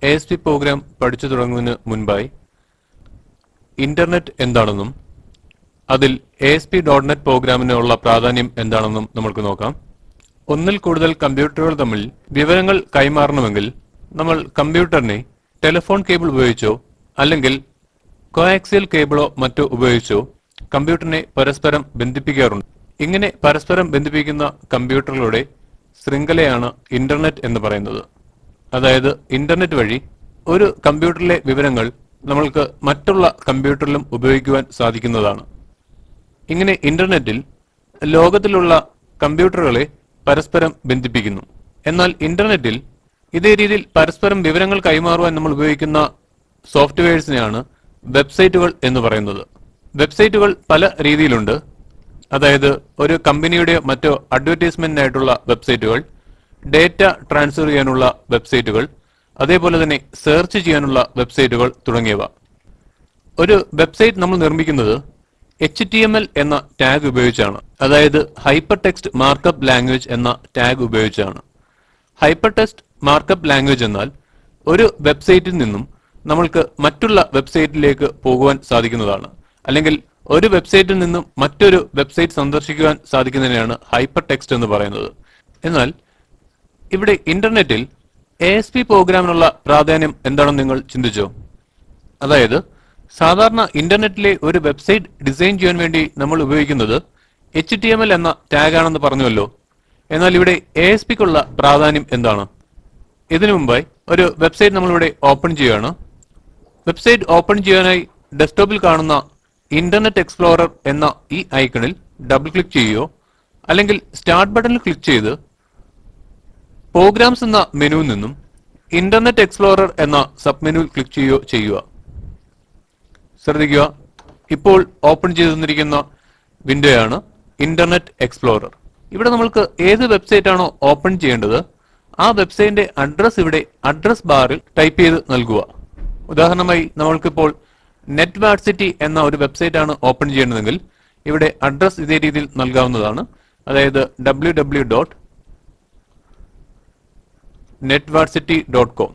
A S P programme പഠിച്ചു തുടങ്ങുന്നതിന് മുൻപായി ഇന്റർനെറ്റ് എന്താണെന്നും അതിൽ A S P dot net പ്രോഗ്രാമിനുള്ള പ്രാധാന്യം എന്താണെന്നും നമുക്ക് നോക്കാം ഒന്നിൽ കൂടുതൽ കമ്പ്യൂട്ടറുകൾ തമ്മിൽ വിവരങ്ങൾ കൈമാറണമെങ്കിൽ നമ്മൾ കമ്പ്യൂട്ടറിനെ ടെലിഫോൺ കേബിൾ ഉപയോഗിച്ചോ അല്ലെങ്കിൽ കോആക്സിയൽ കേബിളോ മറ്റോ ഉപയോഗിച്ചോ കമ്പ്യൂട്ടറിനെ പരസ്പരം ബന്ധിപ്പിക്കാറുണ്ട് ഇങ്ങനെ പരസ്പരം ബന്ധിപ്പിക്കുന്ന കമ്പ്യൂട്ടറുകളുടെ ശൃംഖലയാണ് ഇന്റർനെറ്റ് എന്ന് പറയുന്നത് അതായത് ഇന്റർനെറ്റ് വഴി ഒരു കമ്പ്യൂട്ടറിലെ വിവരങ്ങൾ നമ്മൾക്ക് മറ്റുള്ള കമ്പ്യൂട്ടറിലും ഉപയോഗിക്കുവാൻ സാധിക്കുന്നതാണ് ഇങ്ങനെ ഇന്റർനെറ്റിൽ ലോകത്തിലുള്ള കമ്പ്യൂട്ടറുകളെ പരസ്പരം ബന്ധിപ്പിക്കുന്നു എന്നാൽ ഇന്റർനെറ്റിൽ ഇതേ രീതിയിൽ പരസ്പരം വിവരങ്ങൾ കൈമാറുവാൻ നമ്മൾ ഉപയോഗിക്കുന്ന സോഫ്റ്റ്വെയർസിനെയാണ് വെബ്സൈറ്റുകൾ എന്ന് പറയുന്നത് വെബ്സൈറ്റുകൾ പല രീതിയിലുണ്ട് അതായത് ഒരു കമ്പനിയുടെ മറ്റോ അഡ്വർടൈസ്മെന്റിനായിട്ടുള്ള വെബ്സൈറ്റുകൾ ഡേറ്റ ട്രാൻസ്ഫർ ചെയ്യാനുള്ള വെബ്സൈറ്റുകൾ അതേപോലെ തന്നെ സെർച്ച് ചെയ്യാനുള്ള വെബ്സൈറ്റുകൾ തുടങ്ങിയവ ഒരു വെബ്സൈറ്റ് നമ്മൾ നിർമ്മിക്കുന്നത് എച്ച് ടി എം എൽ എന്ന ടാഗ് ഉപയോഗിച്ചാണ് അതായത് ഹൈപ്പർ ടെക്സ്റ്റ് മാർക്കപ്പ് ലാംഗ്വേജ് എന്ന ടാഗ് ഉപയോഗിച്ചാണ് ഹൈപ്പർ ടെക്സ്റ്റ് മാർക്കപ്പ് ലാംഗ്വേജ് എന്നാൽ ഒരു വെബ്സൈറ്റിൽ നിന്നും നമ്മൾക്ക് മറ്റുള്ള വെബ്സൈറ്റിലേക്ക് പോകുവാൻ സാധിക്കുന്നതാണ് അല്ലെങ്കിൽ ഒരു വെബ്സൈറ്റിൽ നിന്നും മറ്റൊരു വെബ്സൈറ്റ് സന്ദർശിക്കുവാൻ സാധിക്കുന്നതിനെയാണ് ഹൈപ്പർ ടെക്സ്റ്റ് എന്ന് പറയുന്നത് എന്നാൽ ഇവിടെ ഇന്റർനെറ്റിൽ എ എസ് പി പ്രോഗ്രാമിനുള്ള പ്രാധാന്യം എന്താണെന്ന് നിങ്ങൾ ചിന്തിച്ചോ അതായത് സാധാരണ ഇന്റർനെറ്റിലെ ഒരു വെബ്സൈറ്റ് ഡിസൈൻ ചെയ്യാൻ വേണ്ടി നമ്മൾ ഉപയോഗിക്കുന്നത് എച്ച് ടി എം എൽ എന്ന ടാഗ് ആണെന്ന് പറഞ്ഞുവല്ലോ എന്നാൽ ഇവിടെ എ എസ് പിക്കുള്ള പ്രാധാന്യം എന്താണ് ഇതിനു മുമ്പായി ഒരു വെബ്സൈറ്റ് നമ്മളിവിടെ ഓപ്പൺ ചെയ്യുകയാണ് വെബ്സൈറ്റ് ഓപ്പൺ ചെയ്യാനായി ഡെസ്ക്ടോപ്പിൽ കാണുന്ന ഇന്റർനെറ്റ് എക്സ്പ്ലോറർ എന്ന ഈ ഐക്കണിൽ ഡബിൾ ക്ലിക്ക് ചെയ്യുകയോ അല്ലെങ്കിൽ സ്റ്റാർട്ട് ബട്ടണിൽ ക്ലിക്ക് ചെയ്ത് പ്രോഗ്രാംസ് എന്ന മെനുവിൽ നിന്നും ഇന്റർനെറ്റ് എക്സ്പ്ലോറർ എന്ന സബ് മെനുവിൽ ക്ലിക്ക് ചെയ്യുകയോ ചെയ്യുക ശ്രദ്ധിക്കുക ഇപ്പോൾ ഓപ്പൺ ചെയ്തു തന്നിരിക്കുന്ന വിൻഡോയാണ് ഇന്റർനെറ്റ് എക്സ്പ്ലോറർ ഇവിടെ നമ്മൾക്ക് ഏത് വെബ്സൈറ്റ് ആണോ ഓപ്പൺ ചെയ്യേണ്ടത് ആ വെബ്സൈറ്റിന്റെ അഡ്രസ് ഇവിടെ അഡ്രസ് ബാറിൽ ടൈപ്പ് ചെയ്ത് നൽകുക ഉദാഹരണമായി നമ്മൾക്കിപ്പോൾ നെറ്റ് വാട്സിറ്റി എന്ന ഒരു വെബ്സൈറ്റ് ആണ് ഓപ്പൺ ചെയ്യേണ്ടതെങ്കിൽ ഇവിടെ അഡ്രസ് ഇതേ രീതിയിൽ നൽകാവുന്നതാണ് അതായത് W W dot net വാട്സിറ്റി dot com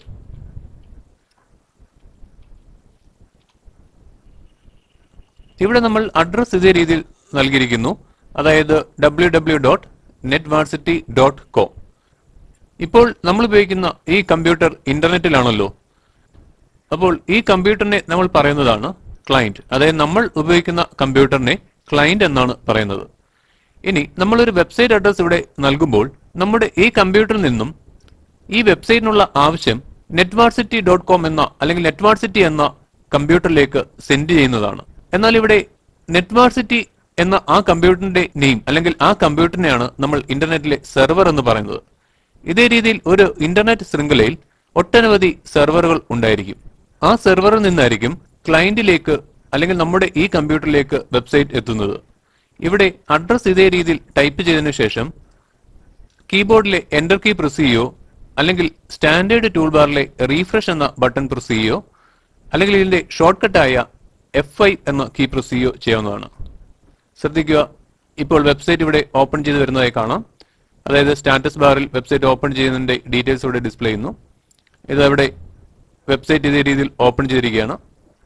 ഇവിടെ നമ്മൾ അഡ്രസ് ഇതേ രീതിയിൽ നൽകിയിരിക്കുന്നു അതായത് W W dot net വാട്സിറ്റി dot com ഇപ്പോൾ നമ്മൾ ഉപയോഗിക്കുന്ന ഈ കമ്പ്യൂട്ടർ ഇന്റർനെറ്റിലാണല്ലോ അപ്പോൾ ഈ കമ്പ്യൂട്ടറിനെ നമ്മൾ പറയുന്നതാണ് ക്ലയന്റ് അതായത് നമ്മൾ ഉപയോഗിക്കുന്ന കമ്പ്യൂട്ടറിനെ ക്ലയന്റ് എന്നാണ് പറയുന്നത് ഇനി നമ്മളൊരു വെബ്സൈറ്റ് അഡ്രസ് ഇവിടെ നൽകുമ്പോൾ നമ്മുടെ ഈ കമ്പ്യൂട്ടറിൽ നിന്നും ഈ വെബ്സൈറ്റിനുള്ള ആവശ്യം നെറ്റ്വാർസിറ്റി ഡോട്ട് കോം എന്ന അല്ലെങ്കിൽ നെറ്റ്വാർസിറ്റി എന്ന കമ്പ്യൂട്ടറിലേക്ക് സെൻഡ് ചെയ്യുന്നതാണ് എന്നാൽ ഇവിടെ നെറ്റ്വാർസിറ്റി എന്ന ആ കമ്പ്യൂട്ടറിന്റെ നെയിം അല്ലെങ്കിൽ ആ കമ്പ്യൂട്ടറിനെയാണ് നമ്മൾ ഇന്റർനെറ്റിലെ സെർവർ എന്ന് പറയുന്നത് ഇതേ രീതിയിൽ ഒരു ഇന്റർനെറ്റ് ശൃംഖലയിൽ ഒട്ടനവധി സെർവറുകൾ ഉണ്ടായിരിക്കും ആ സെർവറിൽ നിന്നായിരിക്കും ക്ലയന്റിലേക്ക് അല്ലെങ്കിൽ നമ്മുടെ ഈ കമ്പ്യൂട്ടറിലേക്ക് വെബ്സൈറ്റ് എത്തുന്നത് ഇവിടെ അഡ്രസ് ഇതേ രീതിയിൽ ടൈപ്പ് ചെയ്തതിനു ശേഷം കീബോർഡിലെ എന്റർ കീ പ്രസ് ചെയ്യോ അല്ലെങ്കിൽ സ്റ്റാൻഡേർഡ് ടൂൾ ബാറിലെ റീഫ്രഷ് എന്ന ബട്ടൺ പ്രസ് ചെയ്യോ അല്ലെങ്കിൽ ഇതിന്റെ ഷോർട്ട് കട്ടായ എഫ് ഐ എന്ന കീ പ്രസ് ചെയ്യോ ചെയ്യാവുന്നതാണ് ശ്രദ്ധിക്കുക ഇപ്പോൾ വെബ്സൈറ്റ് ഇവിടെ ഓപ്പൺ ചെയ്ത് വരുന്നതായി കാണാം അതായത് സ്റ്റാറ്റസ് ബാറിൽ വെബ്സൈറ്റ് ഓപ്പൺ ചെയ്യുന്നതിന്റെ ഡീറ്റെയിൽസ് ഇവിടെ ഡിസ്പ്ലേ ചെയ്യുന്നു ഇത് അവിടെ വെബ്സൈറ്റ് ഇതേ രീതിയിൽ ഓപ്പൺ ചെയ്തിരിക്കുകയാണ്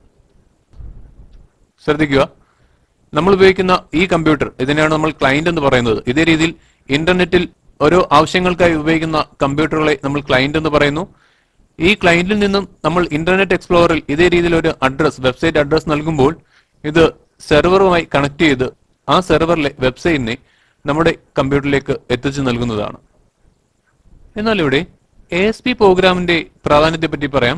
ശ്രദ്ധിക്കുക നമ്മൾ ഉപയോഗിക്കുന്ന ഈ കമ്പ്യൂട്ടർ ഇതിനെയാണ് നമ്മൾ ക്ലയന്റ് എന്ന് പറയുന്നത് ഇതേ രീതിയിൽ ഇന്റർനെറ്റിൽ ഓരോ ആവശ്യങ്ങൾക്കായി ഉപയോഗിക്കുന്ന കമ്പ്യൂട്ടറുകളെ നമ്മൾ ക്ലയന്റ് എന്ന് പറയുന്നു ഈ ക്ലയന്റിൽ നിന്നും നമ്മൾ ഇന്റർനെറ്റ് എക്സ്പ്ലോറിൽ ഇതേ രീതിയിൽ ഒരു അഡ്രസ് വെബ്സൈറ്റ് അഡ്രസ് നൽകുമ്പോൾ ഇത് സെർവറുമായി കണക്ട് ചെയ്ത് ആ സെർവറിലെ വെബ്സൈറ്റിനെ നമ്മുടെ കമ്പ്യൂട്ടറിലേക്ക് എത്തിച്ചു നൽകുന്നതാണ് എന്നാൽ ഇവിടെ എ എസ് പി പ്രോഗ്രാമിന്റെ പ്രാധാന്യത്തെ പറ്റി പറയാം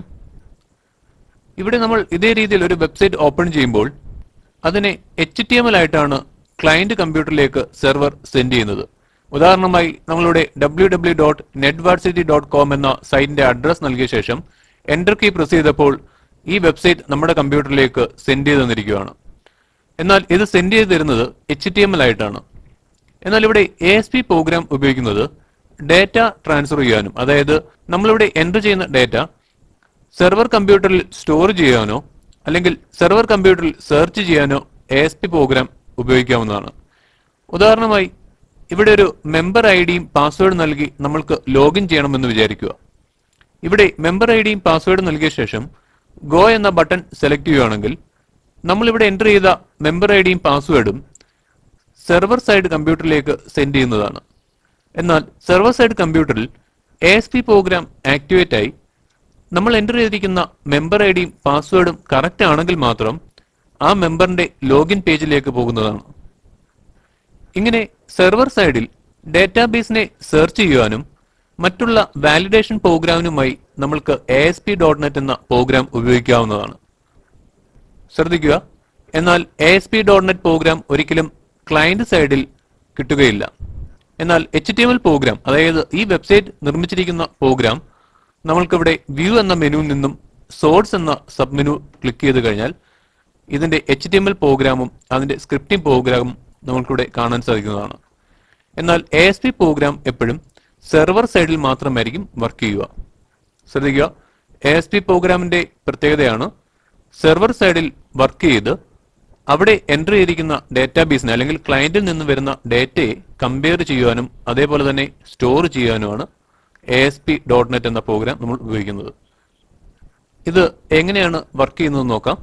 ഇവിടെ നമ്മൾ ഇതേ രീതിയിൽ ഒരു വെബ്സൈറ്റ് ഓപ്പൺ ചെയ്യുമ്പോൾ അതിനെ എച്ച് ടി എം എൽ ആയിട്ടാണ് ക്ലയന്റ് കമ്പ്യൂട്ടറിലേക്ക് സെർവർ സെൻഡ് ചെയ്യുന്നത് ഉദാഹരണമായി നമ്മളിവിടെ W W dot net വാട്സിറ്റി dot com എന്ന സൈറ്റിന്റെ അഡ്രസ് നൽകിയ ശേഷം എന്റർ കീ പ്രസ് ചെയ്തപ്പോൾ ഈ വെബ്സൈറ്റ് നമ്മുടെ കമ്പ്യൂട്ടറിലേക്ക് സെൻഡ് ചെയ്ത് തന്നിരിക്കുകയാണ് എന്നാൽ ഇത് സെൻഡ് ചെയ്ത് തരുന്നത് എച്ച് ടി എം എൽ ആയിട്ടാണ് എന്നാൽ ഇവിടെ എ എസ് പി പ്രോഗ്രാം ഉപയോഗിക്കുന്നത് ഡേറ്റ ട്രാൻസ്ഫർ ചെയ്യാനും അതായത് നമ്മളിവിടെ എൻ്റർ ചെയ്യുന്ന ഡേറ്റ സെർവർ കമ്പ്യൂട്ടറിൽ സ്റ്റോർ ചെയ്യാനോ അല്ലെങ്കിൽ സെർവർ കമ്പ്യൂട്ടറിൽ സെർച്ച് ചെയ്യാനോ എ എസ് പി പ്രോഗ്രാം ഉപയോഗിക്കാവുന്നതാണ് ഉദാഹരണമായി ഇവിടെ ഒരു മെമ്പർ ഐ ഡിയും പാസ്വേഡ് നൽകി നമ്മൾക്ക് ലോഗിൻ ചെയ്യണമെന്ന് വിചാരിക്കുക ഇവിടെ മെമ്പർ ഐ ഡിയും പാസ്വേഡും നൽകിയ ശേഷം ഗോ എന്ന ബട്ടൺ സെലക്ട് ചെയ്യുകയാണെങ്കിൽ നമ്മൾ ഇവിടെ എൻ്റർ ചെയ്ത മെമ്പർ ഐ ഡിയും പാസ്വേഡും സെർവർ സൈഡ് കമ്പ്യൂട്ടറിലേക്ക് സെൻഡ് ചെയ്യുന്നതാണ് എന്നാൽ സെർവർ സൈഡ് കമ്പ്യൂട്ടറിൽ A S P program activate ആയി നമ്മൾ എൻ്റർ ചെയ്തിരിക്കുന്ന മെമ്പർ ഐ ഡിയും പാസ്വേഡും കറക്റ്റ് ആണെങ്കിൽ മാത്രം ആ മെമ്പറിന്റെ ലോഗിൻ പേജിലേക്ക് പോകുന്നതാണ് ഇങ്ങനെ സെർവർ സൈഡിൽ ഡാറ്റാബേസിനെ സെർച്ച് ചെയ്യുവാനും മറ്റുള്ള വാലിഡേഷൻ പ്രോഗ്രാമിനുമായി നമ്മൾക്ക് A S P dot net എന്ന പ്രോഗ്രാം ഉപയോഗിക്കാവുന്നതാണ് ശ്രദ്ധിക്കുക എന്നാൽ A S P dot net program ഒരിക്കലും ക്ലയന്റ് സൈഡിൽ കിട്ടുകയില്ല എന്നാൽ H T M L program അതായത് ഈ വെബ്സൈറ്റ് നിർമ്മിച്ചിരിക്കുന്ന പ്രോഗ്രാം നമ്മൾക്കിവിടെ വ്യൂ എന്ന മെനുവിൽ നിന്നും സോഴ്സ് എന്ന സബ് മെനു ക്ലിക്ക് ചെയ്ത് കഴിഞ്ഞാൽ ഇതിന്റെ എച്ച് ടി എം എൽ പ്രോഗ്രാമും അതിന്റെ സ്ക്രിപ്റ്റിംഗ് പ്രോഗ്രാമും നമ്മൾക്കിവിടെ കാണാൻ സാധിക്കുന്നതാണ് എന്നാൽ എ എസ് പി പ്രോഗ്രാം എപ്പോഴും സെർവർ സൈഡിൽ മാത്രമായിരിക്കും വർക്ക് ചെയ്യുക ശ്രദ്ധിക്കുക എ എസ് പി പ്രോഗ്രാമിന്റെ പ്രത്യേകതയാണ് സെർവർ സൈഡിൽ വർക്ക് ചെയ്ത് അവിടെ എൻ്റർ ചെയ്തിരിക്കുന്ന ഡാറ്റാബേസിനെ അല്ലെങ്കിൽ ക്ലയന്റിൽ നിന്ന് വരുന്ന ഡേറ്റയെ കമ്പയർ ചെയ്യുവാനും അതേപോലെ തന്നെ സ്റ്റോർ ചെയ്യാനുമാണ് A S P dot net എന്ന പ്രോഗ്രാം നമ്മൾ ഉപയോഗിക്കുന്നത് ഇത് എങ്ങനെയാണ് വർക്ക് ചെയ്യുന്നത് നോക്കാം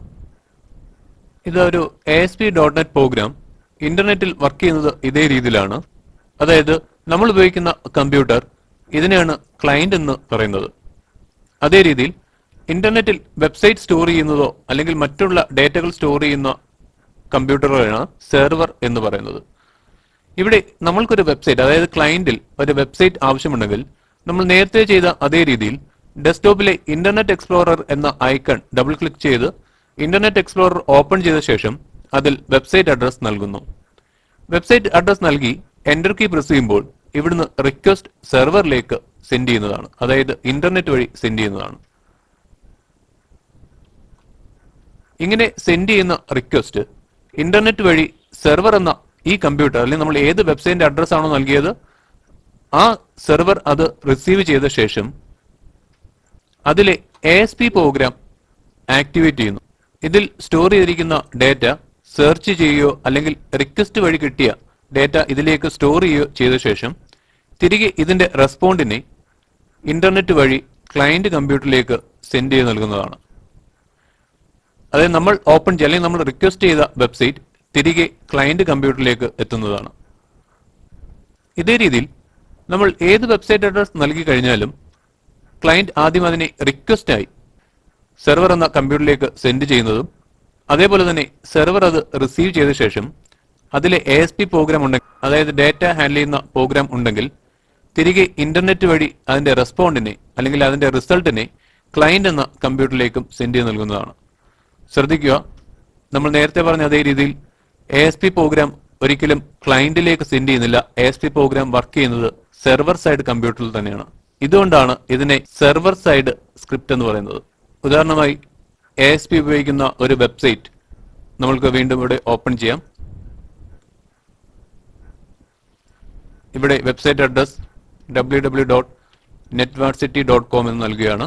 ഇതൊരു A S P dot net program ഇന്റർനെറ്റിൽ വർക്ക് ചെയ്യുന്നത് ഇതേ രീതിയിലാണ് അതായത് നമ്മൾ ഉപയോഗിക്കുന്ന കമ്പ്യൂട്ടർ ഇതിനെയാണ് ക്ലയന്റ് എന്ന് പറയുന്നത് അതേ രീതിയിൽ ഇന്റർനെറ്റിൽ വെബ്സൈറ്റ് സ്റ്റോർ ചെയ്യുന്നതോ അല്ലെങ്കിൽ മറ്റുള്ള ഡേറ്റകൾ സ്റ്റോർ ചെയ്യുന്ന കമ്പ്യൂട്ടറുകളാണ് സെർവർ എന്ന് പറയുന്നത് ഇവിടെ നമ്മൾക്കൊരു വെബ്സൈറ്റ് അതായത് ക്ലയന്റിൽ ഒരു വെബ്സൈറ്റ് ആവശ്യമുണ്ടെങ്കിൽ നമ്മൾ നേരത്തെ ചെയ്ത അതേ രീതിയിൽ ഡെസ്ക്ടോപ്പിലെ ഇന്റർനെറ്റ് എക്സ്പ്ലോറർ എന്ന ഐക്കൺ ഡബിൾ ക്ലിക്ക് ചെയ്ത് ഇന്റർനെറ്റ് എക്സ്പ്ലോറർ ഓപ്പൺ ചെയ്ത ശേഷം അതിൽ വെബ്സൈറ്റ് അഡ്രസ് നൽകുന്നു വെബ്സൈറ്റ് അഡ്രസ് നൽകി എന്റർ കീ പ്രസ് ചെയ്യുമ്പോൾ ഇവിടുന്ന് റിക്വസ്റ്റ് സെർവറിലേക്ക് സെൻഡ് ചെയ്യുന്നതാണ് അതായത് ഇന്റർനെറ്റ് വഴി സെൻഡ് ചെയ്യുന്നതാണ് ഇങ്ങനെ സെൻഡ് ചെയ്യുന്ന റിക്വസ്റ്റ് ഇന്റർനെറ്റ് വഴി സെർവർ എന്ന ഈ കമ്പ്യൂട്ടർ അല്ലെങ്കിൽ നമ്മൾ ഏത് വെബ്സൈറ്റിന്റെ അഡ്രസ് ആണോ നൽകിയത് ആ സെർവർ അത് റിസീവ് ചെയ്ത ശേഷം അതിലെ A S P program activate ചെയ്യുന്നു ഇതിൽ സ്റ്റോർ ചെയ്തിരിക്കുന്ന ഡേറ്റ സെർച്ച് ചെയ്യുകയോ അല്ലെങ്കിൽ റിക്വസ്റ്റ് വഴി കിട്ടിയ ഡേറ്റ ഇതിലേക്ക് സ്റ്റോർ ചെയ്യുകയോ ചെയ്ത ശേഷം തിരികെ ഇതിന്റെ റെസ്പോണ്ടിനെ ഇന്റർനെറ്റ് വഴി ക്ലയന്റ് കമ്പ്യൂട്ടറിലേക്ക് സെൻഡ് ചെയ്ത് നൽകുന്നതാണ് അതായത് നമ്മൾ ഓപ്പൺ ചെയ്യുക അല്ലെങ്കിൽ നമ്മൾ റിക്വസ്റ്റ് ചെയ്ത വെബ്സൈറ്റ് തിരികെ ക്ലയന്റ് കമ്പ്യൂട്ടറിലേക്ക് എത്തുന്നതാണ് ഇതേ രീതിയിൽ നമ്മൾ ഏത് വെബ്സൈറ്റ് അഡ്രസ് നൽകി കഴിഞ്ഞാലും ക്ലയന്റ് ആദ്യം അതിനെ റിക്വസ്റ്റ് ആയി സെർവർ എന്ന കമ്പ്യൂട്ടറിലേക്ക് സെൻഡ് ചെയ്യുന്നതും അതേപോലെ തന്നെ സെർവർ അത് റിസീവ് ചെയ്ത ശേഷം അതിലെ എ എസ് പി പ്രോഗ്രാം ഉണ്ടെങ്കിൽ അതായത് ഡേറ്റ ഹാൻഡിൽ ചെയ്യുന്ന പ്രോഗ്രാം ഉണ്ടെങ്കിൽ തിരികെ ഇന്റർനെറ്റ് വഴി അതിന്റെ റെസ്പോണ്ടിനെ അല്ലെങ്കിൽ അതിന്റെ റിസൾട്ടിനെ ക്ലയന്റ് എന്ന കമ്പ്യൂട്ടറിലേക്കും സെൻഡ് ചെയ്ത് നൽകുന്നതാണ് ശ്രദ്ധിക്കുക നമ്മൾ നേരത്തെ പറഞ്ഞ അതേ രീതിയിൽ എ എസ് പി പ്രോഗ്രാം ഒരിക്കലും ക്ലയന്റിലേക്ക് സെൻഡ് ചെയ്യുന്നില്ല A S P program work ചെയ്യുന്നത് സെർവർ സൈഡ് കമ്പ്യൂട്ടറിൽ തന്നെയാണ് ഇതുകൊണ്ടാണ് ഇതിനെ സെർവർ സൈഡ് സ്ക്രിപ്റ്റ് എന്ന് പറയുന്നത് ഉദാഹരണമായി എ എസ് പി ഉപയോഗിക്കുന്ന ഒരു വെബ്സൈറ്റ് നമ്മൾക്ക് വീണ്ടും ഇവിടെ ഓപ്പൺ ചെയ്യാം ഇവിടെ website address W W dot netvarsity dot com എന്ന് നൽകുകയാണ്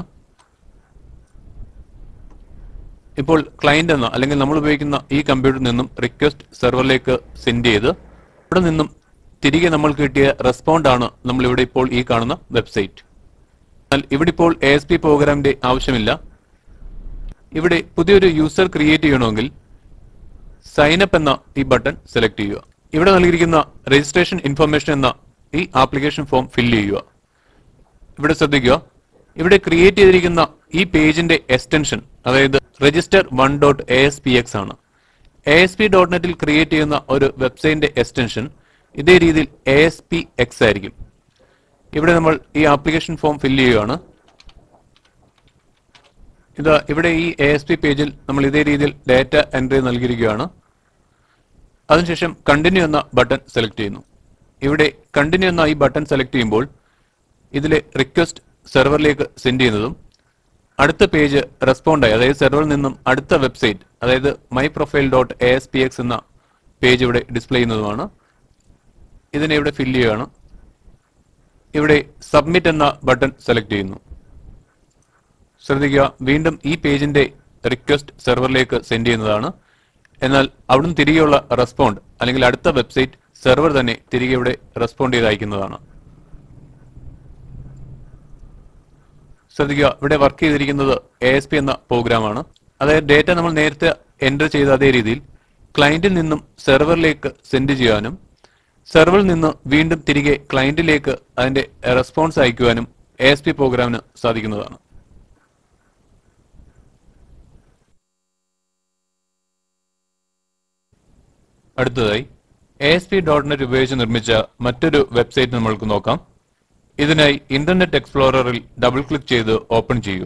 ഇപ്പോൾ ക്ലയന്റ് എന്ന അല്ലെങ്കിൽ നമ്മൾ ഉപയോഗിക്കുന്ന ഈ കമ്പ്യൂട്ടറിൽ നിന്നും റിക്വസ്റ്റ് സെർവറിലേക്ക് സെൻഡ് ചെയ്ത് ഇവിടെ നിന്നും തിരികെ നമ്മൾക്ക് കിട്ടിയ റെസ്പോണ്ട് ആണ് നമ്മൾ ഇവിടെ ഇപ്പോൾ ഈ കാണുന്ന വെബ്സൈറ്റ് എന്നാൽ ഇവിടെ ഇപ്പോൾ എ എസ് പി പ്രോഗ്രാമിന്റെ ആവശ്യമില്ല ഇവിടെ പുതിയൊരു യൂസർ ക്രിയേറ്റ് ചെയ്യണമെങ്കിൽ സൈൻ അപ്പ് എന്ന ഈ ബട്ടൺ സെലക്ട് ചെയ്യുക ഇവിടെ നൽകിയിരിക്കുന്ന രജിസ്ട്രേഷൻ ഇൻഫർമേഷൻ എന്ന ഈ ആപ്ലിക്കേഷൻ ഫോം ഫില്ല് ചെയ്യുക ഇവിടെ ശ്രദ്ധിക്കുക ഇവിടെ ക്രിയേറ്റ് ചെയ്തിരിക്കുന്ന ഈ പേജിന്റെ എക്സ്റ്റൻഷൻ അതായത് register one dot A S P X ആണ് എ എസ് പി ഡോട്ട് നെറ്റിൽ ക്രിയേറ്റ് ചെയ്യുന്ന ഒരു വെബ്സൈറ്റിന്റെ എക്സ്റ്റൻഷൻ ഇതേ രീതിയിൽ എ എസ് പി എക്സ് ആയിരിക്കും ഇവിടെ നമ്മൾ ഈ ആപ്ലിക്കേഷൻ ഫോം ഫില്ല് ചെയ്യുകയാണ് ഇത് ഇവിടെ ഈ എ എസ് പി പേജിൽ നമ്മൾ ഇതേ രീതിയിൽ ഡാറ്റ എൻട്രി നൽകിയിരിക്കുകയാണ് അതിനുശേഷം കണ്ടിന്യൂ എന്ന ബട്ടൺ സെലക്ട് ചെയ്യുന്നു ഇവിടെ കണ്ടിന്യൂ എന്ന ഈ ബട്ടൺ സെലക്ട് ചെയ്യുമ്പോൾ ഇതിലെ റിക്വസ്റ്റ് സെർവറിലേക്ക് സെൻഡ് ചെയ്യുന്നതും അടുത്ത പേജ് റെസ്പോണ്ട് ആയി അതായത് സെർവറിൽ നിന്നും അടുത്ത വെബ്സൈറ്റ് അതായത് my profile dot A S P X എന്ന പേജ് ഇവിടെ ഡിസ്പ്ലേ ചെയ്യുന്നതുമാണ് ഇതിനെ ഇവിടെ ഫില്ല് ചെയ്യുകയാണ് ഇവിടെ സബ്മിറ്റ് എന്ന ബട്ടൺ സെലക്ട് ചെയ്യുന്നു ശ്രദ്ധിക്കുക വീണ്ടും ഈ പേജിന്റെ റിക്വസ്റ്റ് സെർവറിലേക്ക് സെൻഡ് ചെയ്യുന്നതാണ് എന്നാൽ അവിടുന്ന് തിരികെയുള്ള റെസ്പോണ്ട് അല്ലെങ്കിൽ അടുത്ത വെബ്സൈറ്റ് സെർവർ തന്നെ തിരികെ ഇവിടെ റെസ്പോണ്ട് ചെയ്ത് അയക്കുന്നതാണ് ശ്രദ്ധിക്കുക ഇവിടെ വർക്ക് ചെയ്തിരിക്കുന്നത് എ എസ് പി എന്ന പ്രോഗ്രാമാണ് അതായത് ഡേറ്റ നമ്മൾ നേരത്തെ എൻ്റർ ചെയ്ത അതേ രീതിയിൽ ക്ലയന്റിൽ നിന്നും സെർവറിലേക്ക് സെൻഡ് ചെയ്യാനും സെർവറിൽ നിന്ന് വീണ്ടും തിരികെ ക്ലയന്റിലേക്ക് അതിന്റെ റെസ്പോൺസ് അയക്കുവാനും എ എസ് പി പ്രോഗ്രാമിന് സാധിക്കുന്നതാണ് അടുത്തതായി A S P dot net ഉപയോഗിച്ച് നിർമ്മിച്ച മറ്റൊരു വെബ്സൈറ്റ് നമ്മൾക്ക് നോക്കാം ഇതിനായി ഇന്റർനെറ്റ് എക്സ്പ്ലോററിൽ ഡബിൾ ക്ലിക്ക് ചെയ്ത് ഓപ്പൺ ചെയ്യുക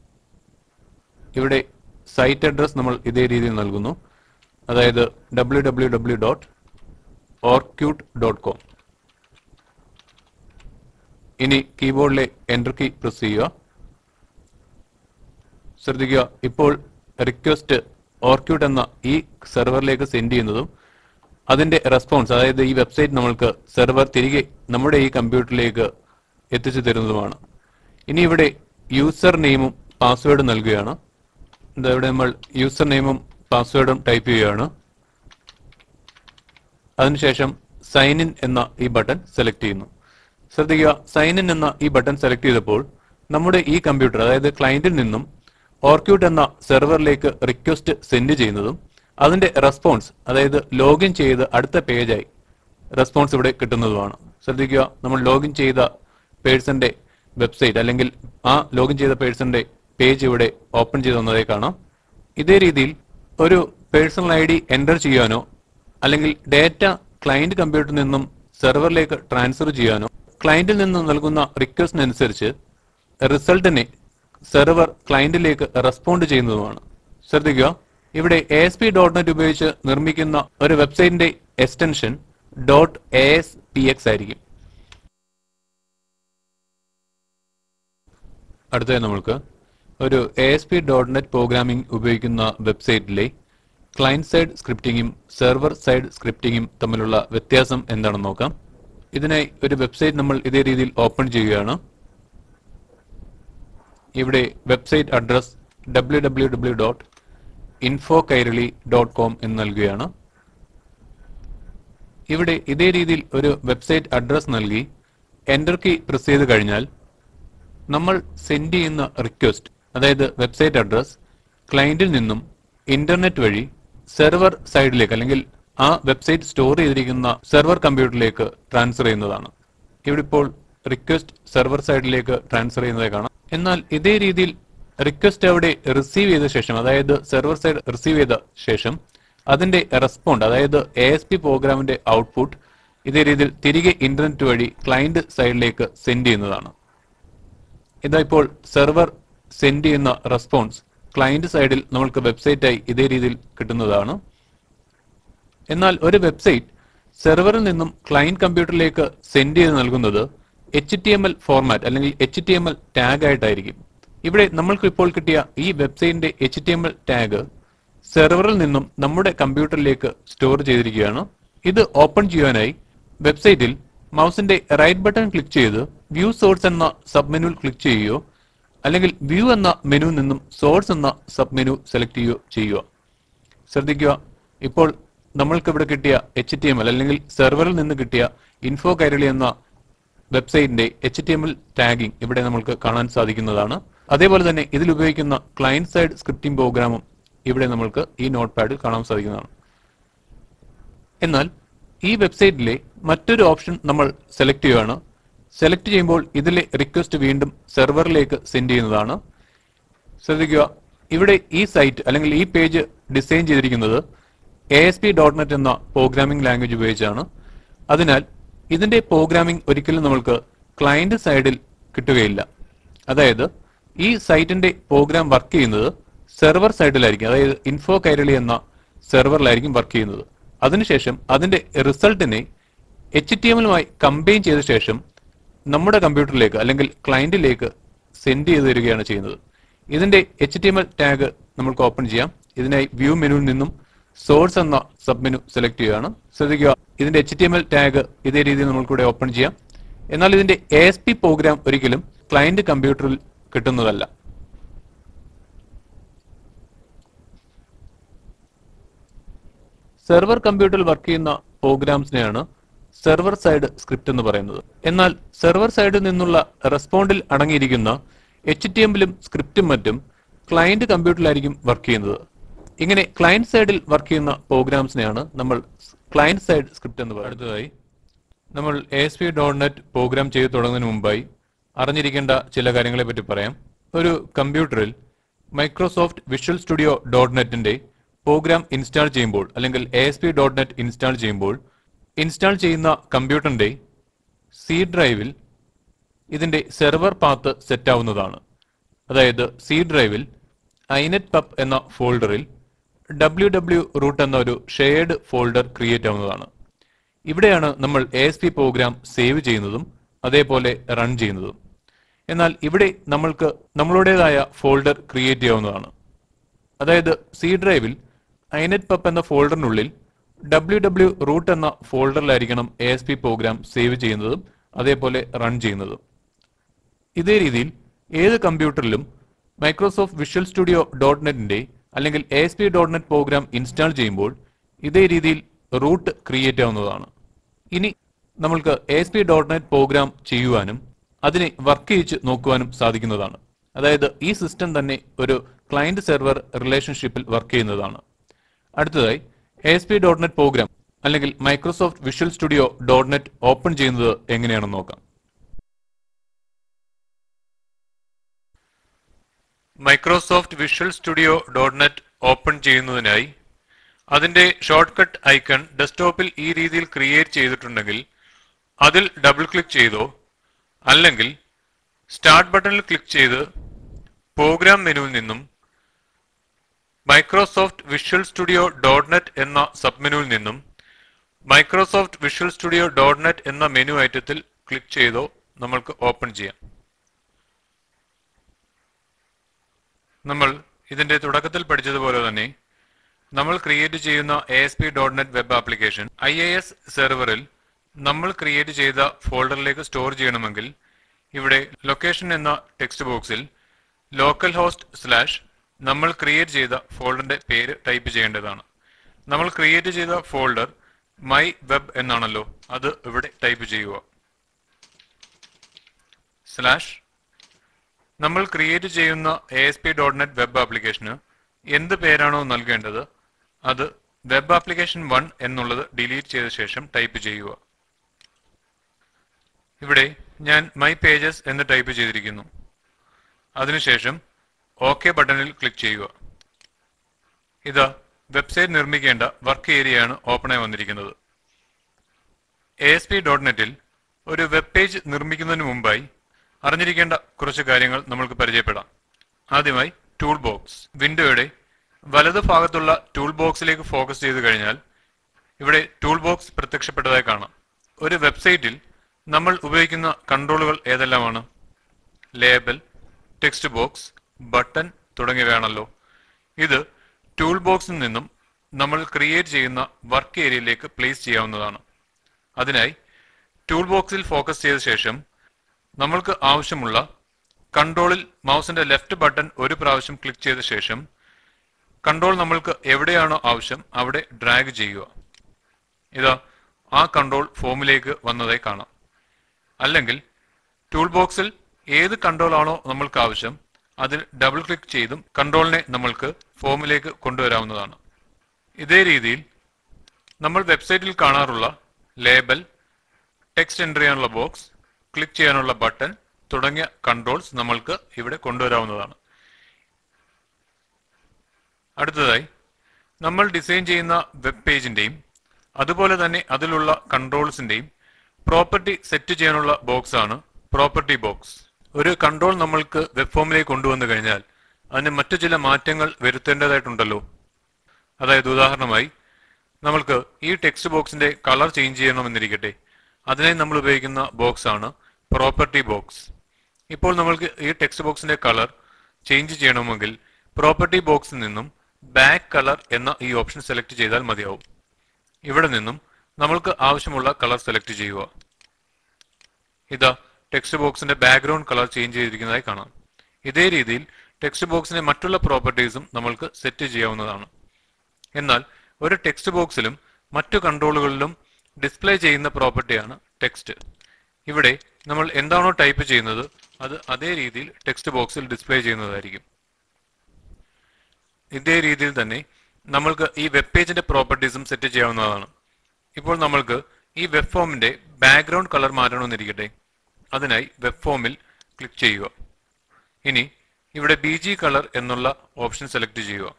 ഇവിടെ സൈറ്റ് അഡ്രസ് നമ്മൾ ഇതേ രീതിയിൽ നൽകുന്നു അതായത് W W W dot Orkut dot com ഇനി കീബോർഡിലെ എൻ്റർ കീ പ്രസ് ചെയ്യുക ശ്രദ്ധിക്കുക ഇപ്പോൾ റിക്വസ്റ്റ് ഓർക്യൂട്ട് എന്ന ഈ സെർവറിലേക്ക് സെൻഡ് ചെയ്യുന്നതും അതിന്റെ റെസ്പോൺസ് അതായത് ഈ വെബ്സൈറ്റ് നമ്മൾക്ക് സെർവർ തിരികെ നമ്മുടെ ഈ കമ്പ്യൂട്ടറിലേക്ക് എത്തിച്ചു തരുന്നതുമാണ് ഇനി ഇവിടെ യൂസർ നെയിമും പാസ്വേഡും നൽകുകയാണ് എന്താ ഇവിടെ നമ്മൾ യൂസർ നെയിമും പാസ്വേഡും ടൈപ്പ് ചെയ്യുകയാണ് അതിനുശേഷം സൈൻ ഇൻ എന്ന ഈ ബട്ടൺ സെലക്ട് ചെയ്യുന്നു ശ്രദ്ധിക്കുക സൈൻ ഇൻ എന്ന ഈ ബട്ടൺ സെലക്ട് ചെയ്തപ്പോൾ നമ്മുടെ ഈ കമ്പ്യൂട്ടർ അതായത് ക്ലയന്റിൽ നിന്നും ഓർക്യൂട്ട് എന്ന സെർവറിലേക്ക് റിക്വസ്റ്റ് സെൻഡ് ചെയ്യുന്നതും അതിന്റെ റെസ്പോൺസ് അതായത് ലോഗിൻ ചെയ്ത് അടുത്ത പേജായി റെസ്പോൺസ് ഇവിടെ കിട്ടുന്നതുമാണ് ശ്രദ്ധിക്കുക നമ്മൾ ലോഗിൻ ചെയ്ത പേഴ്സന്റെ വെബ്സൈറ്റ് അല്ലെങ്കിൽ ആ ലോഗിൻ ചെയ്ത പേഴ്സന്റെ പേജ് ഇവിടെ ഓപ്പൺ ചെയ്ത് വന്നതേ കാണാം ഇതേ രീതിയിൽ ഒരു പേഴ്സണൽ ഐ ഡി എൻ്റർ ചെയ്യാനോ അല്ലെങ്കിൽ ഡേറ്റ ക്ലയന്റ് കമ്പ്യൂട്ടറിൽ നിന്നും സെർവറിലേക്ക് ട്രാൻസ്ഫർ ചെയ്യാനോ ക്ലയന്റിൽ നിന്നും നൽകുന്ന റിക്വസ്റ്റിനനുസരിച്ച് റിസൾട്ടിനെ സെർവർ ക്ലയന്റിലേക്ക് റെസ്പോണ്ട് ചെയ്യുന്നതുമാണ് ശ്രദ്ധിക്കുക ഇവിടെ A S P dot net ഉപയോഗിച്ച് നിർമ്മിക്കുന്ന ഒരു വെബ്സൈറ്റിന്റെ extension dot A S P X ആയിരിക്കും അടുത്തതായി നമ്മൾക്ക് ഒരു A S P dot net programming ഉപയോഗിക്കുന്ന വെബ്സൈറ്റിലെ ക്ലയന്റ് സൈഡ് സ്ക്രിപ്റ്റിംഗും സെർവർ സൈഡ് സ്ക്രിപ്റ്റിംഗും തമ്മിലുള്ള വ്യത്യാസം എന്താണെന്ന് നോക്കാം ഇതിനായി ഒരു വെബ്സൈറ്റ് നമ്മൾ ഇതേ രീതിയിൽ ഓപ്പൺ ചെയ്യുകയാണ് ഇവിടെ website address W W W dot info Kairali dot com എന്ന് നൽകുകയാണ് ഇവിടെ ഇതേ രീതിയിൽ ഒരു വെബ്സൈറ്റ് അഡ്രസ് നൽകി എൻ്റർ കീ പ്രസ് ചെയ്ത് കഴിഞ്ഞാൽ നമ്മൾ സെൻഡ് ചെയ്യുന്ന റിക്വസ്റ്റ് അതായത് വെബ്സൈറ്റ് അഡ്രസ് ക്ലയന്റിൽ നിന്നും ഇന്റർനെറ്റ് വഴി സെർവർ സൈഡിലേക്ക് അല്ലെങ്കിൽ ആ വെബ്സൈറ്റ് സ്റ്റോർ ചെയ്തിരിക്കുന്ന സെർവർ കമ്പ്യൂട്ടറിലേക്ക് ട്രാൻസ്ഫർ ചെയ്യുന്നതാണ് ഇവിടെ ഇപ്പോൾ റിക്വസ്റ്റ് സെർവർ സൈഡിലേക്ക് ട്രാൻസ്ഫർ ചെയ്യുന്നതായി കാണാം എന്നാൽ ഇതേ രീതിയിൽ റിക്വസ്റ്റ് അവിടെ റിസീവ് ചെയ്ത ശേഷം അതായത് സെർവർ സൈഡ് റിസീവ് ചെയ്ത ശേഷം അതിന്റെ റെസ്പോണ്ട് അതായത് എ എസ് പി പ്രോഗ്രാമിന്റെ ഔട്ട്പുട്ട് ഇതേ രീതിയിൽ തിരികെ ഇന്റർനെറ്റ് വഴി ക്ലയന്റ് സൈഡിലേക്ക് സെൻഡ് ചെയ്യുന്നതാണ് ഇതാ ഇപ്പോൾ സെർവർ സെൻഡ് ചെയ്യുന്ന റെസ്പോൺസ് ക്ലയന്റ് സൈഡിൽ നമ്മൾക്ക് വെബ്സൈറ്റായി ഇതേ രീതിയിൽ കിട്ടുന്നതാണ് എന്നാൽ ഒരു വെബ്സൈറ്റ് സെർവറിൽ നിന്നും ക്ലയന്റ് കമ്പ്യൂട്ടറിലേക്ക് സെൻഡ് ചെയ്ത് നൽകുന്നത് H T M L format അല്ലെങ്കിൽ H T M L tag ആയിട്ടായിരിക്കും ഇവിടെ നമ്മൾക്ക് ഇപ്പോൾ കിട്ടിയ ഈ വെബ്സൈറ്റിന്റെ H T M L tag സെർവറിൽ നിന്നും നമ്മുടെ കമ്പ്യൂട്ടറിലേക്ക് സ്റ്റോർ ചെയ്തിരിക്കുകയാണ് ഇത് ഓപ്പൺ ചെയ്യാനായി വെബ്സൈറ്റിൽ മൗസിന്റെ റൈറ്റ് ബട്ടൺ ക്ലിക്ക് ചെയ്ത് വ്യൂ സോഴ്സ് എന്ന സബ് മെനുവിൽ ക്ലിക്ക് ചെയ്യുകയോ അല്ലെങ്കിൽ വ്യൂ എന്ന മെനുവിൽ നിന്നും സോഴ്സ് എന്ന സബ് മെനു സെലക്ട് ചെയ്യുകയോ ചെയ്യുക ശ്രദ്ധിക്കുക ഇപ്പോൾ നമ്മൾക്ക് ഇവിടെ കിട്ടിയ എച്ച് ടി എം എൽ അല്ലെങ്കിൽ സെർവറിൽ നിന്ന് കിട്ടിയ ഇൻഫോ കൈരളി എന്ന വെബ്സൈറ്റിന്റെ H T M L tagging ഇവിടെ നമുക്ക് കാണാൻ സാധിക്കുന്നതാണ് അതേപോലെ തന്നെ ഇതിൽ ഉപയോഗിക്കുന്ന ക്ലയന്റ് സൈഡ് സ്ക്രിപ്റ്റിംഗ് പ്രോഗ്രാമും ഇവിടെ നമ്മൾക്ക് ഈ നോട്ട് പാഡിൽ കാണാൻ സാധിക്കുന്നതാണ് എന്നാൽ ഈ വെബ്സൈറ്റിലെ മറ്റൊരു ഓപ്ഷൻ നമ്മൾ സെലക്ട് ചെയ്യുകയാണ് സെലക്ട് ചെയ്യുമ്പോൾ ഇതിലെ റിക്വസ്റ്റ് വീണ്ടും സെർവറിലേക്ക് സെൻഡ് ചെയ്യുന്നതാണ് ശ്രദ്ധിക്കുക ഇവിടെ ഈ സൈറ്റ് അല്ലെങ്കിൽ ഈ പേജ് ഡിസൈൻ ചെയ്തിരിക്കുന്നത് A S P dot net എന്ന പ്രോഗ്രാമിംഗ് ലാംഗ്വേജ് ഉപയോഗിച്ചാണ് അതിനാൽ ഇതിന്റെ പ്രോഗ്രാമിംഗ് ഒരിക്കലും നമ്മൾക്ക് ക്ലയന്റ് സൈഡിൽ കിട്ടുകയില്ല അതായത് ഈ സൈറ്റിന്റെ പ്രോഗ്രാം വർക്ക് ചെയ്യുന്നത് സെർവർ സൈഡിലായിരിക്കും അതായത് ഇൻഫോ കൈരളി എന്ന സെർവറിലായിരിക്കും വർക്ക് ചെയ്യുന്നത് അതിനുശേഷം അതിന്റെ റിസൾട്ടിനെ എച്ച് ടി എമ്മിലുമായി കമ്പൈൻ ചെയ്ത ശേഷം നമ്മുടെ കമ്പ്യൂട്ടറിലേക്ക് അല്ലെങ്കിൽ ക്ലയന്റിലേക്ക് സെൻഡ് ചെയ്ത് തരികയാണ് ചെയ്യുന്നത് ഇതിന്റെ H T M L tag നമ്മൾക്ക് ഓപ്പൺ ചെയ്യാം ഇതിനായി വ്യൂ മെനുവിൽ നിന്നും സോഴ്സ് എന്ന സബ് മെനു സെലക്ട് ചെയ്യുകയാണ് ശ്രദ്ധിക്കുക ഇതിന്റെ H T M L tag ഇതേ രീതിയിൽ നമ്മൾക്കൂടെ ഓപ്പൺ ചെയ്യാം എന്നാൽ ഇതിന്റെ എ എസ് പി പ്രോഗ്രാം ഒരിക്കലും ക്ലയന്റ് കമ്പ്യൂട്ടറിൽ കിട്ടുന്നതല്ല സെർവർ കമ്പ്യൂട്ടറിൽ വർക്ക് ചെയ്യുന്ന പ്രോഗ്രാംസിനെയാണ് സെർവർ സൈഡ് സ്ക്രിപ്റ്റ് എന്ന് പറയുന്നത് എന്നാൽ സെർവർ സൈഡിൽ നിന്നുള്ള റെസ്പോണ്ടിൽ അടങ്ങിയിരിക്കുന്ന എച്ച് ടി എമ്മിലും സ്ക്രിപ്റ്റും മറ്റും ക്ലയന്റ് കമ്പ്യൂട്ടറിലായിരിക്കും വർക്ക് ചെയ്യുന്നത് ഇങ്ങനെ ക്ലയന്റ് സൈഡിൽ വർക്ക് ചെയ്യുന്ന പ്രോഗ്രാംസിനെയാണ് നമ്മൾ ക്ലയന്റ് സൈഡ് സ്ക്രിപ്റ്റ് എന്ന് പറയുന്നത് അടുത്തതായി നമ്മൾ A S P dot net program ചെയ്ത് തുടങ്ങുന്നതിന് മുമ്പായി അറിഞ്ഞിരിക്കേണ്ട ചില കാര്യങ്ങളെ പറ്റി പറയാം ഒരു കമ്പ്യൂട്ടറിൽ മൈക്രോസോഫ്റ്റ് വിഷ്വൽ സ്റ്റുഡിയോ ഡോട്ട് നെറ്റിന്റെ പ്രോഗ്രാം ഇൻസ്റ്റാൾ ചെയ്യുമ്പോൾ അല്ലെങ്കിൽ A S P dot net install ചെയ്യുമ്പോൾ ഇൻസ്റ്റാൾ ചെയ്യുന്ന കമ്പ്യൂട്ടറിന്റെ സി ഡ്രൈവിൽ ഇതിന്റെ സെർവർ പാത്ത് സെറ്റ് ആവുന്നതാണ് അതായത് സി ഡ്രൈവിൽ ഐനെറ്റ് പബ് എന്ന ഫോൾഡറിൽ ഡബ്ല്യു ഡബ്ല്യു റൂട്ട് എന്ന ഒരു ഷെയർഡ് ഫോൾഡർ ക്രിയേറ്റ് ആവുന്നതാണ് ഇവിടെയാണ് നമ്മൾ A S P program save ചെയ്യുന്നതും അതേപോലെ റൺ ചെയ്യുന്നതും എന്നാൽ ഇവിടെ നമ്മൾക്ക് നമ്മളുടേതായ ഫോൾഡർ ക്രിയേറ്റ് ചെയ്യാവുന്നതാണ് അതായത് സി ഡ്രൈവിൽ ഐനെറ്റ് പപ്പ് എന്ന ഫോൾഡറിനുള്ളിൽ ഡബ്ല്യു ഡബ്ല്യു റൂട്ട് എന്ന ഫോൾഡറിലായിരിക്കണം A S P program save ചെയ്യുന്നതും അതേപോലെ റൺ ചെയ്യുന്നതും ഇതേ രീതിയിൽ ഏത് കമ്പ്യൂട്ടറിലും മൈക്രോസോഫ്റ്റ് വിഷ്വൽ സ്റ്റുഡിയോ ഡോട്ട് നെറ്റിന്റെ അല്ലെങ്കിൽ A S P dot net program install ചെയ്യുമ്പോൾ ഇതേ രീതിയിൽ റൂട്ട് ക്രിയേറ്റ് ആവുന്നതാണ് ഇനി നമ്മൾക്ക് A S P dot net program ചെയ്യുവാനും അതിനെ വർക്ക് ചെയ്യിച്ച് നോക്കുവാനും സാധിക്കുന്നതാണ് അതായത് ഈ സിസ്റ്റം തന്നെ ഒരു ക്ലയന്റ് സെർവർ റിലേഷൻഷിപ്പിൽ വർക്ക് ചെയ്യുന്നതാണ് അടുത്തതായി A S P dot net program അല്ലെങ്കിൽ Microsoft Visual Studio dot net open ചെയ്യുന്നത് എങ്ങനെയാണെന്ന് നോക്കാം Microsoft Visual Studio dot net open ചെയ്യുന്നതിനായി അതിന്റെ ഷോർട്ട് കട്ട് ഐക്കൺ ഡെസ്ക്ടോപ്പിൽ ഈ രീതിയിൽ ക്രിയേറ്റ് ചെയ്തിട്ടുണ്ടെങ്കിൽ അതിൽ ഡബിൾ ക്ലിക്ക് ചെയ്തോ അല്ലെങ്കിൽ സ്റ്റാർട്ട് ബട്ടണിൽ ക്ലിക്ക് ചെയ്ത് പ്രോഗ്രാം മെനുവിൽ നിന്നും Microsoft Visual Studio dot net എന്ന സബ് മെനുവിൽ നിന്നും Microsoft Visual Studio dot net എന്ന മെനു ഐറ്റത്തിൽ ക്ലിക്ക് ചെയ്തോ നമ്മൾക്ക് ഓപ്പൺ ചെയ്യാം നമ്മൾ ഇതിന്റെ തുടക്കത്തിൽ പഠിച്ചതുപോലെ തന്നെ നമ്മൾ ക്രിയേറ്റ് ചെയ്യുന്ന A S P dot net web application I A S സെർവറിൽ നമ്മൾ ക്രിയേറ്റ് ചെയ്ത ഫോൾഡറിലേക്ക് സ്റ്റോർ ചെയ്യണമെങ്കിൽ ഇവിടെ ലൊക്കേഷൻ എന്ന ടെക്സ്റ്റ് ബോക്സിൽ ലോക്കൽ ഹോസ്റ്റ് സ്ലാഷ് നമ്മൾ ക്രിയേറ്റ് ചെയ്ത ഫോൾഡറിന്റെ പേര് ടൈപ്പ് ചെയ്യേണ്ടതാണ് നമ്മൾ ക്രിയേറ്റ് ചെയ്ത ഫോൾഡർ മൈ വെബ് എന്നാണല്ലോ അത് ഇവിടെ ടൈപ്പ് ചെയ്യുക സ്ലാഷ് നമ്മൾ ക്രിയേറ്റ് ചെയ്യുന്ന A S P dot net web ആപ്ലിക്കേഷന് എന്ത് പേരാണോ നൽകേണ്ടത് അത് വെബ് ആപ്ലിക്കേഷൻ വൺ എന്നുള്ളത് ഡിലീറ്റ് ചെയ്ത ശേഷം ടൈപ്പ് ചെയ്യുക ഇവിടെ ഞാൻ മൈ പേജസ് എന്ന് ടൈപ്പ് ചെയ്തിരിക്കുന്നു അതിനുശേഷം ഓക്കെ ബട്ടണിൽ ക്ലിക്ക് ചെയ്യുക ഇതാ വെബ്സൈറ്റ് നിർമ്മിക്കേണ്ട വർക്ക് ഏരിയയാണ് ഓപ്പണായി വന്നിരിക്കുന്നത് എ എസ് പി ഡോട്ട് നെറ്റിൽ ഒരു വെബ് പേജ് നിർമ്മിക്കുന്നതിന് മുമ്പായി അറിഞ്ഞിരിക്കേണ്ട കുറച്ച് കാര്യങ്ങൾ നമ്മൾക്ക് പരിചയപ്പെടാം ആദ്യമായി ടൂൾ ബോക്സ് വിൻഡോയുടെ വലത് ഭാഗത്തുള്ള ടൂൾ ബോക്സിലേക്ക് ഫോക്കസ് ചെയ്ത് കഴിഞ്ഞാൽ ഇവിടെ ടൂൾ ബോക്സ് പ്രത്യക്ഷപ്പെട്ടതായി കാണാം ഒരു വെബ്സൈറ്റിൽ നമ്മൾ ഉപയോഗിക്കുന്ന കൺട്രോളുകൾ ഏതെല്ലാമാണ് ലേബൽ ടെക്സ്റ്റ് ബോക്സ് ബട്ടൺ തുടങ്ങിയവയാണല്ലോ ഇത് ടൂൾ ബോക്സിൽ നിന്നും നമ്മൾ ക്രിയേറ്റ് ചെയ്യുന്ന വർക്ക് ഏരിയയിലേക്ക് പ്ലേസ് ചെയ്യാവുന്നതാണ് അതിനായി ടൂൾ ബോക്സിൽ ഫോക്കസ് ചെയ്ത ശേഷം നമ്മൾക്ക് ആവശ്യമുള്ള കൺട്രോളിൽ മൗസിന്റെ ലെഫ്റ്റ് ബട്ടൺ ഒരു പ്രാവശ്യം ക്ലിക്ക് ചെയ്ത ശേഷം കൺട്രോൾ നമ്മൾക്ക് എവിടെയാണോ ആവശ്യം അവിടെ ഡ്രാഗ് ചെയ്യുക ഇതാ ആ കൺട്രോൾ ഫോമിലേക്ക് വന്നതായി കാണാം അല്ലെങ്കിൽ ടൂൾ ബോക്സിൽ ഏത് കൺട്രോൾ ആണോ നമ്മൾക്ക് ആവശ്യം അതിൽ ഡബിൾ ക്ലിക്ക് ചെയ്തും കൺട്രോളിനെ നമ്മൾക്ക് ഫോമിലേക്ക് കൊണ്ടുവരാവുന്നതാണ് ഇതേ രീതിയിൽ നമ്മൾ വെബ്സൈറ്റിൽ കാണാറുള്ള ലേബൽ ടെക്സ്റ്റ് എൻ്റർ ചെയ്യാനുള്ള ബോക്സ് ക്ലിക്ക് ചെയ്യാനുള്ള ബട്ടൺ തുടങ്ങിയ കൺട്രോൾസ് നമ്മൾക്ക് ഇവിടെ കൊണ്ടുവരാവുന്നതാണ് അടുത്തതായി നമ്മൾ ഡിസൈൻ ചെയ്യുന്ന വെബ് പേജിന്റെയും അതുപോലെ തന്നെ അതിലുള്ള കൺട്രോൾസിന്റെയും പ്രോപ്പർട്ടി സെറ്റ് ചെയ്യാനുള്ള ബോക്സ് ആണ് പ്രോപ്പർട്ടി ബോക്സ് ഒരു കൺട്രോൾ നമ്മൾക്ക് വെബ് ഫോമിലേക്ക് കൊണ്ടുവന്നു കഴിഞ്ഞാൽ അതിന് മറ്റു ചില മാറ്റങ്ങൾ വരുത്തേണ്ടതായിട്ടുണ്ടല്ലോ അതായത് ഉദാഹരണമായി നമ്മൾക്ക് ഈ ടെക്സ്റ്റ് ബോക്സിന്റെ കളർ ചേഞ്ച് ചെയ്യണമെന്നിരിക്കട്ടെ അതിനായി നമ്മൾ ഉപയോഗിക്കുന്ന ബോക്സ് ആണ് പ്രോപ്പർട്ടി ബോക്സ് ഇപ്പോൾ നമ്മൾക്ക് ഈ ടെക്സ്റ്റ് ബോക്സിന്റെ കളർ ചേഞ്ച് ചെയ്യണമെങ്കിൽ പ്രോപ്പർട്ടി ബോക്സിൽ നിന്നും ബാക്ക് കളർ എന്ന ഈ ഓപ്ഷൻ സെലക്ട് ചെയ്താൽ മതിയാവും ഇവിടെ നിന്നും നമ്മൾക്ക് ആവശ്യമുള്ള കളർ സെലക്ട് ചെയ്യുക ഇതാ ടെക്സ്റ്റ് ബോക്സിന്റെ ബാക്ക്ഗ്രൗണ്ട് കളർ ചേഞ്ച് ചെയ്തിരിക്കുന്നതായി കാണാം ഇതേ രീതിയിൽ ടെക്സ്റ്റ് ബോക്സിന്റെ മറ്റുള്ള പ്രോപ്പർട്ടീസും നമ്മൾക്ക് സെറ്റ് ചെയ്യാവുന്നതാണ് എന്നാൽ ഒരു ടെക്സ്റ്റ് ബോക്സിലും മറ്റു കൺട്രോളുകളിലും ഡിസ്പ്ലേ ചെയ്യുന്ന പ്രോപ്പർട്ടിയാണ് ടെക്സ്റ്റ് ഇവിടെ നമ്മൾ എന്താണോ ടൈപ്പ് ചെയ്യുന്നത് അത് അതേ രീതിയിൽ ടെക്സ്റ്റ് ബോക്സിൽ ഡിസ്പ്ലേ ചെയ്യുന്നതായിരിക്കും ഇതേ രീതിയിൽ തന്നെ നമ്മൾക്ക് ഈ വെബ് പേജിന്റെ പ്രോപ്പർട്ടീസും സെറ്റ് ചെയ്യാവുന്നതാണ് ഇപ്പോൾ നമ്മൾക്ക് ഈ വെബ് ഫോമിന്റെ ബാക്ക്ഗ്രൗണ്ട് കളർ മാറ്റണമെന്നിരിക്കട്ടെ അതിനായി വെബ് ഫോമിൽ ക്ലിക്ക് ചെയ്യുക ഇനി ഇവിടെ ബി ജി കളർ എന്നുള്ള ഓപ്ഷൻ സെലക്ട് ചെയ്യുക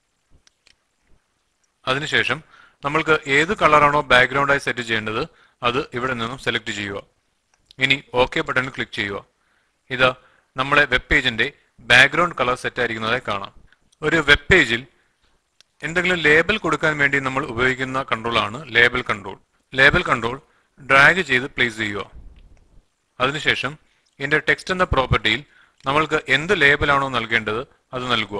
അതിനുശേഷം നമ്മൾക്ക് ഏത് കളറാണോ ബാക്ക്ഗ്രൗണ്ടായി സെറ്റ് ചെയ്യേണ്ടത് അത് ഇവിടെ നിന്നും സെലക്ട് ചെയ്യുക ഇനി ഓക്കെ ബട്ടണിൽ ക്ലിക്ക് ചെയ്യുക ഇത് നമ്മളെ വെബ് പേജിന്റെ ബാക്ക്ഗ്രൗണ്ട് കളർ സെറ്റ് ആയിരിക്കുന്നതായി കാണാം ഒരു വെബ് പേജിൽ എന്തെങ്കിലും ലേബൽ കൊടുക്കാൻ വേണ്ടി നമ്മൾ ഉപയോഗിക്കുന്ന കൺട്രോൾ ആണ് label control label control drag ചെയ്ത് പ്ലേസ് ചെയ്യുക അതിനുശേഷം ഇതിന്റെ ടെക്സ്റ്റ് എന്ന പ്രോപ്പർട്ടിയിൽ നമ്മൾക്ക് എന്ത് ലേബലാണോ നൽകേണ്ടത് അത് നൽകുക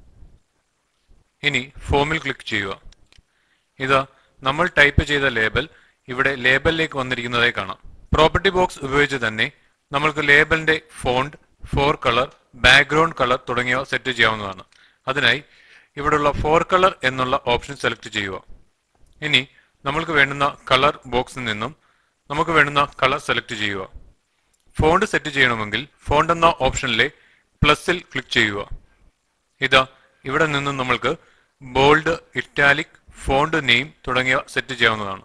ഇനി ഫോമിൽ ക്ലിക്ക് ചെയ്യുക ഇത് നമ്മൾ ടൈപ്പ് ചെയ്ത ലേബൽ ഇവിടെ ലേബലിലേക്ക് വന്നിരിക്കുന്നതായി കാണാം പ്രോപ്പർട്ടി ബോക്സ് ഉപയോഗിച്ച് തന്നെ നമ്മൾക്ക് ലേബലിന്റെ font fore colour background colour തുടങ്ങിയവ സെറ്റ് ചെയ്യാവുന്നതാണ് അതിനായി ഇവിടെയുള്ള ഫോർ കളർ എന്നുള്ള ഓപ്ഷൻ സെലക്ട് ചെയ്യുക ഇനി നമ്മൾക്ക് വേണ്ടുന്ന കളർ ബോക്സിൽ നിന്നും നമുക്ക് വേണ്ടുന്ന കളർ സെലക്ട് ചെയ്യുക ഫോണ്ട് സെറ്റ് ചെയ്യണമെങ്കിൽ ഫോണ്ട് എന്ന ഓപ്ഷനിലെ പ്ലസിൽ ക്ലിക്ക് ചെയ്യുക ഇതാ ഇവിടെ നിന്നും നമ്മൾക്ക് ബോൾഡ് ഇറ്റാലിക് ഫോണ്ട് നെയിം തുടങ്ങിയവ സെറ്റ് ചെയ്യാവുന്നതാണ്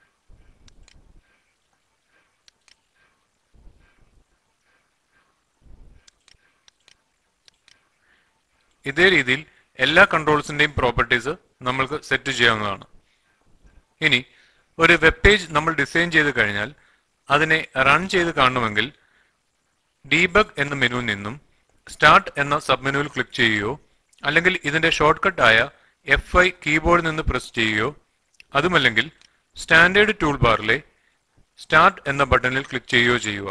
ഇതേ രീതിയിൽ എല്ലാ കൺട്രോൾസിന്റെയും പ്രോപ്പർട്ടീസ് നമ്മൾക്ക് സെറ്റ് ചെയ്യാവുന്നതാണ് ഇനി ഒരു വെബ് പേജ് നമ്മൾ ഡിസൈൻ ചെയ്ത് കഴിഞ്ഞാൽ അതിനെ റൺ ചെയ്ത് കാണണമെങ്കിൽ ഡീബഗ് എന്ന മെനുവിൽ നിന്നും സ്റ്റാർട്ട് എന്ന സബ് മെനുവിൽ ക്ലിക്ക് ചെയ്യുകയോ അല്ലെങ്കിൽ ഇതിന്റെ ഷോർട്ട് കട്ട് ആയ എഫ് ഐ കീബോർഡിൽ നിന്ന് പ്രസ് ചെയ്യുകയോ അതുമല്ലെങ്കിൽ സ്റ്റാൻഡേർഡ് ടൂൾ ബാറിലെ സ്റ്റാർട്ട് എന്ന ബട്ടണിൽ ക്ലിക്ക് ചെയ്യുകയോ ചെയ്യുക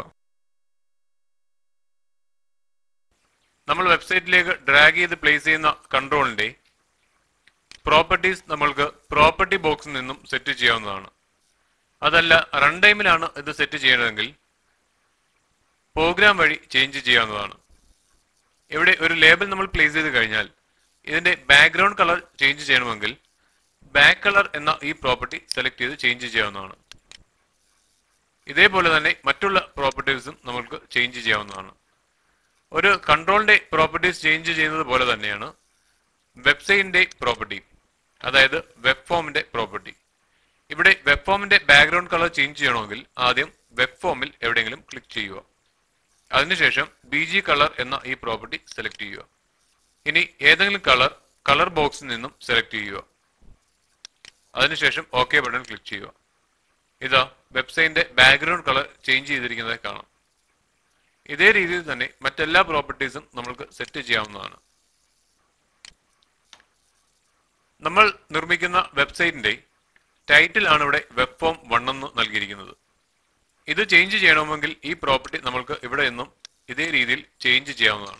നമ്മൾ വെബ്സൈറ്റിലേക്ക് ഡ്രാഗ് ചെയ്ത് പ്ലേസ് ചെയ്യുന്ന കൺട്രോളിന്റെ പ്രോപ്പർട്ടീസ് നമ്മൾക്ക് പ്രോപ്പർട്ടി ബോക്സിൽ നിന്നും സെറ്റ് ചെയ്യാവുന്നതാണ് അതല്ല റൺ ടൈമിലാണ് ഇത് സെറ്റ് ചെയ്യണമെങ്കിൽ പ്രോഗ്രാം വഴി ചേഞ്ച് ചെയ്യാവുന്നതാണ് ഇവിടെ ഒരു ലേബൽ നമ്മൾ പ്ലേസ് ചെയ്ത് കഴിഞ്ഞാൽ ഇതിന്റെ ബാക്ക്ഗ്രൗണ്ട് കളർ ചേഞ്ച് ചെയ്യണമെങ്കിൽ ബാക്ക് കളർ എന്ന ഈ പ്രോപ്പർട്ടി സെലക്ട് ചെയ്ത് ചേഞ്ച് ചെയ്യാവുന്നതാണ് ഇതേപോലെ തന്നെ മറ്റുള്ള പ്രോപ്പർട്ടീസും നമുക്ക് ചേഞ്ച് ചെയ്യാവുന്നതാണ് ഒരു കൺട്രോളിന്റെ പ്രോപ്പർട്ടീസ് ചേഞ്ച് ചെയ്യുന്നത് പോലെ തന്നെയാണ് വെബ്സൈറ്റിന്റെ പ്രോപ്പർട്ടി അതായത് വെബ് ഫോമിന്റെ പ്രോപ്പർട്ടി ഇവിടെ വെബ് ഫോമിന്റെ ബാക്ക്ഗ്രൗണ്ട് കളർ ചേഞ്ച് ചെയ്യണമെങ്കിൽ ആദ്യം വെബ് ഫോമിൽ എവിടെയെങ്കിലും ക്ലിക്ക് ചെയ്യുക അതിനുശേഷം ബി ജി കളർ എന്ന ഈ പ്രോപ്പർട്ടി സെലക്ട് ചെയ്യുക ഇനി ഏതെങ്കിലും കളർ കളർ ബോക്സിൽ നിന്നും സെലക്ട് ചെയ്യുക അതിനുശേഷം ഓക്കെ ബട്ടൺ ക്ലിക്ക് ചെയ്യുക ഇതാ വെബ്സൈറ്റിന്റെ ബാക്ക്ഗ്രൗണ്ട് കളർ ചേഞ്ച് ചെയ്തിരിക്കുന്നതായി കാണാം ഇതേ രീതിയിൽ തന്നെ മറ്റെല്ലാ പ്രോപ്പർട്ടീസും നമ്മൾക്ക് സെറ്റ് ചെയ്യാവുന്നതാണ് നമ്മൾ നിർമ്മിക്കുന്ന വെബ്സൈറ്റിന്റെ ടൈറ്റിൽ ആണ് ഇവിടെ വെബ് ഫോം വൺ എന്ന് നൽകിയിരിക്കുന്നത് ഇത് ചേഞ്ച് ചെയ്യണമെങ്കിൽ ഈ പ്രോപ്പർട്ടി നമ്മൾക്ക് ഇവിടെ നിന്നും ഇതേ രീതിയിൽ ചേഞ്ച് ചെയ്യാവുന്നതാണ്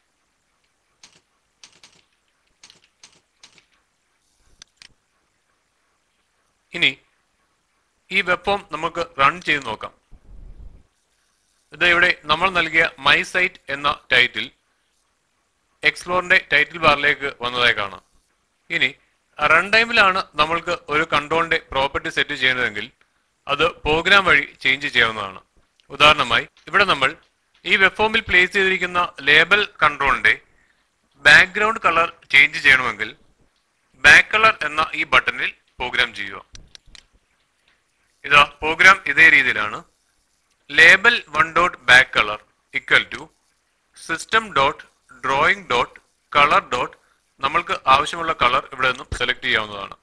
ഇനി ഈ വെബ് ഫോം നമുക്ക് റൺ ചെയ്ത് നോക്കാം ഇത് ഇവിടെ നമ്മൾ നൽകിയ മൈ സൈറ്റ് എന്ന ടൈറ്റിൽ എക്സ്പ്ലോറിന്റെ ടൈറ്റിൽ ബാറിലേക്ക് വന്നതായി കാണാം ഇനി റൺ ടൈമിലാണ് നമ്മൾക്ക് ഒരു കൺട്രോളിന്റെ പ്രോപ്പർട്ടി സെറ്റ് ചെയ്യുന്നതെങ്കിൽ അത് പ്രോഗ്രാം വഴി ചേഞ്ച് ചെയ്യാവുന്നതാണ് ഉദാഹരണമായി ഇവിടെ നമ്മൾ ഈ വെബ് ഫോമിൽ പ്ലേസ് ചെയ്തിരിക്കുന്ന ലേബൽ കൺട്രോളിന്റെ ബാക്ക്ഗ്രൗണ്ട് കളർ ചേഞ്ച് ചെയ്യണമെങ്കിൽ ബാക്ക് കളർ എന്ന ഈ ബട്ടണിൽ പ്രോഗ്രാം ചെയ്യുക ഇതാ പ്രോഗ്രാം ഇതേ രീതിയിലാണ് label one dot back colour equal to system dot drawing dot colour dot നമ്മൾക്ക് ആവശ്യമുള്ള കളർ ഇവിടെ നിന്നും സെലക്ട് ചെയ്യാവുന്നതാണ്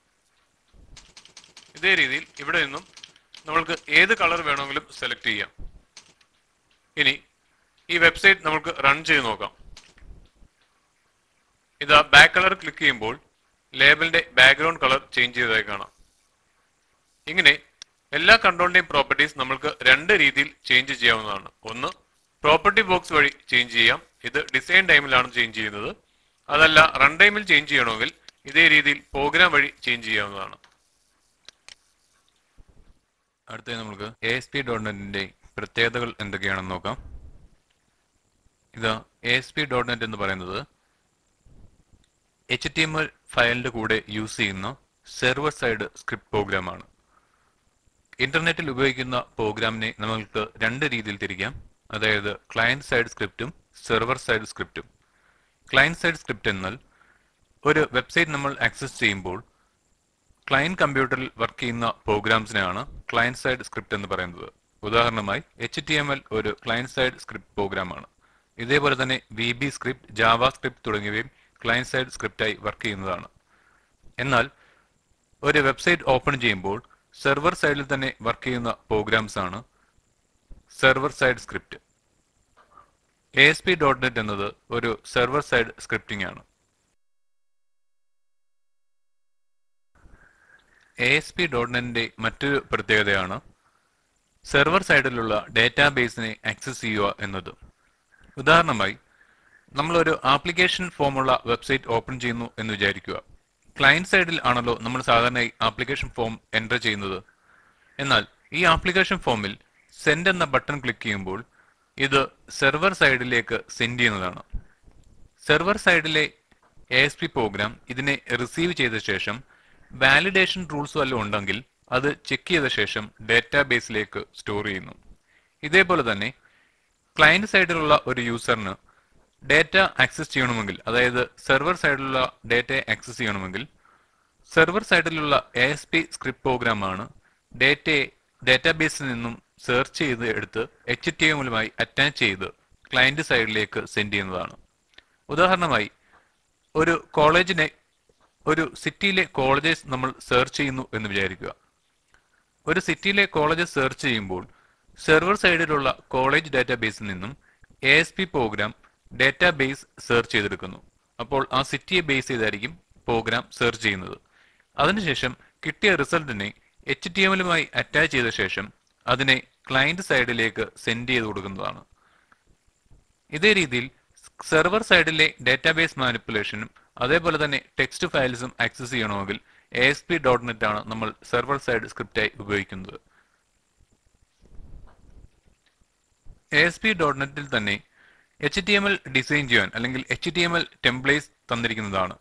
ഇതേ രീതിയിൽ ഇവിടെ നിന്നും നമ്മൾക്ക് ഏത് കളർ വേണമെങ്കിലും സെലക്ട് ചെയ്യാം ഇനി ഈ വെബ്സൈറ്റ് നമുക്ക് റൺ ചെയ്ത് നോക്കാം ഇതാ ബാക്ക് കളർ ക്ലിക്ക് ചെയ്യുമ്പോൾ ലേബലിന്റെ ബാക്ക്ഗ്രൗണ്ട് കളർ ചേഞ്ച് ചെയ്തതായി കാണാം ഇങ്ങനെ എല്ലാ കൺട്രോളിന്റെയും പ്രോപ്പർട്ടീസ് നമ്മൾക്ക് രണ്ട് രീതിയിൽ ചേഞ്ച് ചെയ്യാവുന്നതാണ് ഒന്ന് പ്രോപ്പർട്ടി ബോക്സ് വഴി ചേഞ്ച് ചെയ്യാം ഇത് ഡിസൈൻ ടൈമിലാണ് ചേഞ്ച് ചെയ്യുന്നത് അതല്ല റൺ ടൈമിൽ ചേഞ്ച് ചെയ്യണമെങ്കിൽ ഇതേ രീതിയിൽ പ്രോഗ്രാം വഴി ചേഞ്ച് ചെയ്യാവുന്നതാണ് അടുത്തത് നമുക്ക് എ എസ് പി ഡോട്ട് നെറ്റിന്റെ പ്രത്യേകതകൾ എന്തൊക്കെയാണെന്ന് നോക്കാം ഇത് A S P dot net എന്ന് പറയുന്നത് എച്ച് ടി എം എൽ ഫയലിന്റെ കൂടെ യൂസ് ചെയ്യുന്ന സെർവർ സൈഡ് സ്ക്രിപ്റ്റ് പ്രോഗ്രാമാണ് ഇന്റർനെറ്റിൽ ഉപയോഗിക്കുന്ന പ്രോഗ്രാമിനെ നമുക്ക് രണ്ട് രീതിയിൽ തിരിക്കാം അതായത് ക്ലയന്റ് സൈഡ് സ്ക്രിപ്റ്റും സെർവർ സൈഡ് സ്ക്രിപ്റ്റും ക്ലയന്റ് സൈഡ് സ്ക്രിപ്റ്റ് എന്നാൽ ഒരു വെബ്സൈറ്റ് നമ്മൾ ആക്സസ് ചെയ്യുമ്പോൾ ക്ലയന്റ് കമ്പ്യൂട്ടറിൽ വർക്ക് ചെയ്യുന്ന പ്രോഗ്രാംസിനെയാണ് ക്ലയന്റ് സൈഡ് സ്ക്രിപ്റ്റ് എന്ന് പറയുന്നത് ഉദാഹരണമായി എച്ച് ടി എം എൽ ഒരു ക്ലയന്റ് സൈഡ് സ്ക്രിപ്റ്റ് പ്രോഗ്രാമാണ് ഇതേപോലെ തന്നെ V B script JavaScript തുടങ്ങിയവയും ക്ലയന്റ് സൈഡ് സ്ക്രിപ്റ്റായി വർക്ക് ചെയ്യുന്നതാണ് എന്നാൽ ഒരു വെബ്സൈറ്റ് ഓപ്പൺ ചെയ്യുമ്പോൾ സെർവർ സൈഡിൽ തന്നെ വർക്ക് ചെയ്യുന്ന പ്രോഗ്രാംസ് ആണ് server side script A S P dot net എന്നത് ഒരു സെർവർ സൈഡ് സ്ക്രിപ്റ്റിംഗ് ആണ് എ എസ് പി ഡോട്ട് നെറ്റിന്റെ മറ്റൊരു പ്രത്യേകതയാണ് സെർവർ സൈഡിലുള്ള ഡാറ്റാബേസിനെ ആക്സസ് ചെയ്യുക എന്നത് ഉദാഹരണമായി നമ്മളൊരു ആപ്ലിക്കേഷൻ ഫോമുള്ള വെബ്സൈറ്റ് ഓപ്പൺ ചെയ്യുന്നു എന്ന് വിചാരിക്കുക ക്ലയന്റ് സൈഡിൽ ആണല്ലോ നമ്മൾ സാധാരണയായി ആപ്ലിക്കേഷൻ ഫോം എൻ്റർ ചെയ്യുന്നത് എന്നാൽ ഈ ആപ്ലിക്കേഷൻ ഫോമിൽ സെൻഡ് എന്ന ബട്ടൺ ക്ലിക്ക് ചെയ്യുമ്പോൾ ഇത് സെർവർ സൈഡിലേക്ക് സെൻഡ് ചെയ്യുന്നതാണ് സെർവർ സൈഡിലെ എ എസ് പി പ്രോഗ്രാം ഇതിനെ റിസീവ് ചെയ്ത ശേഷം വാലിഡേഷൻ റൂൾസ് വല്ലതും ഉണ്ടെങ്കിൽ അത് ചെക്ക് ചെയ്ത ശേഷം ഡാറ്റാബേസിലേക്ക് സ്റ്റോർ ചെയ്യുന്നു ഇതേപോലെ തന്നെ ക്ലയന്റ് സൈഡിലുള്ള ഒരു യൂസറിന് ഡാറ്റ ആക്സസ് ചെയ്യണമെങ്കിൽ അതായത് സെർവർ സൈഡിലുള്ള ഡാറ്റയെ ആക്സസ് ചെയ്യണമെങ്കിൽ സെർവർ സൈഡിലുള്ള എ എസ് പി സ്ക്രിപ്റ്റ് പ്രോഗ്രാമാണ് ഡാറ്റയെ ഡാറ്റാബേസിൽ നിന്നും സെർച്ച് ചെയ്ത് എടുത്ത് എച്ച് ടി എമ്മുമായി അറ്റാച്ച് ചെയ്ത് ക്ലയന്റ് സൈഡിലേക്ക് സെൻഡ് ചെയ്യുന്നതാണ് ഉദാഹരണമായി ഒരു കോളേജിനെ ഒരു സിറ്റിയിലെ കോളേജസ് നമ്മൾ സെർച്ച് ചെയ്യുന്നു എന്ന് വിചാരിക്കുക ഒരു സിറ്റിയിലെ കോളേജസ് സെർച്ച് ചെയ്യുമ്പോൾ സെർവർ സൈഡിലുള്ള കോളേജ് ഡാറ്റാബേസിൽ നിന്നും A S P program database search ചെയ്തെടുക്കുന്നു അപ്പോൾ ആ സിറ്റിയെ ബേസ് ചെയ്തായിരിക്കും പ്രോഗ്രാം സെർച്ച് ചെയ്യുന്നത് അതിനുശേഷം കിട്ടിയ റിസൾട്ടിനെ എച്ച് ടി എമ്മിലുമായി അറ്റാച്ച് ചെയ്ത ശേഷം അതിനെ ക്ലയന്റ് സൈഡിലേക്ക് സെൻഡ് ചെയ്ത് കൊടുക്കുന്നതാണ് ഇതേ രീതിയിൽ സെർവർ സൈഡിലെ ഡാറ്റാബേസ് മാനിപ്പുലേഷനും അതേപോലെ തന്നെ ടെക്സ്റ്റ് ഫയൽസും ആക്സസ് ചെയ്യണമെങ്കിൽ A S P dot net ആണ് നമ്മൾ സെർവർ സൈഡ് സ്ക്രിപ്റ്റായി ഉപയോഗിക്കുന്നത് എ എസ് പി ഡോട്ട് നെറ്റിൽ തന്നെ H T M L design ചെയ്യാൻ അല്ലെങ്കിൽ H T M L templates തന്നിരിക്കുന്നതാണ്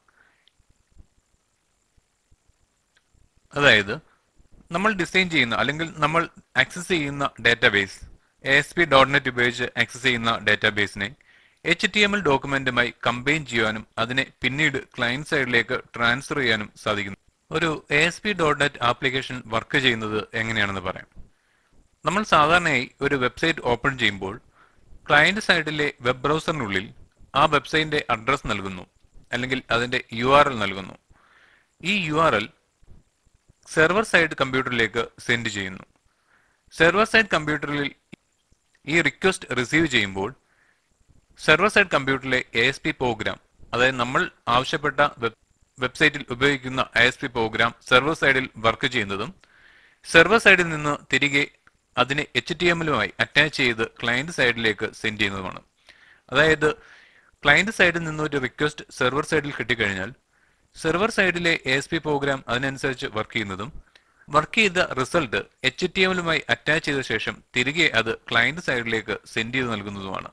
അതായത് നമ്മൾ ഡിസൈൻ ചെയ്യുന്ന അല്ലെങ്കിൽ നമ്മൾ ആക്സസ് ചെയ്യുന്ന database A S P dot net ഉപയോഗിച്ച് ആക്സസ് ചെയ്യുന്ന ഡാറ്റാബേസിനെ എച്ച് ടി എം എൽ ഡോക്യുമെന്റുമായി കമ്പൈൻ ചെയ്യാനും അതിനെ പിന്നീട് ക്ലയന്റ് സൈഡിലേക്ക് ട്രാൻസ്ഫർ ചെയ്യാനും സാധിക്കുന്നു ഒരു A S P dot net application work ചെയ്യുന്നത് എങ്ങനെയാണെന്ന് പറയാം നമ്മൾ സാധാരണയായി ഒരു വെബ്സൈറ്റ് ഓപ്പൺ ചെയ്യുമ്പോൾ ക്ലയന്റ് സൈഡിലെ വെബ് ബ്രൗസറിനുള്ളിൽ ആ വെബ്സൈറ്റിന്റെ അഡ്രസ് നൽകുന്നു അല്ലെങ്കിൽ അതിന്റെ യു ആർ എൽ നൽകുന്നു ഈ U R L server side കമ്പ്യൂട്ടറിലേക്ക് സെൻഡ് ചെയ്യുന്നു സെർവർ സൈഡ് കമ്പ്യൂട്ടറിൽ ഈ റിക്വസ്റ്റ് റിസീവ് ചെയ്യുമ്പോൾ സെർവർ സൈഡ് കമ്പ്യൂട്ടറിലെ എ എസ് പി പ്രോഗ്രാം അതായത് നമ്മൾ ആവശ്യപ്പെട്ട വെബ് വെബ്സൈറ്റിൽ ഉപയോഗിക്കുന്ന A S P program server സൈഡിൽ വർക്ക് ചെയ്യുന്നതും സെർവർ സൈഡിൽ നിന്ന് തിരികെ അതിനെ എച്ച് ടി എമ്മിലുമായി അറ്റാച്ച് ചെയ്ത് ക്ലയന്റ് സൈഡിലേക്ക് സെൻഡ് ചെയ്യുന്നതുമാണ് അതായത് ക്ലയന്റ് സൈഡിൽ നിന്ന് ഒരു റിക്വസ്റ്റ് സെർവർ സൈഡിൽ കിട്ടിക്കഴിഞ്ഞാൽ സെർവർ സൈഡിലെ എ എസ് പി പ്രോഗ്രാം അതിനനുസരിച്ച് വർക്ക് ചെയ്യുന്നതും വർക്ക് ചെയ്ത റിസൾട്ട് എച്ച് ടി എമ്മിലുമായി അറ്റാച്ച് ചെയ്ത ശേഷം തിരികെ അത് ക്ലയന്റ് സൈഡിലേക്ക് സെൻഡ് ചെയ്ത് നൽകുന്നതുമാണ്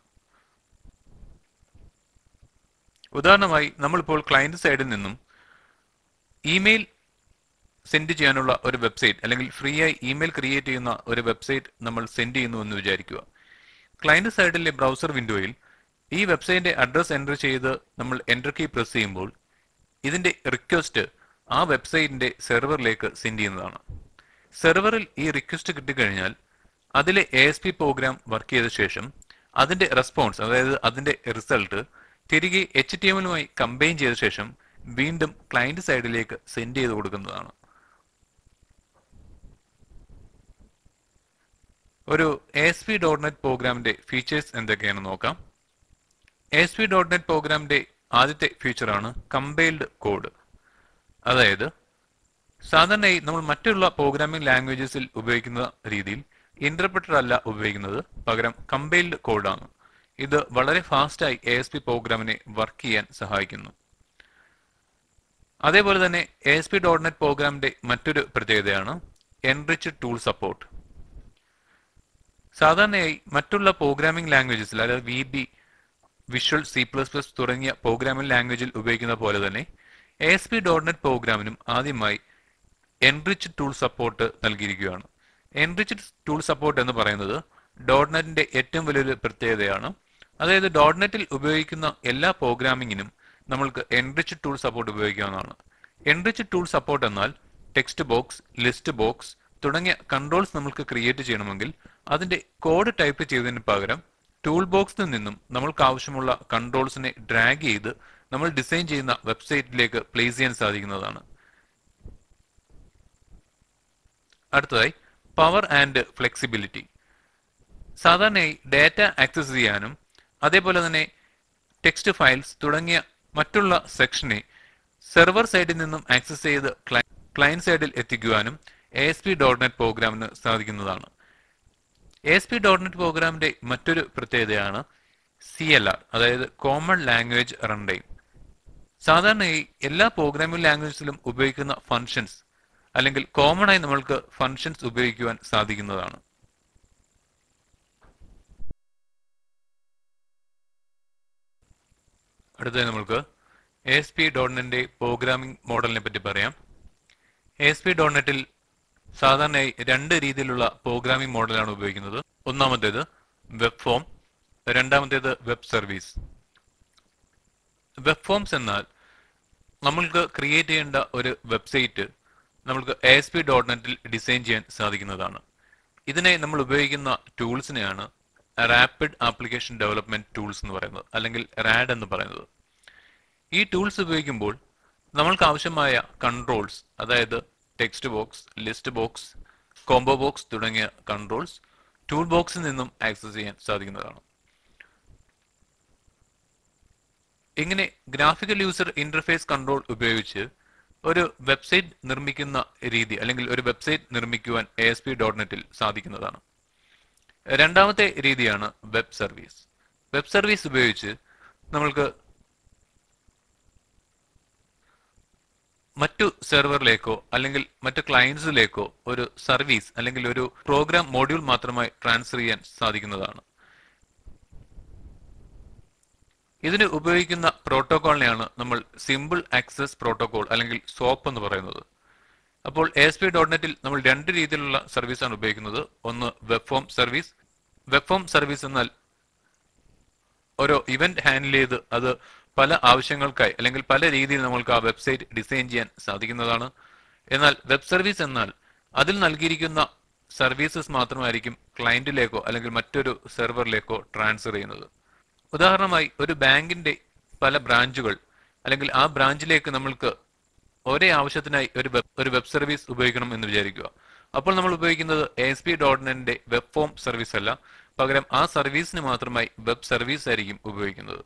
ഉദാഹരണമായി നമ്മളിപ്പോൾ ക്ലയന്റ് സൈഡിൽ നിന്നും ഇമെയിൽ സെൻഡ് ചെയ്യാനുള്ള ഒരു വെബ്സൈറ്റ് അല്ലെങ്കിൽ ഫ്രീ ആയി ഇമെയിൽ ക്രിയേറ്റ് ചെയ്യുന്ന ഒരു വെബ്സൈറ്റ് നമ്മൾ സെൻഡ് ചെയ്യുന്നു എന്ന് വിചാരിക്കുക ക്ലയന്റ് സൈഡിലെ ബ്രൗസർ വിൻഡോയിൽ ഈ വെബ്സൈറ്റിന്റെ അഡ്രസ് എൻ്റർ ചെയ്ത് നമ്മൾ എൻ്റർ കീ പ്രസ് ചെയ്യുമ്പോൾ ഇതിന്റെ റിക്വസ്റ്റ് ആ വെബ്സൈറ്റിന്റെ സെർവറിലേക്ക് സെൻഡ് ചെയ്യുന്നതാണ് സെർവറിൽ ഈ റിക്വസ്റ്റ് കിട്ടിക്കഴിഞ്ഞാൽ അതിലെ A S P program work ചെയ്ത ശേഷം അതിന്റെ റെസ്പോൺസ് അതായത് അതിന്റെ റിസൾട്ട് തിരികെ എച്ച് ടി എമ്മിലുമായി കമ്പൈൻ ചെയ്ത ശേഷം വീണ്ടും ക്ലയന്റ് സൈഡിലേക്ക് സെൻഡ് ചെയ്ത് കൊടുക്കുന്നതാണ് ഒരു എസ് പി ഡോട്ട് നെറ്റ് പ്രോഗ്രാമിന്റെ ഫീച്ചേഴ്സ് എന്തൊക്കെയാണെന്ന് നോക്കാം എസ് പി ഡോട്ട് നെറ്റ് പ്രോഗ്രാമിന്റെ ആദ്യത്തെ ഫീച്ചറാണ് കമ്പൈൽഡ് കോഡ് അതായത് സാധാരണയായി നമ്മൾ മറ്റുള്ള പ്രോഗ്രാമിംഗ് ലാംഗ്വേജസിൽ ഉപയോഗിക്കുന്ന രീതിയിൽ ഇന്റർപ്രിറ്റർ അല്ല ഉപയോഗിക്കുന്നത് പകരം കമ്പൈൽഡ് കോഡാണ് ഇത് വളരെ ഫാസ്റ്റായി എ എസ് പി പ്രോഗ്രാമിനെ വർക്ക് ചെയ്യാൻ സഹായിക്കുന്നു അതേപോലെ തന്നെ A S P dot net പ്രോഗ്രാമിന്റെ മറ്റൊരു പ്രത്യേകതയാണ് എൻറിച്ച് ടൂൾ സപ്പോർട്ട് സാധാരണയായി മറ്റുള്ള പ്രോഗ്രാമിംഗ് ലാംഗ്വേജസിൽ അതായത് V B visual C plus plus തുടങ്ങിയ പ്രോഗ്രാമിംഗ് ലാംഗ്വേജിൽ ഉപയോഗിക്കുന്ന പോലെ തന്നെ A S P dot net പ്രോഗ്രാമിനും ആദ്യമായി എൻറിച്ച് ടൂൾ സപ്പോർട്ട് നൽകിയിരിക്കുകയാണ് എൻറിച്ച് ടൂൾ സപ്പോർട്ട് എന്ന് പറയുന്നത് ഡോട്ട് നെറ്റിന്റെ ഏറ്റവും വലിയൊരു പ്രത്യേകതയാണ് അതായത് ഡോട്ട് നെറ്റിൽ ഉപയോഗിക്കുന്ന എല്ലാ പ്രോഗ്രാമിങ്ങിനും നമ്മൾക്ക് എൻറിച്ച് ടൂൾ സപ്പോർട്ട് ഉപയോഗിക്കാവുന്നതാണ് എൻറിച്ച് ടൂൾ സപ്പോർട്ട് എന്നാൽ ടെക്സ്റ്റ് ബോക്സ് ലിസ്റ്റ് ബോക്സ് തുടങ്ങിയ കൺട്രോൾസ് നമ്മൾക്ക് ക്രിയേറ്റ് ചെയ്യണമെങ്കിൽ അതിന്റെ കോഡ് ടൈപ്പ് ചെയ്തതിന് പകരം ടൂൾ ബോക്സിൽ നിന്നും നമ്മൾക്ക് ആവശ്യമുള്ള കൺട്രോൾസിനെ ഡ്രാഗ് ചെയ്ത് നമ്മൾ ഡിസൈൻ ചെയ്യുന്ന വെബ്സൈറ്റിലേക്ക് പ്ലേസ് ചെയ്യാൻ സാധിക്കുന്നതാണ് അടുത്തതായി പവർ ആൻഡ് ഫ്ലെക്സിബിലിറ്റി സാധാരണയായി ഡാറ്റ ആക്സസ് ചെയ്യാനും അതേപോലെ തന്നെ ടെക്സ്റ്റ് ഫയൽസ് തുടങ്ങിയ മറ്റുള്ള സെക്ഷനെ സെർവർ സൈഡിൽ നിന്നും ആക്സസ് ചെയ്ത് ക്ലയന്റ് സൈഡിൽ എത്തിക്കുവാനും A S P dot net പ്രോഗ്രാമിന് സാധിക്കുന്നതാണ് A S P dot net പ്രോഗ്രാമിന്റെ മറ്റൊരു പ്രത്യേകതയാണ് സി എൽ ആർ അതായത് കോമൺ ലാംഗ്വേജ് റൺ ടൈം സാധാരണയായി എല്ലാ പ്രോഗ്രാമിംഗ് ലാംഗ്വേജിലും ഉപയോഗിക്കുന്ന ഫങ്ഷൻസ് അല്ലെങ്കിൽ കോമൺ ആയി നമ്മൾക്ക് ഫങ്ഷൻസ് ഉപയോഗിക്കുവാൻ സാധിക്കുന്നതാണ് അടുത്തത് നമ്മൾക്ക് എ എസ് പി ഡോട്ട് നെറ്റിന്റെ പ്രോഗ്രാമിംഗ് മോഡലിനെ പറ്റി പറയാം എ എസ് പി ഡോട്ട് നെറ്റിൽ സാധാരണയായി രണ്ട് രീതിയിലുള്ള പ്രോഗ്രാമിംഗ് മോഡലാണ് ഉപയോഗിക്കുന്നത് ഒന്നാമത്തേത് വെബ് ഫോം രണ്ടാമത്തേത് വെബ് സർവീസ് വെബ് ഫോംസ് എന്നാൽ നമ്മൾക്ക് ക്രിയേറ്റ് ചെയ്യേണ്ട ഒരു വെബ്സൈറ്റ് നമ്മൾക്ക് എ എസ് പി ഡോട്ട് നെറ്റിൽ ഡിസൈൻ ചെയ്യാൻ സാധിക്കുന്നതാണ് ഇതിനെ നമ്മൾ ഉപയോഗിക്കുന്ന ടൂൾസിനെയാണ് റാപ്പിഡ് ആപ്ലിക്കേഷൻ ഡെവലപ്മെന്റ് ടൂൾസ് എന്ന് പറയുന്നത് അല്ലെങ്കിൽ റാഡ് എന്ന് പറയുന്നത് ഈ ടൂൾസ് ഉപയോഗിക്കുമ്പോൾ നമ്മൾക്ക് ആവശ്യമായ കൺട്രോൾസ് അതായത് text box list box combo box തുടങ്ങിയ കൺട്രോൾസ് ടൂൾ ബോക്സിൽ നിന്നും ആക്സസ് ചെയ്യാൻ സാധിക്കുന്നതാണ് ഇങ്ങനെ ഗ്രാഫിക്കൽ യൂസർ ഇന്റർഫേസ് കൺട്രോൾ ഉപയോഗിച്ച് ഒരു വെബ്സൈറ്റ് നിർമ്മിക്കുന്ന രീതി അല്ലെങ്കിൽ ഒരു വെബ്സൈറ്റ് നിർമ്മിക്കുവാൻ എ എസ് പി ഡോട്ട് നെറ്റിൽ സാധിക്കുന്നതാണ് രണ്ടാമത്തെ രീതിയാണ് വെബ് സർവീസ് വെബ് സർവീസ് ഉപയോഗിച്ച് നമ്മൾക്ക് മറ്റു സെർവറിലേക്കോ അല്ലെങ്കിൽ മറ്റു ക്ലയൻസിലേക്കോ ഒരു സർവീസ് അല്ലെങ്കിൽ ഒരു പ്രോഗ്രാം മോഡ്യൂൾ മാത്രമായി ട്രാൻസ്ഫർ ചെയ്യാൻ സാധിക്കുന്നതാണ് ഇതിന് ഉപയോഗിക്കുന്ന പ്രോട്ടോകോളിനെയാണ് നമ്മൾ സിമ്പിൾ ആക്സസ് പ്രോട്ടോകോൾ അല്ലെങ്കിൽ സോപ്പ് എന്ന് പറയുന്നത് അപ്പോൾ എ എസ് പി ഡോട്ട് നെറ്റിൽ നമ്മൾ രണ്ട് രീതിയിലുള്ള സർവീസാണ് ഉപയോഗിക്കുന്നത് ഒന്ന് web form service web form service എന്നാൽ ഓരോ ഇവന്റ് ഹാൻഡിൽ ചെയ്ത് അത് പല ആവശ്യങ്ങൾക്കായി അല്ലെങ്കിൽ പല രീതിയിൽ നമ്മൾക്ക് ആ വെബ്സൈറ്റ് ഡിസൈൻ ചെയ്യാൻ സാധിക്കുന്നതാണ് എന്നാൽ വെബ് സർവീസ് എന്നാൽ അതിൽ നൽകിയിരിക്കുന്ന സർവീസസ് മാത്രമായിരിക്കും ക്ലയന്റിലേക്കോ അല്ലെങ്കിൽ മറ്റൊരു സെർവറിലേക്കോ ട്രാൻസ്ഫർ ചെയ്യുന്നത് ഉദാഹരണമായി ഒരു ബാങ്കിന്റെ പല ബ്രാഞ്ചുകൾ അല്ലെങ്കിൽ ആ ബ്രാഞ്ചിലേക്ക് നമ്മൾക്ക് ഒരേ ആവശ്യത്തിനായി ഒരു വെബ് ഒരു വെബ് സർവീസ് ഉപയോഗിക്കണം എന്ന് വിചാരിക്കുക അപ്പോൾ നമ്മൾ ഉപയോഗിക്കുന്നത് എ എസ് പി ഡോട്ട് നെറ്റിന്റെ വെബ് ഫോം സർവീസ് അല്ല പകരം ആ സർവീസിന് മാത്രമായി വെബ് സർവീസ് ആയിരിക്കും ഉപയോഗിക്കുന്നത്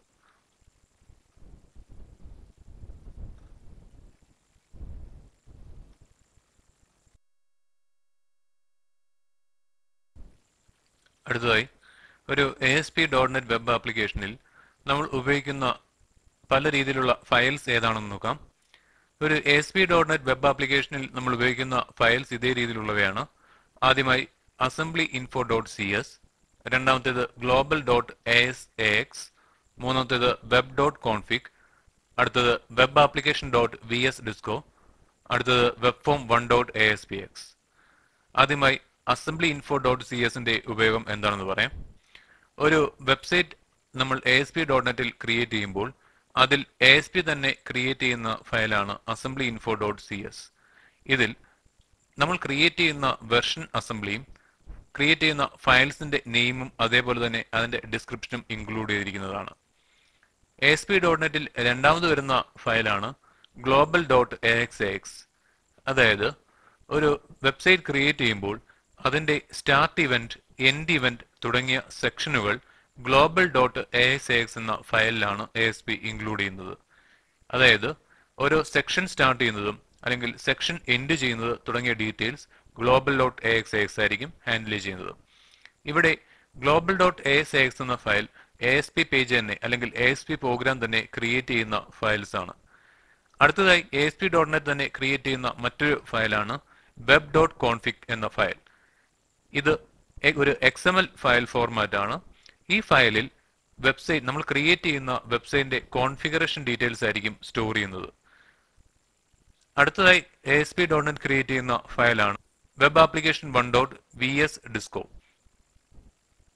അടുത്തതായി ഒരു A S P dot net web ആപ്ലിക്കേഷനിൽ നമ്മൾ ഉപയോഗിക്കുന്ന പല രീതിയിലുള്ള ഫയൽസ് ഏതാണെന്ന് നോക്കാം ഒരു A S P dot net web ആപ്ലിക്കേഷനിൽ നമ്മൾ ഉപയോഗിക്കുന്ന ഫയൽസ് ഇതേ രീതിയിലുള്ളവയാണ് ആദ്യമായി assembly info dot C S രണ്ടാമത്തേത് global dot A S A X മൂന്നാമത്തേത് വെബ് ഡോട്ട് കോൺഫിക് അടുത്തത് web application dot V S disco അടുത്തത് web form one dot A S P X ആദ്യമായി അസംബ്ലി ഇൻഫോ ഡോട്ട് സി എസിന്റെ ഉപയോഗം എന്താണെന്ന് പറയാം ഒരു വെബ്സൈറ്റ് നമ്മൾ എ എസ് പി ഡോട്ട് നെറ്റിൽ ക്രിയേറ്റ് ചെയ്യുമ്പോൾ അതിൽ എ എസ് പി തന്നെ ക്രിയേറ്റ് ചെയ്യുന്ന ഫയലാണ് assembly info dot C S ഇതിൽ നമ്മൾ ക്രിയേറ്റ് ചെയ്യുന്ന വെർഷൻ അസംബ്ലിയും ക്രിയേറ്റ് ചെയ്യുന്ന ഫയൽസിന്റെ നെയിമും അതേപോലെ തന്നെ അതിന്റെ ഡിസ്ക്രിപ്ഷനും ഇൻക്ലൂഡ് ചെയ്തിരിക്കുന്നതാണ് എ എസ് പി ഡോട്ട് നെറ്റിൽ രണ്ടാമത് വരുന്ന ഫയലാണ് global dot A X X അതായത് ഒരു വെബ്സൈറ്റ് ക്രിയേറ്റ് ചെയ്യുമ്പോൾ അതിന്റെ സ്റ്റാർട്ട് ഇവന്റ് എൻഡ് ഇവന്റ് തുടങ്ങിയ സെക്ഷനുകൾ global dot A S X എന്ന ഫയലിലാണ് എ എസ് പി ഇൻക്ലൂഡ് ചെയ്യുന്നത് അതായത് ഓരോ സെക്ഷൻ സ്റ്റാർട്ട് ചെയ്യുന്നതും അല്ലെങ്കിൽ സെക്ഷൻ എൻഡ് ചെയ്യുന്നത് തുടങ്ങിയ details global dot A X X ആയിരിക്കും ഹാൻഡിൽ ചെയ്യുന്നത് ഇവിടെ global dot A S X എന്ന file A S P page തന്നെ അല്ലെങ്കിൽ എ എസ് പി പ്രോഗ്രാം തന്നെ ക്രിയേറ്റ് ചെയ്യുന്ന ഫയൽസ് ആണ് അടുത്തതായി A S P dot net തന്നെ ക്രിയേറ്റ് ചെയ്യുന്ന മറ്റൊരു ഫയലാണ് വെബ് ഡോട്ട് കോൺഫിക് എന്ന ഫയൽ ഇത് എ- ഒരു X M L file format ആണ് ഈ ഫയലിൽ വെബ്സൈറ്റ് നമ്മൾ ക്രിയേറ്റ് ചെയ്യുന്ന വെബ്സൈറ്റിന്റെ കോൺഫിഗറേഷൻ ഡീറ്റെയിൽസ് ആയിരിക്കും സ്റ്റോർ ചെയ്യുന്നത് അടുത്തതായി A S P dot net create ചെയ്യുന്ന ഫയലാണ് web application one dot V S disco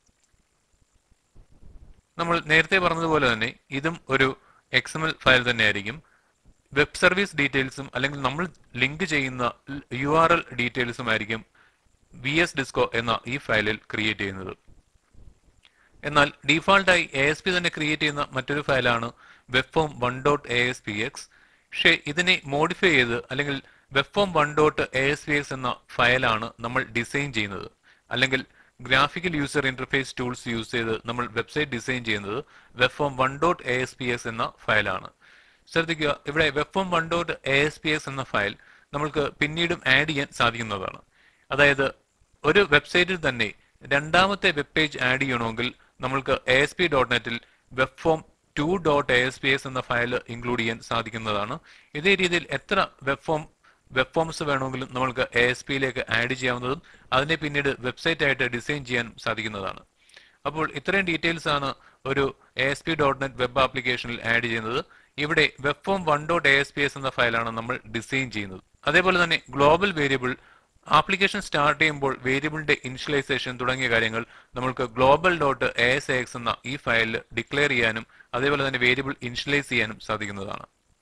നമ്മൾ നേരത്തെ പറഞ്ഞതുപോലെ തന്നെ ഇതും ഒരു എക്സ് എം എൽ ഫയൽ തന്നെയായിരിക്കും വെബ് സർവീസ് ഡീറ്റെയിൽസും അല്ലെങ്കിൽ നമ്മൾ ലിങ്ക് ചെയ്യുന്ന യു ആർ എൽ ഡീറ്റെയിൽസും ആയിരിക്കും വി എസ് ഡിസ്കോ എന്ന ഈ ഫയലിൽ ക്രിയേറ്റ് ചെയ്യുന്നത് എന്നാൽ ഡീഫാൾട്ടായി എ എസ് പി തന്നെ ക്രിയേറ്റ് ചെയ്യുന്ന മറ്റൊരു ഫയലാണ് web form one dot A S P X പക്ഷേ ഇതിനെ മോഡിഫൈ ചെയ്ത് അല്ലെങ്കിൽ web form one dot A S P X എന്ന ഫയലാണ് നമ്മൾ ഡിസൈൻ ചെയ്യുന്നത് അല്ലെങ്കിൽ graphical user interface tools use ചെയ്ത് നമ്മൾ വെബ്സൈറ്റ് ഡിസൈൻ ചെയ്യുന്നത് web form one dot A S P X എന്ന ഫയലാണ് ശ്രദ്ധിക്കുക ഇവിടെ web form one dot A S P X എന്ന ഫയൽ നമ്മൾക്ക് പിന്നീടും ആഡ് ചെയ്യാൻ സാധിക്കുന്നതാണ് അതായത് ഒരു വെബ്സൈറ്റിൽ തന്നെ രണ്ടാമത്തെ വെബ് പേജ് ആഡ് ചെയ്യണമെങ്കിൽ നമ്മൾക്ക് എ എസ് പി ഡോട്ട് നെറ്റിൽ web form two dot A S P S എന്ന ഫയൽ ഇൻക്ലൂഡ് ചെയ്യാൻ സാധിക്കുന്നതാണ് ഇതേ രീതിയിൽ എത്ര വെബ് ഫോം വെബ് ഫോംസ് വേണമെങ്കിലും നമ്മൾക്ക് എ എസ് പിയിലേക്ക് ആഡ് ചെയ്യാവുന്നതും അതിനെ പിന്നീട് വെബ്സൈറ്റ് ആയിട്ട് ഡിസൈൻ ചെയ്യാൻ സാധിക്കുന്നതാണ് അപ്പോൾ ഇത്രയും ഡീറ്റെയിൽസ് ആണ് ഒരു A S P dot net web ആപ്ലിക്കേഷനിൽ ആഡ് ചെയ്യുന്നത് ഇവിടെ web form one dot A S P S എന്ന ഫയലാണ് നമ്മൾ ഡിസൈൻ ചെയ്യുന്നത് അതേപോലെ തന്നെ ഗ്ലോബൽ വേരിയബിൾ ആപ്ലിക്കേഷൻ സ്റ്റാർട്ട് ചെയ്യുമ്പോൾ വേരിയബിളിന്റെ ഇനിഷ്യലൈസേഷൻ തുടങ്ങിയ കാര്യങ്ങൾ നമ്മൾക്ക് global dot A S X എന്ന ഈ ഫയലിൽ ഡിക്ലെയർ ചെയ്യാനും അതേപോലെ തന്നെ വേരിയബിൾ ഇനിഷ്യലൈസ് ചെയ്യാനും സാധിക്കുന്നതാണ്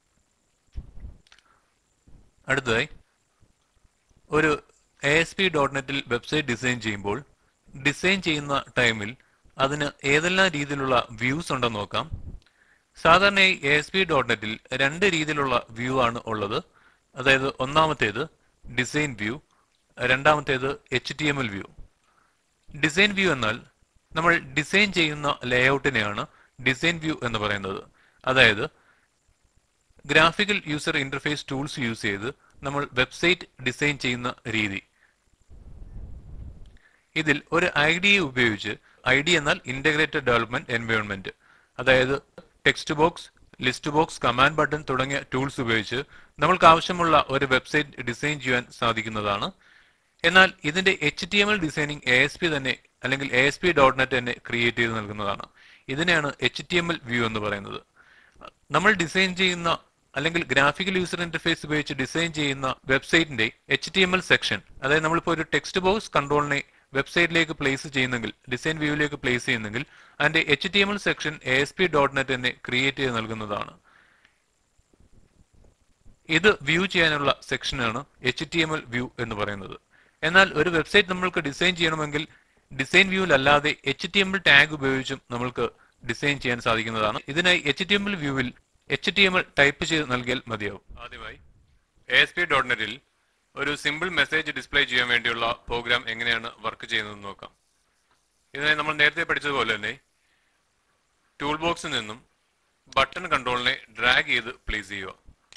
അടുത്തതായി ഒരു എ എസ് പി ഡോട്ട് നെറ്റിൽ വെബ്സൈറ്റ് ഡിസൈൻ ചെയ്യുമ്പോൾ ഡിസൈൻ ചെയ്യുന്ന ടൈമിൽ അതിന് ഏതെല്ലാം രീതിയിലുള്ള വ്യൂസ് ഉണ്ടെന്ന് നോക്കാം സാധാരണയായി എ എസ് പി ഡോട്ട് നെറ്റിൽ രണ്ട് രീതിയിലുള്ള വ്യൂ ആണ് ഉള്ളത് അതായത് ഒന്നാമത്തേത് ഡിസൈൻ വ്യൂ രണ്ടാമത്തേത് H T M L view design view എന്നാൽ നമ്മൾ ഡിസൈൻ ചെയ്യുന്ന ലേഔട്ടിനെയാണ് ഡിസൈൻ വ്യൂ എന്ന് പറയുന്നത് അതായത് graphical user interface tools use ചെയ്ത് നമ്മൾ വെബ്സൈറ്റ് ഡിസൈൻ ചെയ്യുന്ന രീതി ഇതിൽ ഒരു ഐ ഡി ഉപയോഗിച്ച് ഐ ഡി എന്നാൽ ഇന്റഗ്രേറ്റഡ് ഡെവലപ്മെന്റ് എൻവയോൺമെന്റ് അതായത് text box list box command button തുടങ്ങിയ ടൂൾസ് ഉപയോഗിച്ച് നമ്മൾക്ക് ആവശ്യമുള്ള ഒരു വെബ്സൈറ്റ് ഡിസൈൻ ചെയ്യാൻ സാധിക്കുന്നതാണ് എന്നാൽ ഇതിന്റെ H T M L designing A S P തന്നെ അല്ലെങ്കിൽ A S P dot net തന്നെ ക്രിയേറ്റ് ചെയ്ത് നൽകുന്നതാണ് ഇതിനെയാണ് H T M L view എന്ന് പറയുന്നത് നമ്മൾ ഡിസൈൻ ചെയ്യുന്ന അല്ലെങ്കിൽ ഗ്രാഫിക്കൽ യൂസർ ഇന്റർഫേസ് ഉപയോഗിച്ച് ഡിസൈൻ ചെയ്യുന്ന വെബ്സൈറ്റിന്റെ H T M L section അതായത് നമ്മളിപ്പോൾ ഒരു ടെക്സ്റ്റ് ബോക്സ് കൺട്രോളിനെ വെബ്സൈറ്റിലേക്ക് പ്ലേസ് ചെയ്യുന്നെങ്കിൽ ഡിസൈൻ വ്യൂവിലേക്ക് പ്ലേസ് ചെയ്യുന്നെങ്കിൽ അതിന്റെ H T M L section A S P dot net തന്നെ ക്രിയേറ്റ് ചെയ്ത് നൽകുന്നതാണ് ഇത് വ്യൂ ചെയ്യാനുള്ള സെക്ഷനാണ് H T M L view എന്ന് പറയുന്നത് എന്നാൽ ഒരു വെബ്സൈറ്റ് നമ്മൾക്ക് ഡിസൈൻ ചെയ്യണമെങ്കിൽ ഡിസൈൻ വ്യൂവിൽ അല്ലാതെ H T M L tag ഉപയോഗിച്ചും നമ്മൾക്ക് ഡിസൈൻ ചെയ്യാൻ സാധിക്കുന്നതാണ് ഇതിനായി എച്ച് ടി എം എൽ വ്യൂവിൽ H T M L type ചെയ്ത് നൽകിയാൽ മതിയാവും ആദ്യമായി എ എസ് പി ഡോട്ട് നെറ്റിൽ ഒരു സിമ്പിൾ മെസ്സേജ് ഡിസ്പ്ലേ ചെയ്യാൻ വേണ്ടിയുള്ള പ്രോഗ്രാം എങ്ങനെയാണ് വർക്ക് ചെയ്യുന്നതെന്ന് നോക്കാം ഇതിനായി നമ്മൾ നേരത്തെ പഠിച്ചതുപോലെ തന്നെ ടൂൾ ബോക്സിൽ നിന്നും ബട്ടൺ കൺട്രോളിനെ ഡ്രാഗ് ചെയ്ത് പ്ലേസ് ചെയ്യുക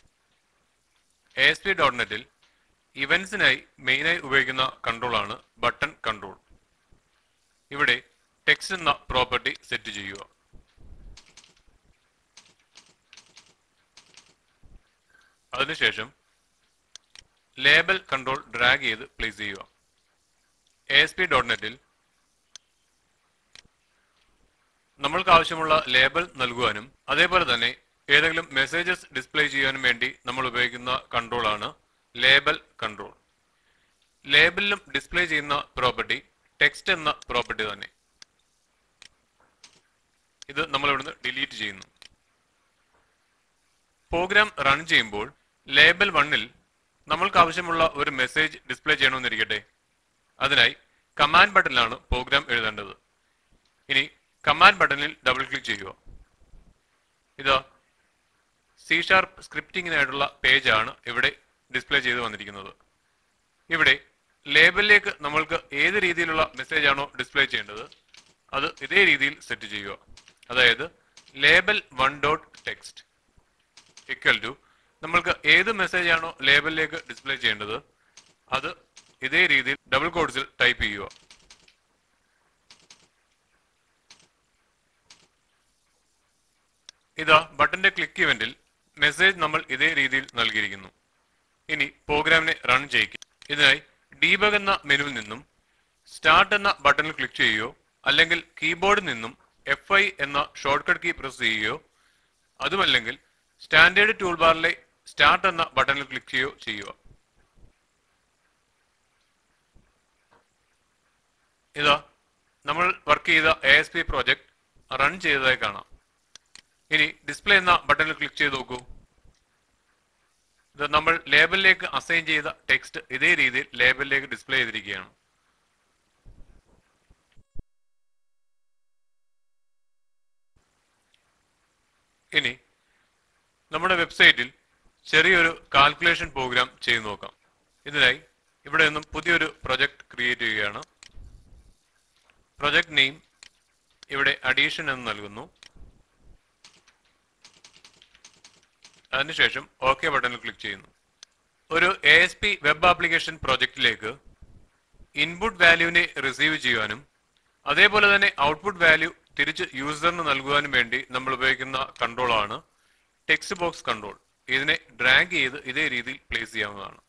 എ എസ് പി ഡോട്ട് നെറ്റിൽ ഇവന്റ്സിനായി മെയിനായി ഉപയോഗിക്കുന്ന കൺട്രോളാണ് ബട്ടൺ കൺട്രോൾ ഇവിടെ ടെക്സ്റ്റ് എന്ന പ്രോപ്പർട്ടി സെറ്റ് ചെയ്യുക അതിനുശേഷം ലേബൽ കൺട്രോൾ ഡ്രാഗ് ചെയ്ത് പ്ലേസ് ചെയ്യുക എ എസ് പി ഡോട്ട് നെറ്റിൽ നമ്മൾക്ക് ആവശ്യമുള്ള ലേബൽ നൽകുവാനും അതേപോലെ തന്നെ ഏതെങ്കിലും മെസ്സേജസ് ഡിസ്പ്ലേ ചെയ്യാനും വേണ്ടി നമ്മൾ ഉപയോഗിക്കുന്ന കൺട്രോൾ ആണ് ലേബൽ കൺട്രോൾ ലേബലിലും ഡിസ്പ്ലേ ചെയ്യുന്ന പ്രോപ്പർട്ടി ടെക്സ്റ്റ് എന്ന പ്രോപ്പർട്ടി തന്നെ ഇത് നമ്മൾ ഇവിടുന്ന് ഡിലീറ്റ് ചെയ്യുന്നു പ്രോഗ്രാം റൺ ചെയ്യുമ്പോൾ ലേബൽ വണ്ണിൽ നമ്മൾക്ക് ആവശ്യമുള്ള ഒരു മെസ്സേജ് ഡിസ്പ്ലേ ചെയ്യണമെന്നിരിക്കട്ടെ അതിനായി കമാൻഡ് ബട്ടണിലാണ് പ്രോഗ്രാം എഴുതേണ്ടത് ഇനി കമാൻഡ് ബട്ടണിൽ ഡബിൾ ക്ലിക്ക് ചെയ്യുക ഇതാ സി ഷാർപ്പ് സ്ക്രിപ്റ്റിങ്ങിനായിട്ടുള്ള പേജ് ആണ് ഇവിടെ ഡിസ്പ്ലേ ചെയ്ത് വന്നിരിക്കുന്നത് ഇവിടെ ലേബലിലേക്ക് നമ്മൾക്ക് ഏത് രീതിയിലുള്ള മെസ്സേജ് ആണോ ഡിസ്പ്ലേ ചെയ്യേണ്ടത് അത് ഇതേ രീതിയിൽ സെറ്റ് ചെയ്യുക അതായത് label one dot text equal to നമ്മൾക്ക് ഏത് മെസ്സേജ് ആണോ ലേബലിലേക്ക് ഡിസ്പ്ലേ ചെയ്യേണ്ടത് അത് ഇതേ രീതിയിൽ ഡബിൾ കോഡ്സിൽ ടൈപ്പ് ചെയ്യുക ഇതാ ബട്ടന്റെ ക്ലിക്ക് ഇവന്റിൽ മെസ്സേജ് നമ്മൾ ഇതേ രീതിയിൽ നൽകിയിരിക്കുന്നു ഇനി പ്രോഗ്രാമിനെ റൺ ചെയ്യിക്കും ഇതിനായി ഡീബഗ് എന്ന മെനുവിൽ നിന്നും സ്റ്റാർട്ട് എന്ന ബട്ടണിൽ ക്ലിക്ക് ചെയ്യുകയോ അല്ലെങ്കിൽ കീബോർഡിൽ നിന്നും എഫ് ഐ എന്ന ഷോർട്ട് കട്ട് കീ പ്രസ് ചെയ്യുകയോ അതുമല്ലെങ്കിൽ സ്റ്റാൻഡേർഡ് ടൂൾ ബാറിലെ സ്റ്റാർട്ട് എന്ന ബട്ടണിൽ ക്ലിക്ക് ചെയ്യുകയോ ചെയ്യുക ഇതാ നമ്മൾ വർക്ക് ചെയ്ത A S P project run ചെയ്തതായി കാണാം ഇനി ഡിസ്പ്ലേ എന്ന ബട്ടണിൽ ക്ലിക്ക് ചെയ്ത് നോക്കൂ ഇത് നമ്മൾ ലേബലിലേക്ക് അസൈൻ ചെയ്ത ടെക്സ്റ്റ് ഇതേ രീതിയിൽ ലേബലിലേക്ക് ഡിസ്പ്ലേ ചെയ്തിരിക്കുകയാണ് ഇനി നമ്മുടെ വെബ്സൈറ്റിൽ ചെറിയൊരു കാൽക്കുലേഷൻ പ്രോഗ്രാം ചെയ്തു നോക്കാം ഇതിനായി ഇവിടെ നിന്നും പുതിയൊരു പ്രൊജക്ട് ക്രിയേറ്റ് ചെയ്യുകയാണ് പ്രൊജക്ട് നെയിം ഇവിടെ അഡീഷൻ എന്ന് നൽകുന്നു അതിനുശേഷം ഓക്കെ ബട്ടണിൽ ക്ലിക്ക് ചെയ്യുന്നു ഒരു A S P web application പ്രോജക്റ്റിലേക്ക് ഇൻപുട്ട് വാല്യൂവിനെ റിസീവ് ചെയ്യുവാനും അതേപോലെ തന്നെ ഔട്ട്പുട്ട് വാല്യൂ തിരിച്ച് യൂസറിന് നൽകുവാനും വേണ്ടി നമ്മൾ ഉപയോഗിക്കുന്ന കൺട്രോൾ ആണ് ടെക്സ്റ്റ് ബോക്സ് കൺട്രോൾ ഇതിനെ ഡ്രാഗ് ചെയ്ത് ഇതേ രീതിയിൽ പ്ലേസ് ചെയ്യാവുന്നതാണ്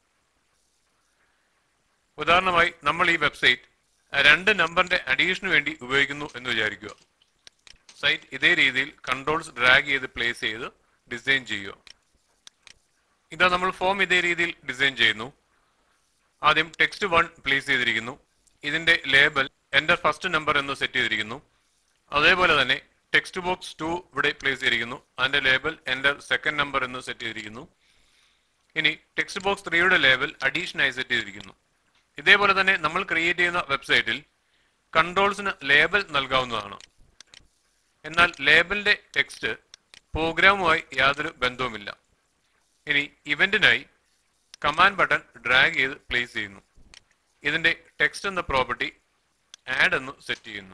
ഉദാഹരണമായി നമ്മൾ ഈ വെബ്സൈറ്റ് രണ്ട് നമ്പറിന്റെ അഡീഷന് വേണ്ടി ഉപയോഗിക്കുന്നു എന്ന് വിചാരിക്കുക സൈറ്റ് ഇതേ രീതിയിൽ കൺട്രോൾസ് ഡ്രാഗ് ചെയ്ത് പ്ലേസ് ചെയ്ത് ഡിസൈൻ ചെയ്യുക ഇതാ നമ്മൾ ഫോം ഇതേ രീതിയിൽ ഡിസൈൻ ചെയ്യുന്നു ആദ്യം ടെക്സ്റ്റ് വൺ പ്ലേസ് ചെയ്തിരിക്കുന്നു ഇതിന്റെ ലേബൽ എന്റെ ഫസ്റ്റ് നമ്പർ എന്ന് സെറ്റ് ചെയ്തിരിക്കുന്നു അതേപോലെ തന്നെ ടെക്സ്റ്റ് ബോക്സ് ടു ഇവിടെ പ്ലേസ് ചെയ്തിരിക്കുന്നു അതിന്റെ ലേബൽ എന്റെ സെക്കൻഡ് നമ്പർ എന്ന് സെറ്റ് ചെയ്തിരിക്കുന്നു ഇനി ടെക്സ്റ്റ് ബോക്സ് ത്രീയുടെ ലേബൽ അഡീഷൻ ആയി സെറ്റ് ചെയ്തിരിക്കുന്നു ഇതേപോലെ തന്നെ നമ്മൾ ക്രിയേറ്റ് ചെയ്യുന്ന വെബ്സൈറ്റിൽ കൺട്രോൾസിന് ലേബൽ നൽകാവുന്നതാണ് എന്നാൽ ലേബലിന്റെ ടെക്സ്റ്റ് പ്രോഗ്രാമുമായി യാതൊരു ബന്ധവുമില്ല ഇനി ഇവന്റിനായി കമാൻഡ് ബട്ടൺ ഡ്രാഗ് ചെയ്ത് പ്ലേസ് ചെയ്യുന്നു ഇതിന്റെ ടെക്സ്റ്റ് എന്ന പ്രോപ്പർട്ടി ആഡ് എന്ന് സെറ്റ് ചെയ്യുന്നു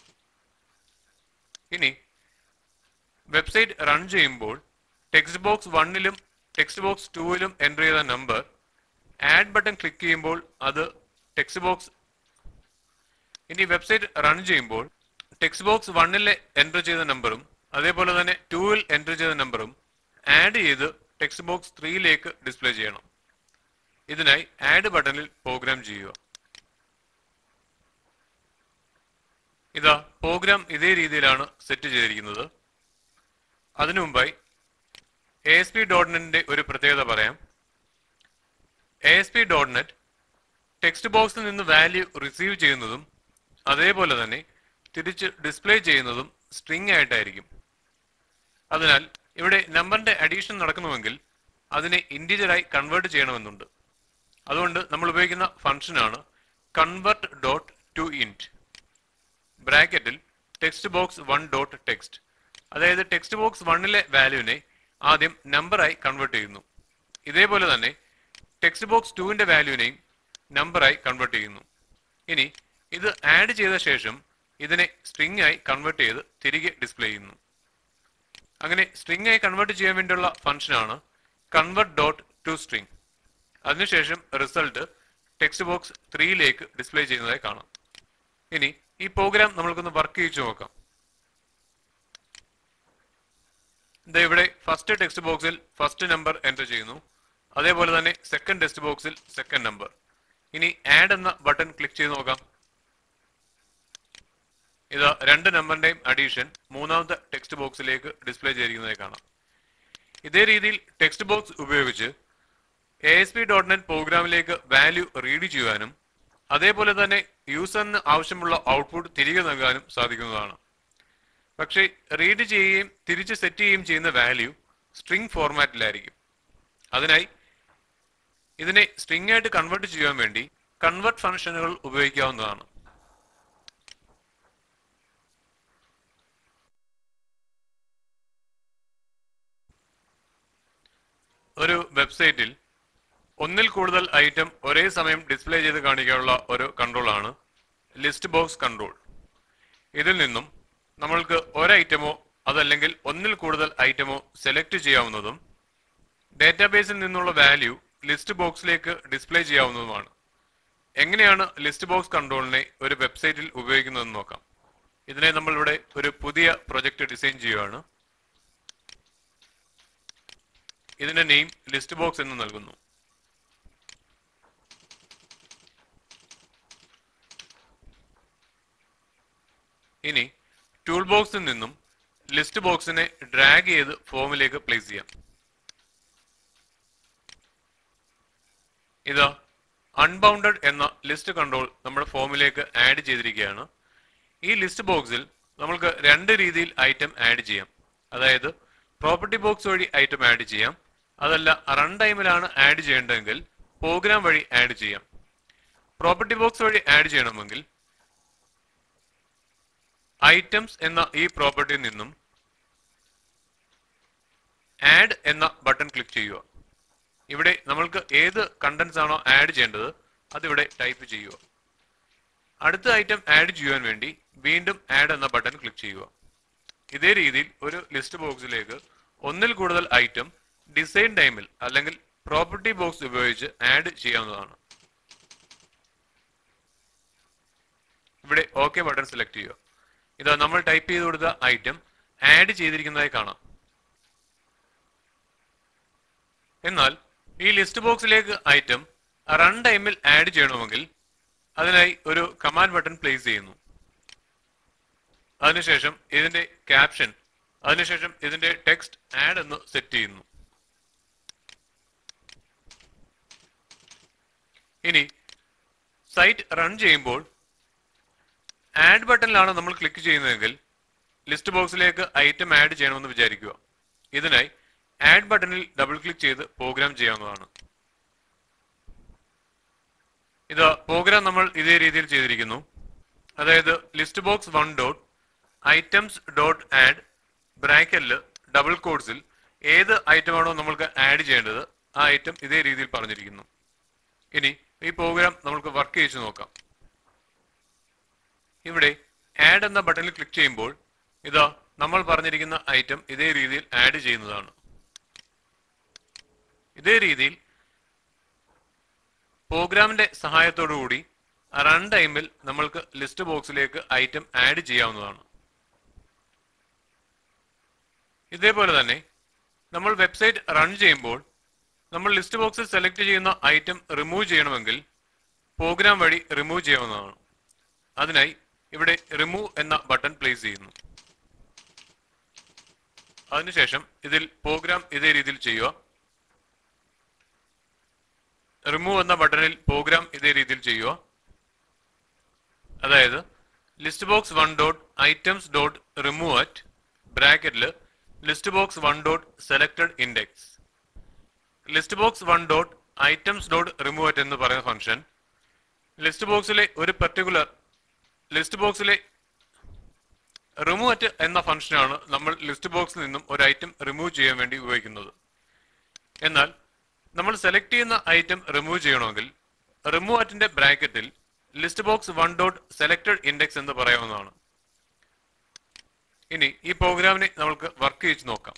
ഇനി വെബ്സൈറ്റ് റൺ ചെയ്യുമ്പോൾ ടെക്സ്റ്റ് ബോക്സ് വണ്ണിലും ടെക്സ്റ്റ് ബോക്സ് ടൂവിലും എൻ്റർ ചെയ്ത നമ്പർ ആഡ് ബട്ടൺ ക്ലിക്ക് ചെയ്യുമ്പോൾ അത് ടെക്സ്റ്റ് ബോക്സ് ഇനി വെബ്സൈറ്റ് റൺ ചെയ്യുമ്പോൾ ടെക്സ്റ്റ് ബോക്സ് വണ്ണിലെ എൻ്റർ ചെയ്ത നമ്പറും അതേപോലെ തന്നെ ടൂവിൽ എൻ്റർ ചെയ്ത നമ്പറും ആഡ് ചെയ്ത് ടെക്സ്റ്റ് ബോക്സ് ത്രീയിലേക്ക് ഡിസ്പ്ലേ ചെയ്യണം ഇതിനായി ആഡ് ബട്ടണിൽ പ്രോഗ്രാം ചെയ്യുക ഇതാ പ്രോഗ്രാം ഇതേ രീതിയിലാണ് സെറ്റ് ചെയ്തിരിക്കുന്നത് അതിനു മുമ്പായി എ എസ് പി ഡോട്ട് നെറ്റിന്റെ ഒരു പ്രത്യേകത പറയാം A S P dot net text ബോക്സിൽ നിന്ന് വാല്യൂ റിസീവ് ചെയ്യുന്നതും അതേപോലെ തന്നെ തിരിച്ച് ഡിസ്പ്ലേ ചെയ്യുന്നതും സ്ട്രിംഗ് ആയിട്ടായിരിക്കും അതിനാൽ ഇവിടെ നമ്പറിന്റെ അഡീഷൻ നടക്കണമെങ്കിൽ അതിനെ ഇൻഡിജറായി കൺവേർട്ട് ചെയ്യണമെന്നുണ്ട് അതുകൊണ്ട് നമ്മൾ ഉപയോഗിക്കുന്ന ഫംഗ്ഷനാണ് കൺവെർട്ട് ഡോട്ട് ടു ഇൻറ്റ് ബ്രാക്കറ്റിൽ text box one dot text അതായത് ടെക്സ്റ്റ് ബോക്സ് വണ്ണിലെ വാല്യൂവിനെ ആദ്യം നമ്പറായി കൺവേർട്ട് ചെയ്യുന്നു ഇതേപോലെ തന്നെ ടെക്സ്റ്റ് ബോക്സ് ടുവിന്റെ വാല്യൂവിനെയും നമ്പറായി കൺവേർട്ട് ചെയ്യുന്നു ഇനി ഇത് ആഡ് ചെയ്ത ശേഷം ഇതിനെ സ്ട്രിംഗ് ആയി കൺവേർട്ട് ചെയ്ത് തിരികെ ഡിസ്പ്ലേ ചെയ്യുന്നു അങ്ങനെ സ്ട്രിംഗ് ആയി കൺവേർട്ട് ചെയ്യാൻ വേണ്ടിയുള്ള ഫംഗ്ഷനാണ് കൺവേർട്ട് ഡോട്ട് ടു സ്ട്രിംഗ് അതിനുശേഷം റിസൾട്ട് ടെക്സ്റ്റ് ബോക്സ് ത്രീയിലേക്ക് ഡിസ്പ്ലേ ചെയ്യുന്നതായി കാണാം ഇനി ഈ പ്രോഗ്രാം നമ്മൾക്കൊന്ന് വർക്ക് ചെയ്യിച്ചു നോക്കാം ഇത് ഇവിടെ ഫസ്റ്റ് ടെക്സ്റ്റ് ബോക്സിൽ ഫസ്റ്റ് നമ്പർ എൻ്റർ ചെയ്യുന്നു അതേപോലെ തന്നെ സെക്കൻഡ് ടെക്സ്റ്റ് ബോക്സിൽ സെക്കൻഡ് നമ്പർ ഇനി ആഡ് എന്ന ബട്ടൺ ക്ലിക്ക് ചെയ്ത് നോക്കാം ഇത് രണ്ട് നമ്പറിന്റെയും അഡീഷൻ മൂന്നാമത്തെ ടെക്സ്റ്റ് ബോക്സിലേക്ക് ഡിസ്പ്ലേ ചെയ്തിരിക്കുന്നതായി കാണാം ഇതേ രീതിയിൽ ടെക്സ്റ്റ് ബോക്സ് ഉപയോഗിച്ച് A S P dot net പ്രോഗ്രാമിലേക്ക് വാല്യൂ റീഡ് ചെയ്യുവാനും അതേപോലെ തന്നെ യൂസറിന് ആവശ്യമുള്ള ഔട്ട്പുട്ട് തിരികെ നൽകാനും സാധിക്കുന്നതാണ് പക്ഷേ റീഡ് ചെയ്യുകയും തിരിച്ച് സെറ്റ് ചെയ്യുകയും ചെയ്യുന്ന വാല്യൂ സ്ട്രിംഗ് ഫോർമാറ്റിലായിരിക്കും അതിനായി ഇതിനെ സ്ട്രിംഗ് ആയിട്ട് കൺവേർട്ട് ചെയ്യാൻ വേണ്ടി കൺവേർട്ട് ഫംഗ്ഷനുകൾ ഉപയോഗിക്കാവുന്നതാണ് ഒരു വെബ്സൈറ്റിൽ ഒന്നിൽ കൂടുതൽ ഐറ്റം ഒരേ സമയം ഡിസ്പ്ലേ ചെയ്ത് കാണിക്കാനുള്ള ഒരു കൺട്രോൾ ആണ് ലിസ്റ്റ് ബോക്സ് കൺട്രോൾ ഇതിൽ നിന്നും നമ്മൾക്ക് ഒരു ഐറ്റമോ അതല്ലെങ്കിൽ ഒന്നിൽ കൂടുതൽ ഐറ്റമോ സെലക്ട് ചെയ്യാവുന്നതും ഡാറ്റാബേസിൽ നിന്നുള്ള വാല്യൂ ലിസ്റ്റ് ബോക്സിലേക്ക് ഡിസ്പ്ലേ ചെയ്യാവുന്നതുമാണ് എങ്ങനെയാണ് ലിസ്റ്റ് ബോക്സ് കൺട്രോളിനെ ഒരു വെബ്സൈറ്റിൽ ഉപയോഗിക്കുന്നതെന്ന് നോക്കാം ഇതിനെ നമ്മൾ ഇവിടെ ഒരു പുതിയ പ്രൊജക്ട് ഡിസൈൻ ചെയ്യുകയാണ് ഇതിന്റെ നെയിം ലിസ്റ്റ് ബോക്സ് എന്ന് നൽകുന്നു ഇനി ടൂൾ ബോക്സിൽ നിന്നും ലിസ്റ്റ് ബോക്സിനെ ഡ്രാഗ് ചെയ്ത് ഫോമിലേക്ക് പ്ലേസ് ചെയ്യാം ഇതാ അൺബൗണ്ടഡ് എന്ന ലിസ്റ്റ് കൺട്രോൾ നമ്മുടെ ഫോമിലേക്ക് ആഡ് ചെയ്തിരിക്കുകയാണ് ഈ ലിസ്റ്റ് ബോക്സിൽ നമ്മൾക്ക് രണ്ട് രീതിയിൽ ഐറ്റം ആഡ് ചെയ്യാം അതായത് പ്രോപ്പർട്ടി ബോക്സ് വഴി ഐറ്റം ആഡ് ചെയ്യാം അതല്ല റൺ ടൈമിലാണ് ആഡ് ചെയ്യേണ്ടതെങ്കിൽ പ്രോഗ്രാം വഴി ആഡ് ചെയ്യാം പ്രോപ്പർട്ടി ബോക്സ് വഴി ആഡ് ചെയ്യണമെങ്കിൽ ഐറ്റംസ് എന്ന ഈ പ്രോപ്പർട്ടിയിൽ നിന്നും ആഡ് എന്ന ബട്ടൺ ക്ലിക്ക് ചെയ്യുക ഇവിടെ നമ്മൾക്ക് ഏത് കണ്ടന്റ്സ് ആണോ ആഡ് ചെയ്യേണ്ടത് അതിവിടെ ടൈപ്പ് ചെയ്യുക അടുത്ത ഐറ്റം ആഡ് ചെയ്യുവാൻ വേണ്ടി വീണ്ടും ആഡ് എന്ന ബട്ടൺ ക്ലിക്ക് ചെയ്യുക ഇതേ രീതിയിൽ ഒരു ലിസ്റ്റ് ബോക്സിലേക്ക് ഒന്നിൽ കൂടുതൽ ഐറ്റം ഡിസൈൻ ടൈമിൽ അല്ലെങ്കിൽ പ്രോപ്പർട്ടി ബോക്സ് ഉപയോഗിച്ച് ആഡ് ചെയ്യാവുന്നതാണ് ഇവിടെ ഓക്കെ ബട്ടൺ സെലക്ട് ചെയ്യുക ഇതാ നമ്മൾ ടൈപ്പ് ചെയ്ത് കൊടുത്ത ഐറ്റം ആഡ് ചെയ്തിരിക്കുന്നതായി കാണാം എന്നാൽ ഈ ലിസ്റ്റ് ബോക്സിലേക്ക് ഐറ്റം റൺ ടൈമിൽ ആഡ് ചെയ്യണമെങ്കിൽ അതിനായി ഒരു കമാൻഡ് ബട്ടൺ പ്ലേസ് ചെയ്യുന്നു അതിനുശേഷം ഇതിന്റെ ക്യാപ്ഷൻ അതിനുശേഷം ഇതിന്റെ ടെക്സ്റ്റ് ആഡ് എന്ന് സെറ്റ് ചെയ്യുന്നു ഇനി സൈറ്റ് റൺ ചെയ്യുമ്പോൾ ആഡ് ബട്ടണിലാണ് നമ്മൾ ക്ലിക്ക് ചെയ്യുന്നതെങ്കിൽ ലിസ്റ്റ് ബോക്സിലേക്ക് ഐറ്റം ആഡ് ചെയ്യണമെന്ന് വിചാരിക്കുക ഇതിനായി ആഡ് ബട്ടണിൽ ഡബിൾ ക്ലിക്ക് ചെയ്ത് പ്രോഗ്രാം ചെയ്യാവുന്നതാണ് ഇത് പ്രോഗ്രാം നമ്മൾ ഇതേ രീതിയിൽ ചെയ്തിരിക്കുന്നു അതായത് list box one dot items dot add ബ്രാക്കറ്റിൽ ഡബിൾ കോഡ്സിൽ ഏത് ഐറ്റമാണോ നമ്മൾക്ക് ആഡ് ചെയ്യേണ്ടത് ആ ഐറ്റം ഇതേ രീതിയിൽ പറഞ്ഞിരിക്കുന്നു ഇനി ഈ പ്രോഗ്രാം നമുക്ക് വർക്ക് ചെയ്ത് നോക്കാം ഇവിടെ ആഡ് എന്ന ബട്ടണിൽ ക്ലിക്ക് ചെയ്യുമ്പോൾ ഇതാ നമ്മൾ പറഞ്ഞിരിക്കുന്ന ഐറ്റം ഇതേ രീതിയിൽ ആഡ് ചെയ്യുന്നതാണ് ഇതേ രീതിയിൽ പ്രോഗ്രാമിന്റെ സഹായത്തോടു കൂടി റൺ ടൈമിൽ നമ്മൾക്ക് ലിസ്റ്റ് ബോക്സിലേക്ക് ഐറ്റം ആഡ് ചെയ്യാവുന്നതാണ് ഇതേപോലെ തന്നെ നമ്മൾ വെബ്സൈറ്റ് റൺ ചെയ്യുമ്പോൾ നമ്മൾ ലിസ്റ്റ് ബോക്സിൽ സെലക്ട് ചെയ്യുന്ന ഐറ്റം റിമൂവ് ചെയ്യണമെങ്കിൽ പ്രോഗ്രാം വഴി റിമൂവ് ചെയ്യാവുന്നതാണ് അതിനായി ഇവിടെ റിമൂവ് എന്ന ബട്ടൺ പ്ലേസ് ചെയ്യുന്നു അതിനുശേഷം ഇതിൽ പ്രോഗ്രാം ഇതേ രീതിയിൽ ചെയ്യുക റിമൂവ് എന്ന ബട്ടണിൽ പ്രോഗ്രാം ഇതേ രീതിയിൽ ചെയ്യുക അതായത് list box one dot items dot remove at ബ്രാക്കറ്റിൽ list box one dot selected index list box one dot items dot remove at എന്ന് പറയുന്ന ഫംഗ്ഷൻ ലിസ്റ്റ് ബോക്സിലെ ഒരു പെർട്ടിക്കുലർ ലിസ്റ്റ് ബോക്സിലെ റിമൂവ് അറ്റ് എന്ന ഫംഗ്ഷനാണ് നമ്മൾ ലിസ്റ്റ് ബോക്സിൽ നിന്നും ഒരു ഐറ്റം റിമൂവ് ചെയ്യാൻ വേണ്ടി ഉപയോഗിക്കുന്നത് എന്നാൽ നമ്മൾ സെലക്ട് ചെയ്യുന്ന ഐറ്റം റിമൂവ് ചെയ്യണമെങ്കിൽ റിമൂവ് അറ്റിന്റെ ബ്രാക്കറ്റിൽ list box one dot selected index എന്ന് പറയാവുന്നതാണ് ഇനി ഈ പ്രോഗ്രാമിനെ നമുക്ക് വർക്ക് ചെയ്ത് നോക്കാം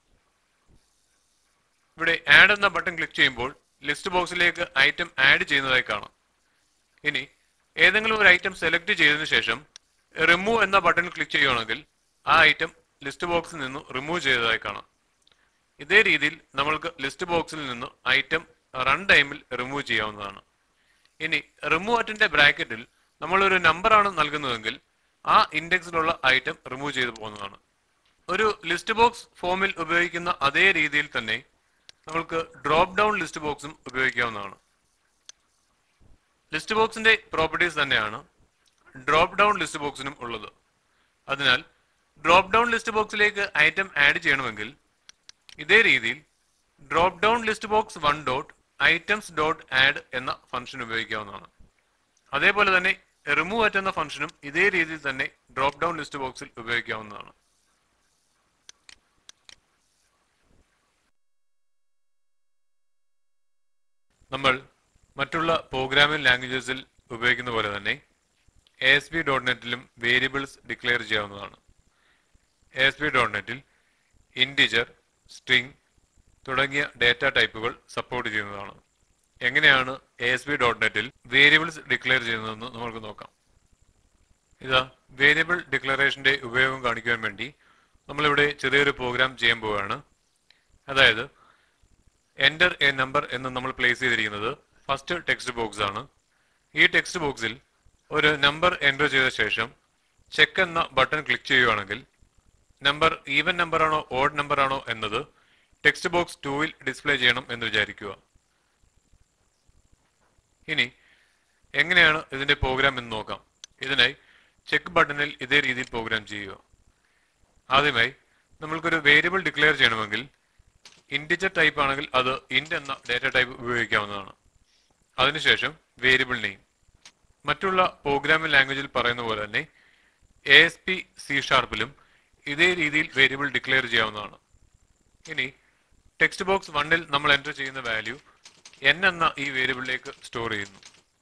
ഇവിടെ ആഡ് എന്ന ബട്ടൺ ക്ലിക്ക് ചെയ്യുമ്പോൾ ലിസ്റ്റ് ബോക്സിലേക്ക് ഐറ്റം ആഡ് ചെയ്യുന്നതായി കാണാം ഇനി ഏതെങ്കിലും ഒരു ഐറ്റം സെലക്ട് ചെയ്തതിനു ശേഷം റിമൂവ് എന്ന ബട്ടൺ ക്ലിക്ക് ചെയ്യുകയാണെങ്കിൽ ആ ഐറ്റം ലിസ്റ്റ് ബോക്സിൽ നിന്ന് റിമൂവ് ചെയ്തതായി കാണാം ഇതേ രീതിയിൽ നമ്മൾക്ക് ലിസ്റ്റ് ബോക്സിൽ നിന്ന് ഐറ്റം റൺ ടൈമിൽ റിമൂവ് ചെയ്യാവുന്നതാണ് ഇനി റിമൂവ് അറ്റിന്റെ ബ്രാക്കറ്റിൽ നമ്മൾ ഒരു നമ്പർ ആണ് നൽകുന്നതെങ്കിൽ ആ ഇൻഡെക്സിലുള്ള ഐറ്റം റിമൂവ് ചെയ്തു പോകുന്നതാണ് ഒരു ലിസ്റ്റ് ബോക്സ് ഫോമിൽ ഉപയോഗിക്കുന്ന അതേ രീതിയിൽ തന്നെ നമ്മൾക്ക് ഡ്രോപ്പ് ഡൗൺ ലിസ്റ്റ് ബോക്സും ഉപയോഗിക്കാവുന്നതാണ് ലിസ്റ്റ് ബോക്സിന്റെ പ്രോപ്പർട്ടീസ് തന്നെയാണ് ഡ്രോപ്പ് ഡൗൺ ലിസ്റ്റ് ബോക്സിനും ഉള്ളത് അതിനാൽ ഡ്രോപ്പ് ഡൗൺ ലിസ്റ്റ് ബോക്സിലേക്ക് ഐറ്റം ആഡ് ചെയ്യണമെങ്കിൽ ഇതേ രീതിയിൽ drop down list box one dot items dot add എന്ന ഫംഗ്ഷൻ ഉപയോഗിക്കാവുന്നതാണ് അതേപോലെ തന്നെ റിമൂവ് അറ്റ് എന്ന ഫംഗ്ഷനും ഇതേ രീതിയിൽ തന്നെ ഡ്രോപ്പ് ഡൗൺ ലിസ്റ്റ് ബോക്സിൽ ഉപയോഗിക്കാവുന്നതാണ് നമ്മൾ മറ്റുള്ള പ്രോഗ്രാമിംഗ് ലാംഗ്വേജസിൽ ഉപയോഗിക്കുന്ന പോലെ തന്നെ എ എസ് പി ഡോട്ട് നെറ്റിലും വേരിയബിൾസ് ഡിക്ലെയർ ചെയ്യാവുന്നതാണ് എ എസ് പി ഡോട്ട് നെറ്റിൽ ഇൻറ്റിജർ സ്ട്രിംഗ് തുടങ്ങിയ ഡേറ്റ ടൈപ്പുകൾ സപ്പോർട്ട് ചെയ്യുന്നതാണ് എങ്ങനെയാണ് എ എസ് പി ഡോട്ട് നെറ്റിൽ വേരിയബിൾസ് ഡിക്ലെയർ ചെയ്യുന്നതെന്ന് നമുക്ക് നോക്കാം ഇതാ വേരിയബിൾ ഡിക്ലറേഷന്റെ ഉപയോഗം കാണിക്കുവാൻ വേണ്ടി നമ്മളിവിടെ ചെറിയൊരു പ്രോഗ്രാം ചെയ്യാൻ പോവുകയാണ് അതായത് എൻ്റർ എ നമ്പർ എന്ന് നമ്മൾ പ്ലേസ് ചെയ്തിരിക്കുന്നത് ഫസ്റ്റ് ടെക്സ്റ്റ് ബോക്സ് ആണ് ഈ ടെക്സ്റ്റ് ബോക്സിൽ ഒരു നമ്പർ എൻ്റർ ചെയ്ത ശേഷം ചെക്ക് എന്ന ബട്ടൺ ക്ലിക്ക് ചെയ്യുകയാണെങ്കിൽ നമ്പർ ഈവൻ നമ്പർ ആണോ ഓഡ് നമ്പർ ആണോ എന്നത് ടെക്സ്റ്റ് ബോക്സ് ടൂവിൽ ഡിസ്പ്ലേ ചെയ്യണം എന്ന് വിചാരിക്കുക ഇനി എങ്ങനെയാണ് ഇതിന്റെ പ്രോഗ്രാം എന്ന് നോക്കാം ഇതിനായി ചെക്ക് ബട്ടണിൽ ഇതേ രീതിയിൽ പ്രോഗ്രാം ചെയ്യുക ആദ്യമായി നമ്മൾക്കൊരു വേരിയബിൾ ഡിക്ലെയർ ചെയ്യണമെങ്കിൽ ഇൻഡിജർ ടൈപ്പ് ആണെങ്കിൽ അത് ഇൻഡ് എന്ന ഡാറ്റ ടൈപ്പ് ഉപയോഗിക്കാവുന്നതാണ് അതിനുശേഷം വേരിയബിൾ നെയിം മറ്റുള്ള പ്രോഗ്രാമിംഗ് ലാംഗ്വേജിൽ പറയുന്ന പോലെ തന്നെ എ എസ് പി സി ഷാർപ്പിലും ഇതേ രീതിയിൽ വേരിയബിൾ ഡിക്ലെയർ ചെയ്യാവുന്നതാണ് ഇനി ടെക്സ്റ്റ് ബോക്സ് വണ്ണിൽ നമ്മൾ എൻ്റർ ചെയ്യുന്ന വാല്യൂ എൻ എന്ന ഈ വേരിയബിളിലേക്ക് സ്റ്റോർ ചെയ്യുന്നു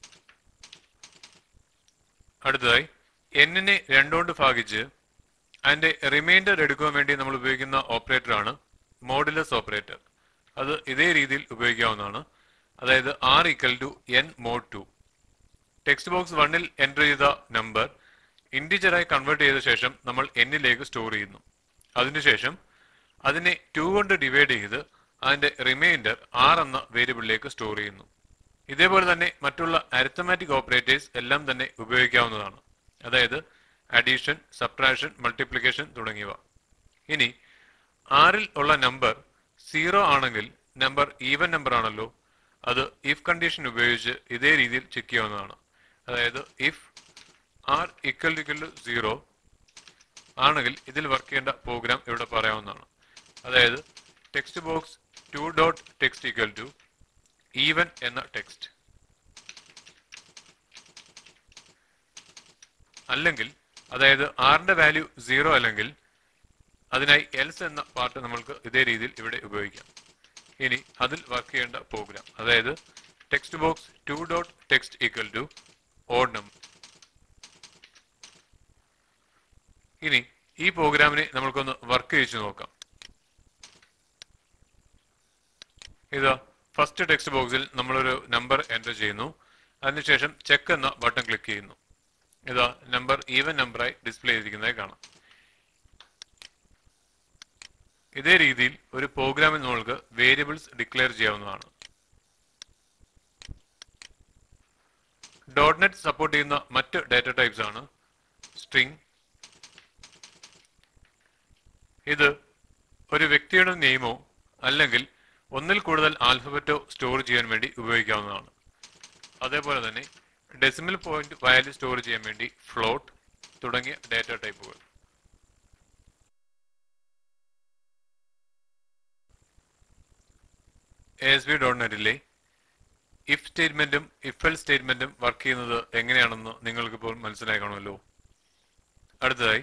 അടുത്തതായി എന്നിനെ രണ്ടുകൊണ്ട് ഭാഗിച്ച് അതിന്റെ റിമൈൻഡർ എടുക്കുവാൻ വേണ്ടി നമ്മൾ ഉപയോഗിക്കുന്ന ഓപ്പറേറ്റർ ആണ് മോഡുലസ് ഓപ്പറേറ്റർ അത് ഇതേ രീതിയിൽ ഉപയോഗിക്കാവുന്നതാണ് അതായത് R equal to N mod two text box വണ്ണിൽ എൻ്റർ ചെയ്ത നമ്പർ ഇൻഡിജറായി കൺവേർട്ട് ചെയ്ത ശേഷം നമ്മൾ എന്നിലേക്ക് സ്റ്റോർ ചെയ്യുന്നു അതിനുശേഷം അതിനെ ടു കൊണ്ട് ഡിവൈഡ് ചെയ്ത് അതിന്റെ റിമൈൻഡർ ആർ എന്ന വേരിയബിളിലേക്ക് സ്റ്റോർ ചെയ്യുന്നു ഇതേപോലെ തന്നെ മറ്റുള്ള അരിത്തമാറ്റിക് ഓപ്പറേറ്റേഴ്സ് എല്ലാം തന്നെ ഉപയോഗിക്കാവുന്നതാണ് അതായത് അഡീഷൻ സബ്ട്രാക്ഷൻ മൾട്ടിപ്ലിക്കേഷൻ തുടങ്ങിയവ ഇനി ആറിൽ ഉള്ള നമ്പർ സീറോ ആണെങ്കിൽ നമ്പർ ഈവൻ നമ്പർ ആണല്ലോ അത് ഇഫ് കണ്ടീഷൻ ഉപയോഗിച്ച് ഇതേ രീതിയിൽ ചെക്ക് ചെയ്യാവുന്നതാണ് അതായത് if R equal equal to zero ആണെങ്കിൽ ഇതിൽ വർക്ക് ചെയ്യേണ്ട പ്രോഗ്രാം ഇവിടെ പറയാവുന്നതാണ് അതായത് text box two dot text equal to even എന്ന ടെക്സ്റ്റ് അല്ലെങ്കിൽ അതായത് ആറിന്റെ വാല്യൂ സീറോ അല്ലെങ്കിൽ അതിനായി എൽസ് എന്ന പാർട്ട് നമ്മൾക്ക് ഇതേ രീതിയിൽ ഇവിടെ ഉപയോഗിക്കാം ഇനി അതിൽ വർക്ക് ചെയ്യേണ്ട പ്രോഗ്രാം അതായത് text box two dot text equal to odd number ഇനി ഈ പ്രോഗ്രാമിനെ നമ്മൾക്കൊന്ന് വർക്ക് ചെയ്യിച്ചു നോക്കാം ഇതാ ഫസ്റ്റ് ടെക്സ്റ്റ് ബോക്സിൽ നമ്മളൊരു നമ്പർ എൻ്റർ ചെയ്യുന്നു അതിനുശേഷം ചെക്ക് എന്ന ബട്ടൺ ക്ലിക്ക് ചെയ്യുന്നു ഇതാ നമ്പർ ഈവൻ നമ്പറായി ഡിസ്പ്ലേ ചെയ്തിരിക്കുന്നതായി കാണാം ഇതേ രീതിയിൽ ഒരു പ്രോഗ്രാമിൽ നമ്മൾക്ക് വേരിയബിൾസ് ഡിക്ലെയർ ചെയ്യാവുന്നതാണ് ഡോട്ട് നെറ്റ് സപ്പോർട്ട് ചെയ്യുന്ന മറ്റ് ഡാറ്റ ടൈപ്സ് ആണ് സ്ട്രിംഗ് ഇത് ഒരു വ്യക്തിയുടെ നെയിമോ അല്ലെങ്കിൽ ഒന്നിൽ കൂടുതൽ ആൽഫബറ്റോ സ്റ്റോർ ചെയ്യാൻ വേണ്ടി ഉപയോഗിക്കാവുന്നതാണ് അതേപോലെ തന്നെ ഡെസിമൽ പോയിന്റ് വാല്യൂ സ്റ്റോർ ചെയ്യാൻ വേണ്ടി ഫ്ലോട്ട് തുടങ്ങിയ ഡാറ്റ ടൈപ്പുകൾ എസ് ബി ഡോട്ട് നെറ്റിലെ ഇഫ് സ്റ്റേറ്റ്മെന്റും ഇഫ് എൽ സ്റ്റേറ്റ്മെന്റും വർക്ക് ചെയ്യുന്നത് എങ്ങനെയാണെന്ന് നിങ്ങൾക്കിപ്പോൾ മനസ്സിലായി കാണുമല്ലോ അടുത്തതായി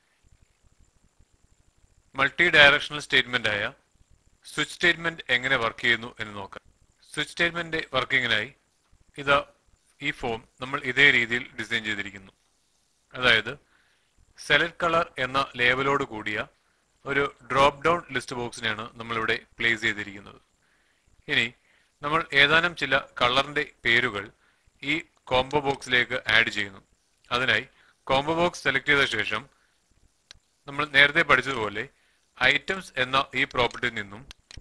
മൾട്ടി ഡയറക്ഷണൽ സ്റ്റേറ്റ്മെന്റ് ആയ സ്വിച്ച് സ്റ്റേറ്റ്മെന്റ് എങ്ങനെ വർക്ക് ചെയ്യുന്നു എന്ന് നോക്കാം സ്വിച്ച് സ്റ്റേറ്റ്മെന്റ് വർക്കിങ്ങിനായി ഇതാ ഈ ഫോം നമ്മൾ ഇതേ രീതിയിൽ ഡിസൈൻ ചെയ്തിരിക്കുന്നു അതായത് സെലക്ട് കളർ എന്ന ലേബലോട് കൂടിയ ഒരു ഡ്രോപ്പ് ഡൗൺ ലിസ്റ്റ് ബോക്സിനെയാണ് നമ്മളിവിടെ പ്ലേസ് ചെയ്തിരിക്കുന്നത് ഇനി നമ്മൾ ഏതാനും ചില കളറിന്റെ പേരുകൾ ഈ കോംബോ ബോക്സിലേക്ക് ആഡ് ചെയ്യുന്നു അതിനായി കോംബോ ബോക്സ് സെലക്ട് ചെയ്ത ശേഷം നമ്മൾ നേരത്തെ പഠിച്ചതുപോലെ ഐറ്റംസ് എന്ന ഈ പ്രോപ്പർട്ടിയിൽ നിന്നും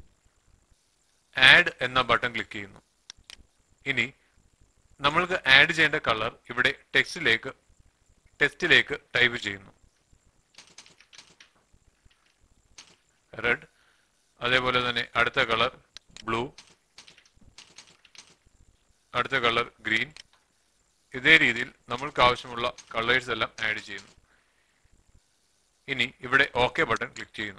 ആഡ് എന്ന ബട്ടൺ ക്ലിക്ക് ചെയ്യുന്നു ഇനി നമ്മൾക്ക് ആഡ് ചെയ്യേണ്ട കളർ ഇവിടെ ടെക്സ്റ്റിലേക്ക് ടെക്സ്റ്റിലേക്ക് ടൈപ്പ് ചെയ്യുന്നു റെഡ് അതേപോലെ തന്നെ അടുത്ത കളർ ബ്ലൂ അടുത്ത കളർ ഗ്രീൻ ഇതേ രീതിയിൽ നമ്മൾക്ക് ആവശ്യമുള്ള കളേഴ്സ് എല്ലാം ആഡ് ചെയ്യുന്നു ഇനി ഇവിടെ ഓക്കെ ബട്ടൺ ക്ലിക്ക് ചെയ്യുന്നു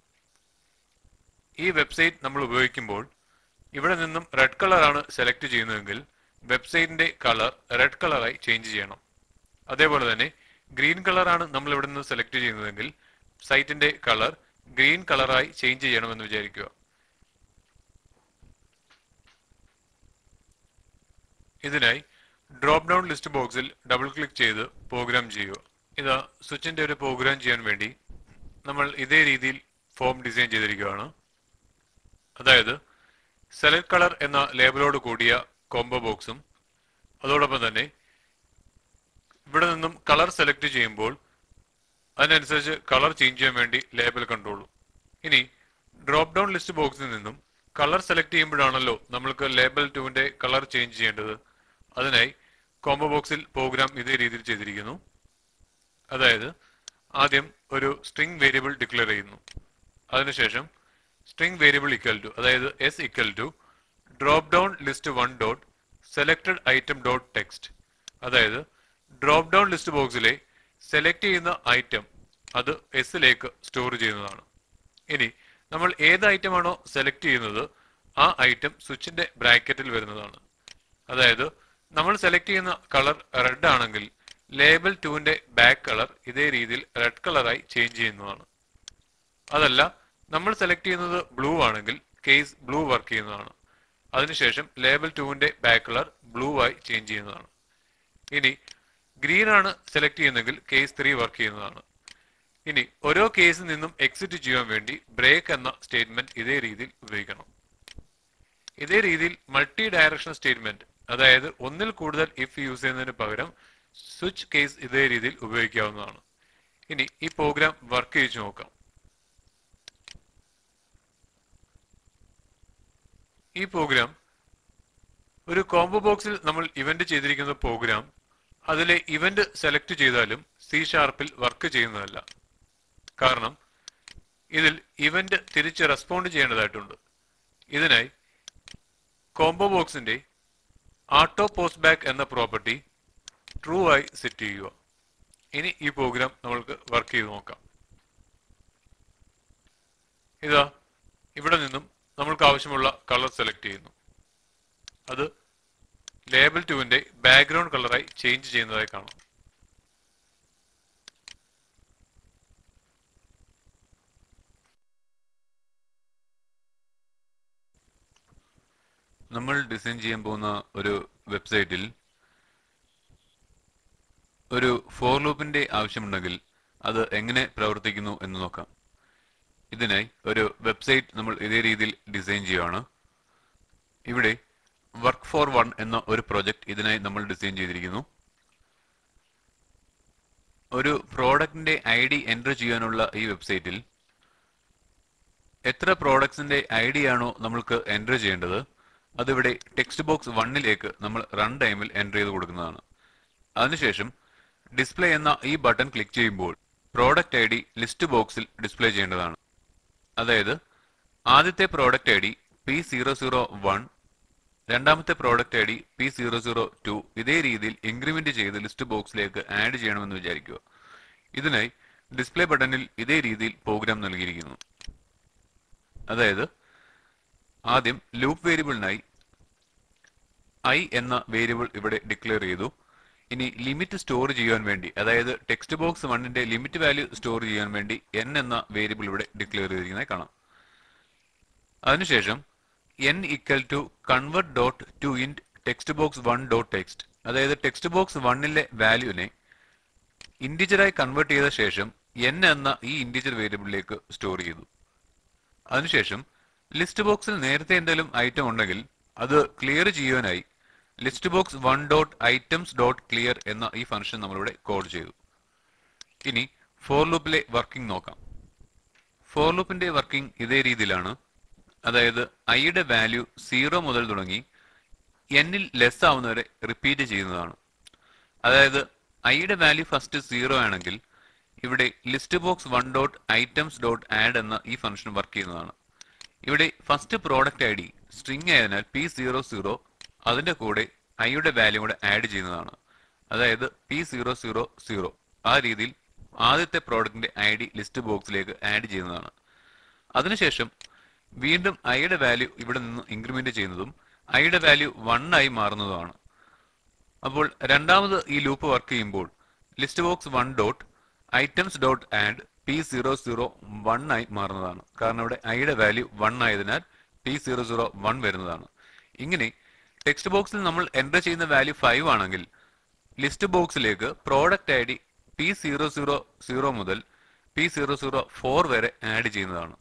ഈ വെബ്സൈറ്റ് നമ്മൾ ഉപയോഗിക്കുമ്പോൾ ഇവിടെ നിന്നും റെഡ് കളറാണ് സെലക്ട് ചെയ്യുന്നതെങ്കിൽ വെബ്സൈറ്റിന്റെ കളർ റെഡ് കളറായി ചേഞ്ച് ചെയ്യണം അതേപോലെ തന്നെ ഗ്രീൻ കളറാണ് നമ്മൾ ഇവിടെ നിന്ന് സെലക്ട് ചെയ്യുന്നതെങ്കിൽ സൈറ്റിന്റെ കളർ ഗ്രീൻ കളറായി ചേഞ്ച് ചെയ്യണമെന്ന് വിചാരിക്കുക ഇതിനായി ഡ്രോപ്പ് ഡൗൺ ലിസ്റ്റ് ബോക്സിൽ ഡബിൾ ക്ലിക്ക് ചെയ്ത് പ്രോഗ്രാം ചെയ്യുക ഇതാ സ്വിച്ചിന്റെ ഒരു പ്രോഗ്രാം ചെയ്യാൻ വേണ്ടി നമ്മൾ ഇതേ രീതിയിൽ ഫോം ഡിസൈൻ ചെയ്തിരിക്കുകയാണ് അതായത് സെലക്ട് കളർ എന്ന ലേബലോട് കൂടിയ കോംബോ ബോക്സും അതോടൊപ്പം തന്നെ ഇവിടെ നിന്നും കളർ സെലക്ട് ചെയ്യുമ്പോൾ അതിനനുസരിച്ച് കളർ ചേഞ്ച് ചെയ്യാൻ വേണ്ടി ലേബൽ കൺട്രോളും ഇനി ഡ്രോപ്പ് ഡൗൺ ലിസ്റ്റ് ബോക്സിൽ നിന്നും കളർ സെലക്ട് ചെയ്യുമ്പോഴാണല്ലോ നമ്മൾക്ക് ലേബൽ ടുവിന്റെ കളർ ചേഞ്ച് ചെയ്യേണ്ടത് അതിനായി കോംബോ ബോക്സിൽ പ്രോഗ്രാം ഇതേ രീതിയിൽ ചെയ്തിരിക്കുന്നു അതായത് ആദ്യം ഒരു സ്ട്രിംഗ് വേരിയബിൾ ഡിക്ലെയർ ചെയ്യുന്നു അതിനുശേഷം സ്ട്രിംഗ് വേരിയബിൾ ഇക്വൽ ടു അതായത് S equal to drop down list one dot selected item dot text അതായത് ഡ്രോപ്പ് ഡൗൺ ലിസ്റ്റ് ബോക്സിലെ സെലക്ട് ചെയ്യുന്ന ഐറ്റം അത് എസിലേക്ക് സ്റ്റോർ ചെയ്യുന്നതാണ് ഇനി നമ്മൾ ഏത് ഐറ്റമാണോ സെലക്ട് ചെയ്യുന്നത് ആ ഐറ്റം സ്വിച്ചിന്റെ ബ്രാക്കറ്റിൽ വരുന്നതാണ് അതായത് നമ്മൾ സെലക്ട് ചെയ്യുന്ന കളർ റെഡ് ആണെങ്കിൽ ലേബൽ ടുവിന്റെ ബാക്ക് കളർ ഇതേ രീതിയിൽ റെഡ് കളറായി ചേഞ്ച് ചെയ്യുന്നതാണ് അതല്ല നമ്മൾ സെലക്ട് ചെയ്യുന്നത് ബ്ലൂ ആണെങ്കിൽ കേസ് ബ്ലൂ വർക്ക് ചെയ്യുന്നതാണ് അതിനുശേഷം ലേബൽ ടുവിന്റെ ബാക്ക് കളർ ബ്ലൂ ആയി ചേഞ്ച് ചെയ്യുന്നതാണ് ഇനി ഗ്രീൻ ആണ് സെലക്ട് ചെയ്യുന്നതെങ്കിൽ കേസ് ത്രീ വർക്ക് ചെയ്യുന്നതാണ് ഇനി ഓരോ കേസിൽ നിന്നും എക്സിറ്റ് ചെയ്യാൻ വേണ്ടി ബ്രേക്ക് എന്ന സ്റ്റേറ്റ്മെന്റ് ഇതേ രീതിയിൽ ഉപയോഗിക്കണം ഇതേ രീതിയിൽ മൾട്ടി ഡയറക്ഷൻ സ്റ്റേറ്റ്മെന്റ് അതായത് ഒന്നിൽ കൂടുതൽ ഇഫ് യൂസ് ചെയ്യുന്നതിന് പകരം സ്വിച്ച് കേസ് ഇതേ രീതിയിൽ ഉപയോഗിക്കാവുന്നതാണ് ഇനി ഈ പ്രോഗ്രാം വർക്ക് ചെയ്ത് നോക്കാം ഈ പ്രോഗ്രാം ഒരു കോംബോ ബോക്സിൽ നമ്മൾ ഇവന്റ് ചെയ്തിരിക്കുന്ന പ്രോഗ്രാം അതിലെ ഇവന്റ് സെലക്ട് ചെയ്താലും സി ഷാർപ്പിൽ വർക്ക് ചെയ്യുന്നതല്ല കാരണം ഇതിൽ ഇവന്റ് തിരിച്ച് റെസ്പോണ്ട് ചെയ്യേണ്ടതായിട്ടുണ്ട് ഇതിനായി കോംബോ ബോക്സിന്റെ ആട്ടോ പോസ്റ്റ് ബാക്ക് എന്ന പ്രോപ്പർട്ടി ട്രൂ ആയി സെറ്റ് ചെയ്യുക ഇനി ഈ പ്രോഗ്രാം നമ്മൾക്ക് വർക്ക് ചെയ്ത് നോക്കാം ഇതാ ഇവിടെ നിന്നും നമ്മൾക്ക് ആവശ്യമുള്ള കളർ സെലക്ട് ചെയ്യുന്നു അത് ലേബൽ ടുവിന്റെ ബാക്ക്ഗ്രൗണ്ട് കളറായി ചേഞ്ച് ചെയ്യുന്നതായി കാണാം നമ്മൾ ഡിസൈൻ ചെയ്യാൻ പോകുന്ന ഒരു വെബ്സൈറ്റിൽ ഒരു ഫോർ ലൂപ്പിന്റെ ആവശ്യമുണ്ടെങ്കിൽ അത് എങ്ങനെ പ്രവർത്തിക്കുന്നു എന്ന് നോക്കാം ഇതിനായി ഒരു വെബ്സൈറ്റ് നമ്മൾ ഇതേ രീതിയിൽ ഡിസൈൻ ചെയ്യുകയാണ് ഇവിടെ വർക്ക് ഫോർ വൺ എന്ന ഒരു പ്രൊജക്ട് ഇതിനായി നമ്മൾ ഡിസൈൻ ചെയ്തിരിക്കുന്നു ഒരു പ്രോഡക്റ്റിന്റെ ഐ ഡി എൻ്റർ ചെയ്യാനുള്ള ഈ വെബ്സൈറ്റിൽ എത്ര പ്രോഡക്ട്സിന്റെ ഐ ഡി ആണോ നമ്മൾക്ക് എൻ്റർ ചെയ്യേണ്ടത് അതിവിടെ ടെക്സ്റ്റ് ബോക്സ് വണ്ണിലേക്ക് നമ്മൾ റൺ ടൈമിൽ എൻ്റർ ചെയ്ത് കൊടുക്കുന്നതാണ് അതിനുശേഷം ഡിസ്പ്ലേ എന്ന ഈ ബട്ടൺ ക്ലിക്ക് ചെയ്യുമ്പോൾ പ്രോഡക്റ്റ് ഐ ഡി ലിസ്റ്റ് ബോക്സിൽ ഡിസ്പ്ലേ ചെയ്യേണ്ടതാണ് അതായത് ആദ്യത്തെ product I D P zero zero one രണ്ടാമത്തെ product I D P zero zero two ഇതേ രീതിയിൽ ഇൻക്രിമെന്റ് ചെയ്ത് ലിസ്റ്റ് ബോക്സിലേക്ക് ആഡ് ചെയ്യണമെന്ന് വിചാരിക്കുക ഇതിനായി ഡിസ്പ്ലേ ബട്ടണിൽ ഇതേ രീതിയിൽ പ്രോഗ്രാം നൽകിയിരിക്കുന്നു അതായത് ആദ്യം ലൂപ്പ് വേരിയബിളിനായി ഐ എന്ന വേരിയബിൾ ഇവിടെ ഡിക്ലെയർ ചെയ്തു ഇനി ലിമിറ്റ് സ്റ്റോർ ചെയ്യാൻ വേണ്ടി അതായത് ടെക്സ്റ്റ് ബോക്സ് വണ്ണിന്റെ ലിമിറ്റ് വാല്യൂ സ്റ്റോർ ചെയ്യാൻ വേണ്ടി എൻ എന്ന വേരിയബിൾ ഇവിടെ ഡിക്ലെയർ ചെയ്തിരിക്കുന്നത് കാണാം അതിനുശേഷം N equal to convert dot to int text box one dot text അതായത് ടെക്സ്റ്റ് ബോക്സ് വണ്ണിലെ വാല്യൂവിനെ ഇന്റിജറായി കൺവേർട്ട് ചെയ്ത ശേഷം എൻ എന്ന ഈ ഇന്റിജർ വേരിയബിളിലേക്ക് സ്റ്റോർ ചെയ്തു അതിനുശേഷം ലിസ്റ്റ് ബോക്സിൽ നേരത്തെ എന്തെങ്കിലും ഐറ്റം ഉണ്ടെങ്കിൽ അത് ക്ലിയർ ചെയ്യാനായി list box one dot items dot clear എന്ന ഈ ഫംഗ്ഷൻ നമ്മളിവിടെ കോഡ് ചെയ്തു ഇനി ഫോർ ലൂപ്പിലെ വർക്കിംഗ് നോക്കാം ഫോർ ലൂപ്പിന്റെ വർക്കിംഗ് ഇതേ രീതിയിലാണ് അതായത് ഐയുടെ വാല്യൂ സീറോ മുതൽ തുടങ്ങി എന്നിൽ ലെസ് ആവുന്നവരെ റിപ്പീറ്റ് ചെയ്യുന്നതാണ് അതായത് ഐയുടെ വാല്യൂ ഫസ്റ്റ് സീറോ ആണെങ്കിൽ ഇവിടെ list box one dot items dot add എന്ന ഈ ഫംഗ്ഷൻ വർക്ക് ചെയ്യുന്നതാണ് ഇവിടെ first product I D string ആയതിനാൽ പി സീറോ സീറോ അതിന്റെ കൂടെ ഐയുടെ വാല്യൂ കൂടെ ആഡ് ചെയ്യുന്നതാണ് അതായത് പി സീറോ സീറോ സീറോ ആ രീതിയിൽ ആദ്യത്തെ പ്രോഡക്റ്റിന്റെ ഐ ഡി ലിസ്റ്റ് ബോക്സിലേക്ക് ആഡ് ചെയ്യുന്നതാണ് അതിനുശേഷം വീണ്ടും ഐയുടെ വാല്യൂ ഇവിടെ നിന്ന് ഇൻക്രിമെന്റ് ചെയ്യുന്നതും ഐയുടെ വാല്യൂ വൺ ആയി മാറുന്നതുമാണ് അപ്പോൾ രണ്ടാമത് ഈ ലൂപ്പ് വർക്ക് ചെയ്യുമ്പോൾ list box one dot items dot add P zero zero one ആയി മാറുന്നതാണ് കാരണം ഇവിടെ ഐയുടെ വാല്യൂ വൺ ആയതിനാൽ പി സീറോ സീറോ വൺ വരുന്നതാണ് ഇങ്ങനെ ടെക്സ്റ്റ് ബോക്സിൽ നമ്മൾ എൻ്റർ ചെയ്യുന്ന വാല്യൂ ഫൈവ് ആണെങ്കിൽ ലിസ്റ്റ് ബോക്സിലേക്ക് product I D P zero zero zero മുതൽ പി സീറോ സീറോ ഫോർ വരെ ആഡ് ചെയ്യുന്നതാണ്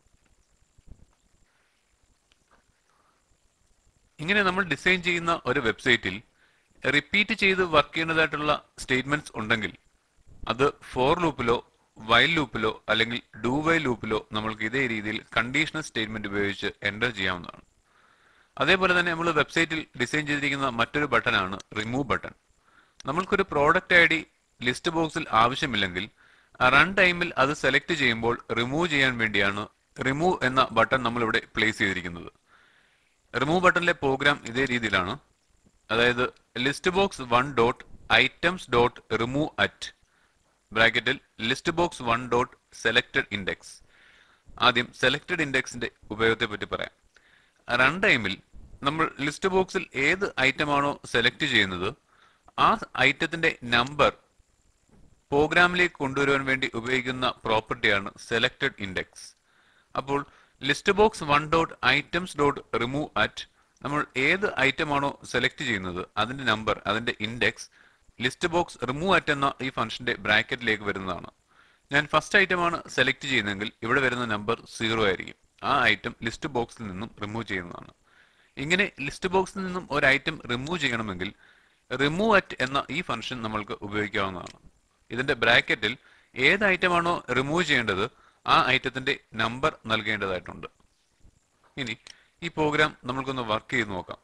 ഇങ്ങനെ നമ്മൾ ഡിസൈൻ ചെയ്യുന്ന ഒരു വെബ്സൈറ്റിൽ റിപ്പീറ്റ് ചെയ്ത് വർക്ക് ചെയ്യുന്നതായിട്ടുള്ള സ്റ്റേറ്റ്മെന്റ്സ് ഉണ്ടെങ്കിൽ അത് ഫോർ ലൂപ്പിലോ വൈൽ ലൂപ്പിലോ അല്ലെങ്കിൽ ഡു വൈൽ ലൂപ്പിലോ നമ്മൾക്ക് ഇതേ രീതിയിൽ കണ്ടീഷണൽ സ്റ്റേറ്റ്മെന്റ് ഉപയോഗിച്ച് എൻ്റർ ചെയ്യാവുന്നതാണ് അതേപോലെ തന്നെ നമ്മൾ വെബ്സൈറ്റിൽ ഡിസൈൻ ചെയ്തിരിക്കുന്ന മറ്റൊരു ബട്ടണാണ് റിമൂവ് ബട്ടൺ നമ്മൾക്കൊരു പ്രോഡക്റ്റ് ഐ ഡി ലിസ്റ്റ് ബോക്സിൽ ആവശ്യമില്ലെങ്കിൽ റൺ ടൈമിൽ അത് സെലക്ട് ചെയ്യുമ്പോൾ റിമൂവ് ചെയ്യാൻ വേണ്ടിയാണ് റിമൂവ് എന്ന ബട്ടൺ നമ്മളിവിടെ പ്ലേസ് ചെയ്തിരിക്കുന്നത് റിമൂവ് ബട്ടണിലെ പ്രോഗ്രാം ഇതേ രീതിയിലാണ് അതായത് list box one dot items dot remove at ബ്രാക്കറ്റിൽ list box one dot selected index ആദ്യം സെലക്ടഡ് ഇൻഡെക്സിന്റെ ഉപയോഗത്തെ പറ്റി പറയാം റൺ ടൈമിൽ നമ്മൾ ലിസ്റ്റ് ബോക്സിൽ ഏത് ഐറ്റമാണോ സെലക്ട് ചെയ്യുന്നത് ആ ഐറ്റത്തിന്റെ നമ്പർ പ്രോഗ്രാമിലേക്ക് കൊണ്ടുവരുവാൻ വേണ്ടി ഉപയോഗിക്കുന്ന പ്രോപ്പർട്ടിയാണ് സെലക്ടഡ് ഇൻഡെക്സ് അപ്പോൾ list box one dot items dot remove at നമ്മൾ ഏത് ഐറ്റമാണോ സെലക്ട് ചെയ്യുന്നത് അതിന്റെ നമ്പർ അതിന്റെ index list box remove at എന്ന ഈ ഫംഗ്ഷന്റെ ബ്രാക്കറ്റിലേക്ക് വരുന്നതാണ് ഞാൻ ഫസ്റ്റ് ഐറ്റമാണ് സെലക്ട് ചെയ്യുന്നതെങ്കിൽ ഇവിടെ വരുന്ന നമ്പർ സീറോ ആയിരിക്കും ആ ഐറ്റം ലിസ്റ്റ് ബോക്സിൽ നിന്നും റിമൂവ് ചെയ്യുന്നതാണ് ഇങ്ങനെ ലിസ്റ്റ് ബോക്സിൽ നിന്നും ഒരു ഐറ്റം റിമൂവ് ചെയ്യണമെങ്കിൽ റിമൂവ് അറ്റ് എന്ന ഈ ഫംഗ്ഷൻ നമ്മൾക്ക് ഉപയോഗിക്കാവുന്നതാണ് ഇതിന്റെ ബ്രാക്കറ്റിൽ ഏത് ഐറ്റമാണോ റിമൂവ് ചെയ്യേണ്ടത് ആ ഐറ്റത്തിന്റെ നമ്പർ നൽകേണ്ടതായിട്ടുണ്ട് ഇനി ഈ പ്രോഗ്രാം നമ്മൾക്കൊന്ന് വർക്ക് ചെയ്ത് നോക്കാം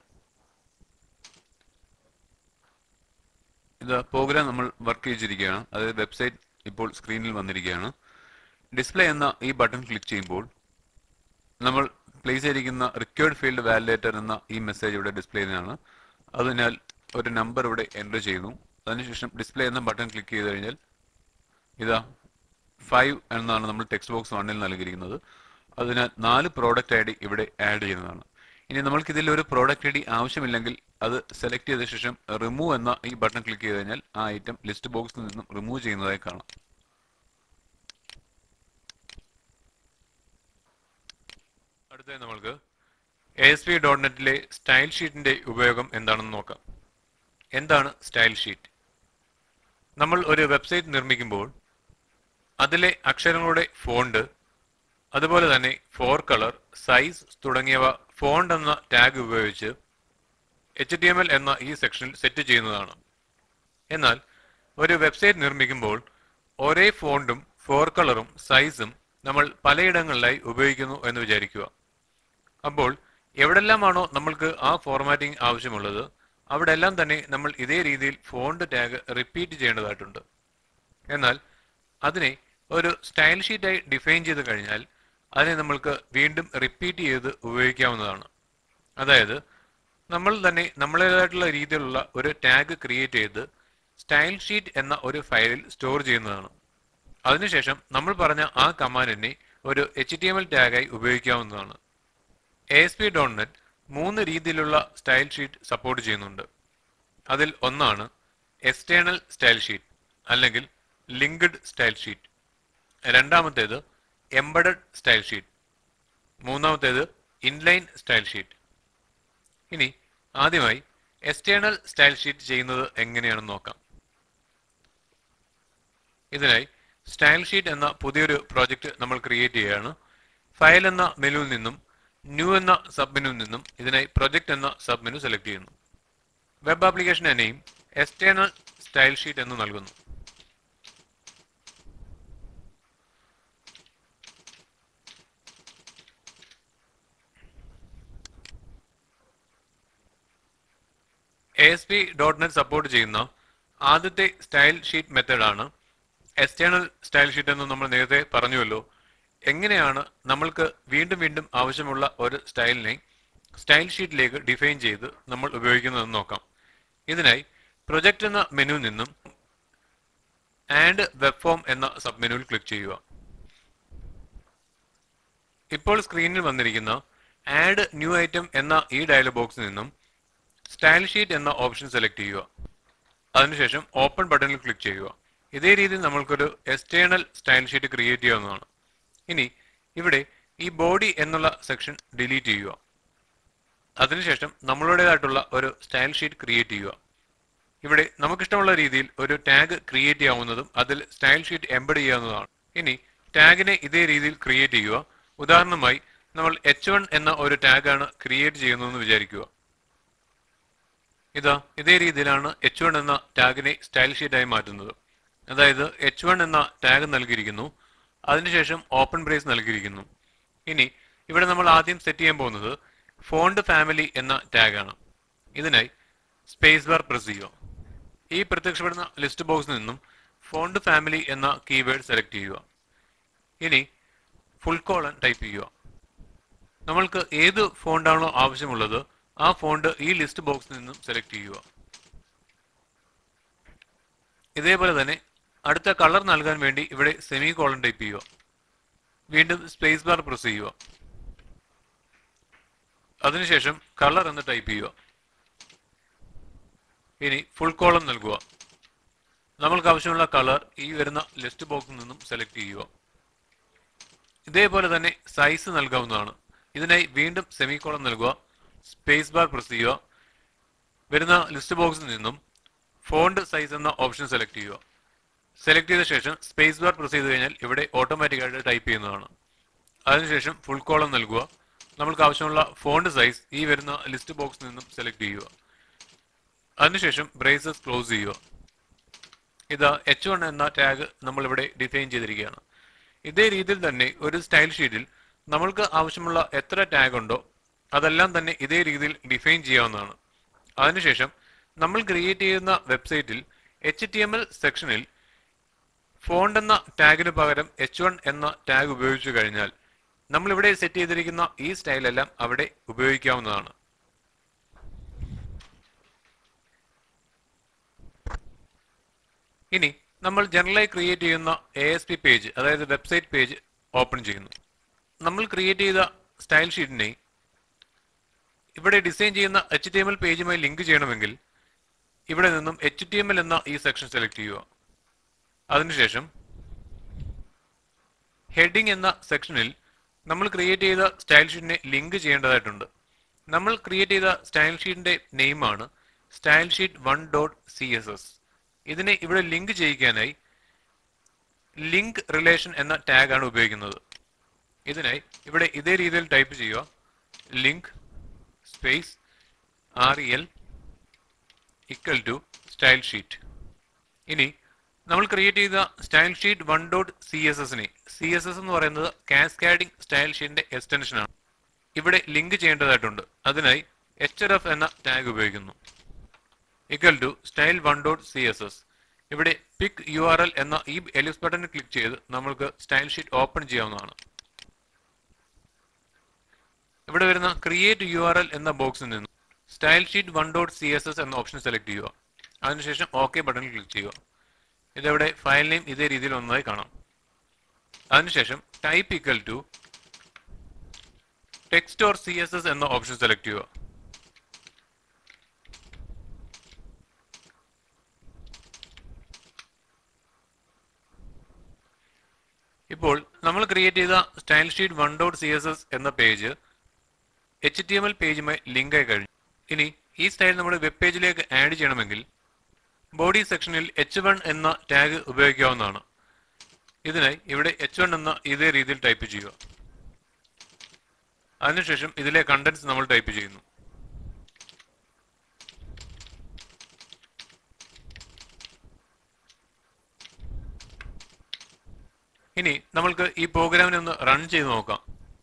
ഇത് പ്രോഗ്രാം നമ്മൾ വർക്ക് ചെയ്തിരിക്കുകയാണ് അതായത് വെബ്സൈറ്റ് ഇപ്പോൾ സ്ക്രീനിൽ വന്നിരിക്കുകയാണ് ഡിസ്പ്ലേ എന്ന ഈ ബട്ടൺ ക്ലിക്ക് ചെയ്യുമ്പോൾ നമ്മൾ പ്ലേസ് ചെയ്തിരിക്കുന്ന റിക്വേർഡ് ഫീൽഡ് വാലിഡേറ്റർ എന്ന ഈ മെസ്സേജ് ഇവിടെ ഡിസ്പ്ലേ ചെയ്യുന്നതാണ് അതിനാൽ ഒരു നമ്പർ ഇവിടെ എൻ്റർ ചെയ്യുന്നു അതിനുശേഷം ഡിസ്പ്ലേ എന്ന ബട്ടൺ ക്ലിക്ക് ചെയ്ത് കഴിഞ്ഞാൽ ഇതാ ഫൈവ് എന്നാണ് നമ്മൾ ടെക്സ്റ്റ് ബോക്സ് വണ്ണിൽ നൽകിയിരിക്കുന്നത് അതിനാൽ നാല് പ്രോഡക്റ്റ് ഐ ഡി ഇവിടെ ആഡ് ചെയ്യുന്നതാണ് ഇനി നമ്മൾക്ക് ഇതിൽ ഒരു പ്രോഡക്റ്റ് ഐ ഡി ആവശ്യമില്ലെങ്കിൽ അത് സെലക്ട് ചെയ്ത ശേഷം റിമൂവ് എന്ന ഈ ബട്ടൺ ക്ലിക്ക് ചെയ്ത് കഴിഞ്ഞാൽ ആ ഐറ്റം ലിസ്റ്റ് ബോക്സിൽ നിന്നും റിമൂവ് ചെയ്യുന്നതായി കാണാം അടുത്തതായി നമ്മൾക്ക് എ എസ് പി ഡോട്ട് നെറ്റിലെ സ്റ്റൈൽ ഷീറ്റിന്റെ ഉപയോഗം എന്താണെന്ന് നോക്കാം എന്താണ് സ്റ്റൈൽ ഷീറ്റ് നമ്മൾ ഒരു വെബ്സൈറ്റ് നിർമ്മിക്കുമ്പോൾ അതിലെ അക്ഷരങ്ങളുടെ ഫോണ്ട് അതുപോലെ തന്നെ ഫോർ കളർ സൈസ് തുടങ്ങിയവ ഫോണ്ട് എന്ന ടാഗ് ഉപയോഗിച്ച് എച്ച് ടി എം എൽ എന്ന ഈ സെക്ഷനിൽ സെറ്റ് ചെയ്യുന്നതാണ് എന്നാൽ ഒരു വെബ്സൈറ്റ് നിർമ്മിക്കുമ്പോൾ ഒരേ ഫോണ്ടും ഫോർ കളറും സൈസും നമ്മൾ പലയിടങ്ങളിലായി ഉപയോഗിക്കുന്നു എന്ന് വിചാരിക്കുക അപ്പോൾ എവിടെല്ലാമാണോ നമ്മൾക്ക് ആ ഫോർമാറ്റിംഗ് ആവശ്യമുള്ളത് അവിടെ എല്ലാം തന്നെ നമ്മൾ ഇതേ രീതിയിൽ ഫോണ്ട് ടാഗ് റിപ്പീറ്റ് ചെയ്യേണ്ടതായിട്ടുണ്ട് എന്നാൽ അതിനെ ഒരു സ്റ്റൈൽ ഷീറ്റായി ഡിഫൈൻ ചെയ്ത് കഴിഞ്ഞാൽ അതിനെ നമ്മൾക്ക് വീണ്ടും റിപ്പീറ്റ് ചെയ്ത് ഉപയോഗിക്കാവുന്നതാണ് അതായത് നമ്മൾ തന്നെ നമ്മളേതായിട്ടുള്ള രീതിയിലുള്ള ഒരു ടാഗ് ക്രിയേറ്റ് ചെയ്ത് സ്റ്റൈൽ ഷീറ്റ് എന്ന ഒരു ഫയലിൽ സ്റ്റോർ ചെയ്യുന്നതാണ് അതിനുശേഷം നമ്മൾ പറഞ്ഞ ആ കമാൻഡിനെ ഒരു എച്ച് ടി എം എൽ ടാഗായി ഉപയോഗിക്കാവുന്നതാണ് A S P dot net മൂന്ന് രീതിയിലുള്ള സ്റ്റൈൽ ഷീറ്റ് സപ്പോർട്ട് ചെയ്യുന്നുണ്ട് അതിൽ ഒന്നാണ് എക്സ്റ്റേണൽ സ്റ്റൈൽ ഷീറ്റ് അല്ലെങ്കിൽ ലിങ്ക്ഡ് സ്റ്റൈൽ ഷീറ്റ് രണ്ടാമത്തേത് എംബഡഡ് സ്റ്റൈൽ ഷീറ്റ് മൂന്നാമത്തേത് ഇൻലൈൻ സ്റ്റൈൽ ഷീറ്റ് ഇനി ആദ്യമായി എക്സ്റ്റേണൽ സ്റ്റൈൽ ഷീറ്റ് ചെയ്യുന്നത് എങ്ങനെയാണെന്ന് നോക്കാം ഇതിനായി സ്റ്റൈൽ ഷീറ്റ് എന്ന പുതിയൊരു പ്രോജക്റ്റ് നമ്മൾ ക്രിയേറ്റ് ചെയ്യുകയാണ് ഫയൽ എന്ന മെനുവിൽ നിന്നും ന്യൂ എന്ന സബ് മെനുവിൽ നിന്നും ഇതിനായി പ്രൊജക്ട് എന്ന സബ് മെനു സെലക്ട് ചെയ്യുന്നു web application name external style sheet എന്ന് നൽകുന്നു A S P dot net support ചെയ്യുന്ന ആദ്യത്തെ സ്റ്റൈൽ ഷീറ്റ് മെത്തേഡാണ് എക്സ്റ്റേണൽ സ്റ്റൈൽ ഷീറ്റ് എന്ന് നമ്മൾ നേരത്തെ പറഞ്ഞുവല്ലോ എങ്ങനെയാണ് നമ്മൾക്ക് വീണ്ടും വീണ്ടും ആവശ്യമുള്ള ഒരു സ്റ്റൈലിനെ സ്റ്റൈൽ ഷീറ്റിലേക്ക് ഡിഫൈൻ ചെയ്ത് നമ്മൾ ഉപയോഗിക്കുന്നതെന്ന് നോക്കാം ഇതിനായി പ്രൊജക്ട് എന്ന മെനുവിൽ നിന്നും ആൻഡ് വെബ് ഫോം എന്ന സബ് മെനുവിൽ ക്ലിക്ക് ചെയ്യുക ഇപ്പോൾ സ്ക്രീനിൽ വന്നിരിക്കുന്ന ആഡ് ന്യൂ ഐറ്റം എന്ന ഈ ഡയലോഗ് ബോക്സിൽ നിന്നും സ്റ്റൈൽ ഷീറ്റ് എന്ന ഓപ്ഷൻ സെലക്ട് ചെയ്യുക അതിനുശേഷം ഓപ്പൺ ബട്ടണിൽ ക്ലിക്ക് ചെയ്യുക ഇതേ രീതിയിൽ നമ്മൾക്കൊരു എക്സ്റ്റേണൽ സ്റ്റൈൽ ഷീറ്റ് ക്രിയേറ്റ് ചെയ്യാവുന്നതാണ് ഇനി ഇവിടെ ഈ ബോഡി എന്നുള്ള സെക്ഷൻ ഡിലീറ്റ് ചെയ്യുക അതിനുശേഷം നമ്മളുടേതായിട്ടുള്ള ഒരു സ്റ്റൈൽ ഷീറ്റ് ക്രിയേറ്റ് ചെയ്യുക ഇവിടെ നമുക്കിഷ്ടമുള്ള രീതിയിൽ ഒരു ടാഗ് ക്രിയേറ്റ് ചെയ്യാവുന്നതും അതിൽ സ്റ്റൈൽ ഷീറ്റ് എംബഡ് ചെയ്യാവുന്നതാണ് ഇനി ടാഗിനെ ഇതേ രീതിയിൽ ക്രിയേറ്റ് ചെയ്യുക ഉദാഹരണമായി നമ്മൾ എച്ച് വൺ എന്ന ഒരു ടാഗാണ് ക്രിയേറ്റ് ചെയ്യുന്നതെന്ന് വിചാരിക്കുക ഇതാ ഇതേ രീതിയിലാണ് എച്ച് വൺ എന്ന ടാഗിനെ സ്റ്റൈൽ ഷീറ്റായി മാറ്റുന്നത് അതായത് എച്ച് വൺ എന്ന ടാഗ് നൽകിയിരിക്കുന്നു അതിനുശേഷം ഓപ്പൺ ബ്രേസ് നൽകിയിരിക്കുന്നു ഇനി ഇവിടെ നമ്മൾ ആദ്യം സെറ്റ് ചെയ്യാൻ പോകുന്നത് ഫോണ്ട് ഫാമിലി എന്ന ടാഗാണ് ഇതിനായി സ്പേസ് ബാർ പ്രസ് ചെയ്യുക ഈ പ്രത്യക്ഷപ്പെടുന്ന ലിസ്റ്റ് ബോക്സിൽ നിന്നും ഫോണ്ട് ഫാമിലി എന്ന കീവേഡ് സെലക്ട് ചെയ്യുക ഇനി ഫുൾ കോളൻ ടൈപ്പ് ചെയ്യുക നമ്മൾക്ക് ഏത് ഫോണ്ടാണോ ആവശ്യമുള്ളത് ആ ഫോണ്ട് ഈ ലിസ്റ്റ് ബോക്സിൽ നിന്നും സെലക്ട് ചെയ്യുക ഇതേപോലെ തന്നെ അടുത്ത കളർ നൽകാൻ വേണ്ടി ഇവിടെ സെമി കോളൻ ടൈപ്പ് ചെയ്യുക വീണ്ടും സ്പേസ് ബാർ പ്രസ് ചെയ്യുക അതിനുശേഷം കളർ എന്ന് ടൈപ്പ് ചെയ്യുക ഇനി ഫുൾ കോളം നൽകുക നമ്മൾക്ക് ആവശ്യമുള്ള കളർ ഈ വരുന്ന ലിസ്റ്റ് ബോക്സിൽ നിന്നും സെലക്ട് ചെയ്യുക ഇതേപോലെ തന്നെ സൈസ് നൽകാവുന്നതാണ് ഇതിനായി വീണ്ടും സെമി കോളം നൽകുക സ്പേസ് ബാർ പ്രസ് ചെയ്യുക വരുന്ന ലിസ്റ്റ് ബോക്സിൽ നിന്നും ഫോണ്ട് സൈസ് എന്ന ഓപ്ഷൻ സെലക്ട് ചെയ്യുക സെലക്ട് ചെയ്ത ശേഷം സ്പേസ് ബാർ പ്രസ് ചെയ്ത് കഴിഞ്ഞാൽ ഇവിടെ ഓട്ടോമാറ്റിക്കായിട്ട് ടൈപ്പ് ചെയ്യുന്നതാണ് അതിനുശേഷം ഫുൾ കോളം നൽകുക നമ്മൾക്ക് ആവശ്യമുള്ള ഫോണ്ട് സൈസ് ഈ വരുന്ന ലിസ്റ്റ് ബോക്സിൽ നിന്നും സെലക്ട് ചെയ്യുക അതിനുശേഷം ബ്രേസസ് ക്ലോസ് ചെയ്യുക ഇത് എച്ച് വൺ എന്ന ടാഗ് നമ്മൾ ഇവിടെ ഡിഫൈൻ ചെയ്തിരിക്കുകയാണ് ഇതേ രീതിയിൽ തന്നെ ഒരു സ്റ്റൈൽ ഷീറ്റിൽ നമ്മൾക്ക് ആവശ്യമുള്ള എത്ര ടാഗ് ഉണ്ടോ അതെല്ലാം തന്നെ ഇതേ രീതിയിൽ ഡിഫൈൻ ചെയ്യാവുന്നതാണ് അതിനുശേഷം നമ്മൾ ക്രിയേറ്റ് ചെയ്യുന്ന വെബ്സൈറ്റിൽ എച്ച് ടി എം എൽ സെക്ഷനിൽ ഫോണ്ട് എന്ന ടാഗിന് പകരം എച്ച് വൺ എന്ന ടാഗ് ഉപയോഗിച്ചു കഴിഞ്ഞാൽ നമ്മൾ ഇവിടെ സെറ്റ് ചെയ്തിരിക്കുന്ന ഈ സ്റ്റൈൽ എല്ലാം അവിടെ ഉപയോഗിക്കാവുന്നതാണ് ഇനി നമ്മൾ ജനറലായി ക്രിയേറ്റ് ചെയ്യുന്ന എ എസ് പി പേജ് അതായത് വെബ്സൈറ്റ് പേജ് ഓപ്പൺ ചെയ്യുന്നു നമ്മൾ ക്രിയേറ്റ് ചെയ്ത സ്റ്റൈൽ ഷീറ്റിനെ ഇവിടെ ഡിസൈൻ ചെയ്യുന്ന എച്ച് ടി എം എൽ പേജുമായി ലിങ്ക് ചെയ്യണമെങ്കിൽ ഇവിടെ നിന്നും എച്ച് ടി എം എൽ എന്ന ഈ സെക്ഷൻ സെലക്ട് ചെയ്യുക അതിനുശേഷം ഹെഡിംഗ് എന്ന സെക്ഷനിൽ നമ്മൾ ക്രിയേറ്റ് ചെയ്ത സ്റ്റൈൽ ഷീറ്റിനെ ലിങ്ക് ചെയ്യേണ്ടതായിട്ടുണ്ട് നമ്മൾ ക്രിയേറ്റ് ചെയ്ത സ്റ്റൈൽ ഷീറ്റിന്റെ നെയിമാണ് style sheet one dot C S S ഇതിനെ ഇവിടെ ലിങ്ക് ചെയ്യിക്കാനായി ലിങ്ക് റിലേഷൻ എന്ന ടാഗ് ആണ് ഉപയോഗിക്കുന്നത് ഇതിനായി ഇവിടെ ഇതേ രീതിയിൽ ടൈപ്പ് ചെയ്യുക link space R E L equal to style sheet ഇനി നമ്മൾ ക്രിയേറ്റ് ചെയ്ത style sheet one dot C S എസിനെ സി എസ് എസ് എന്ന് പറയുന്നത് കാസ്കാഡിംഗ് സ്റ്റൈൽ ഷീറ്റിന്റെ എക്സ്റ്റൻഷൻ ആണ് ഇവിടെ ലിങ്ക് ചെയ്യേണ്ടതായിട്ടുണ്ട് അതിനായി എച്ച് ആർ എഫ് എന്ന ടാഗ് ഉപയോഗിക്കുന്നു equal to style one dot C S S ഇവിടെ പിക് യു ആർ എൽ എന്ന ഈ എലിസ് ബട്ടണിൽ ക്ലിക്ക് ചെയ്ത് നമ്മൾക്ക് സ്റ്റൈൽ ഷീറ്റ് ഓപ്പൺ ചെയ്യാവുന്നതാണ് ഇവിടെ വരുന്ന ക്രിയേറ്റ് യു ആർ എൽ എന്ന ബോക്സിൽ നിന്നും style sheet one dot C S S എന്ന ഓപ്ഷൻ സെലക്ട് ചെയ്യുക അതിനുശേഷം ഓക്കെ ബട്ടണിൽ ക്ലിക്ക് ചെയ്യുക ഇതവിടെ ഫയൽ നെയിം ഇതേ രീതിയിൽ ഒന്നായി കാണാം അതിനുശേഷം type equal to text or C S S എന്ന ഓപ്ഷൻ സെലക്ട് ചെയ്യുക ഇപ്പോൾ നമ്മൾ ക്രിയേറ്റ് ചെയ്ത style sheet one dot C S S എന്ന page H T M L പേജുമായി ലിങ്ക് ആയി കഴിഞ്ഞു ഇനി ഈ സ്റ്റൈൽ നമ്മുടെ വെബ് പേജിലേക്ക് ആഡ് ചെയ്യണമെങ്കിൽ ബോഡി സെക്ഷനിൽ എച്ച് വൺ എന്ന ടാഗ് ഉപയോഗിക്കാവുന്നതാണ് ഇതിനായി ഇവിടെ എച്ച് വൺ എന്ന ഇതേ രീതിയിൽ ടൈപ്പ് ചെയ്യുക അതിനുശേഷം ഇതിലെ കണ്ടന്റ്സ് നമ്മൾ ടൈപ്പ് ചെയ്യുന്നു ഇനി നമ്മൾക്ക് ഈ പ്രോഗ്രാമിനെ ഒന്ന് റൺ ചെയ്ത് നോക്കാം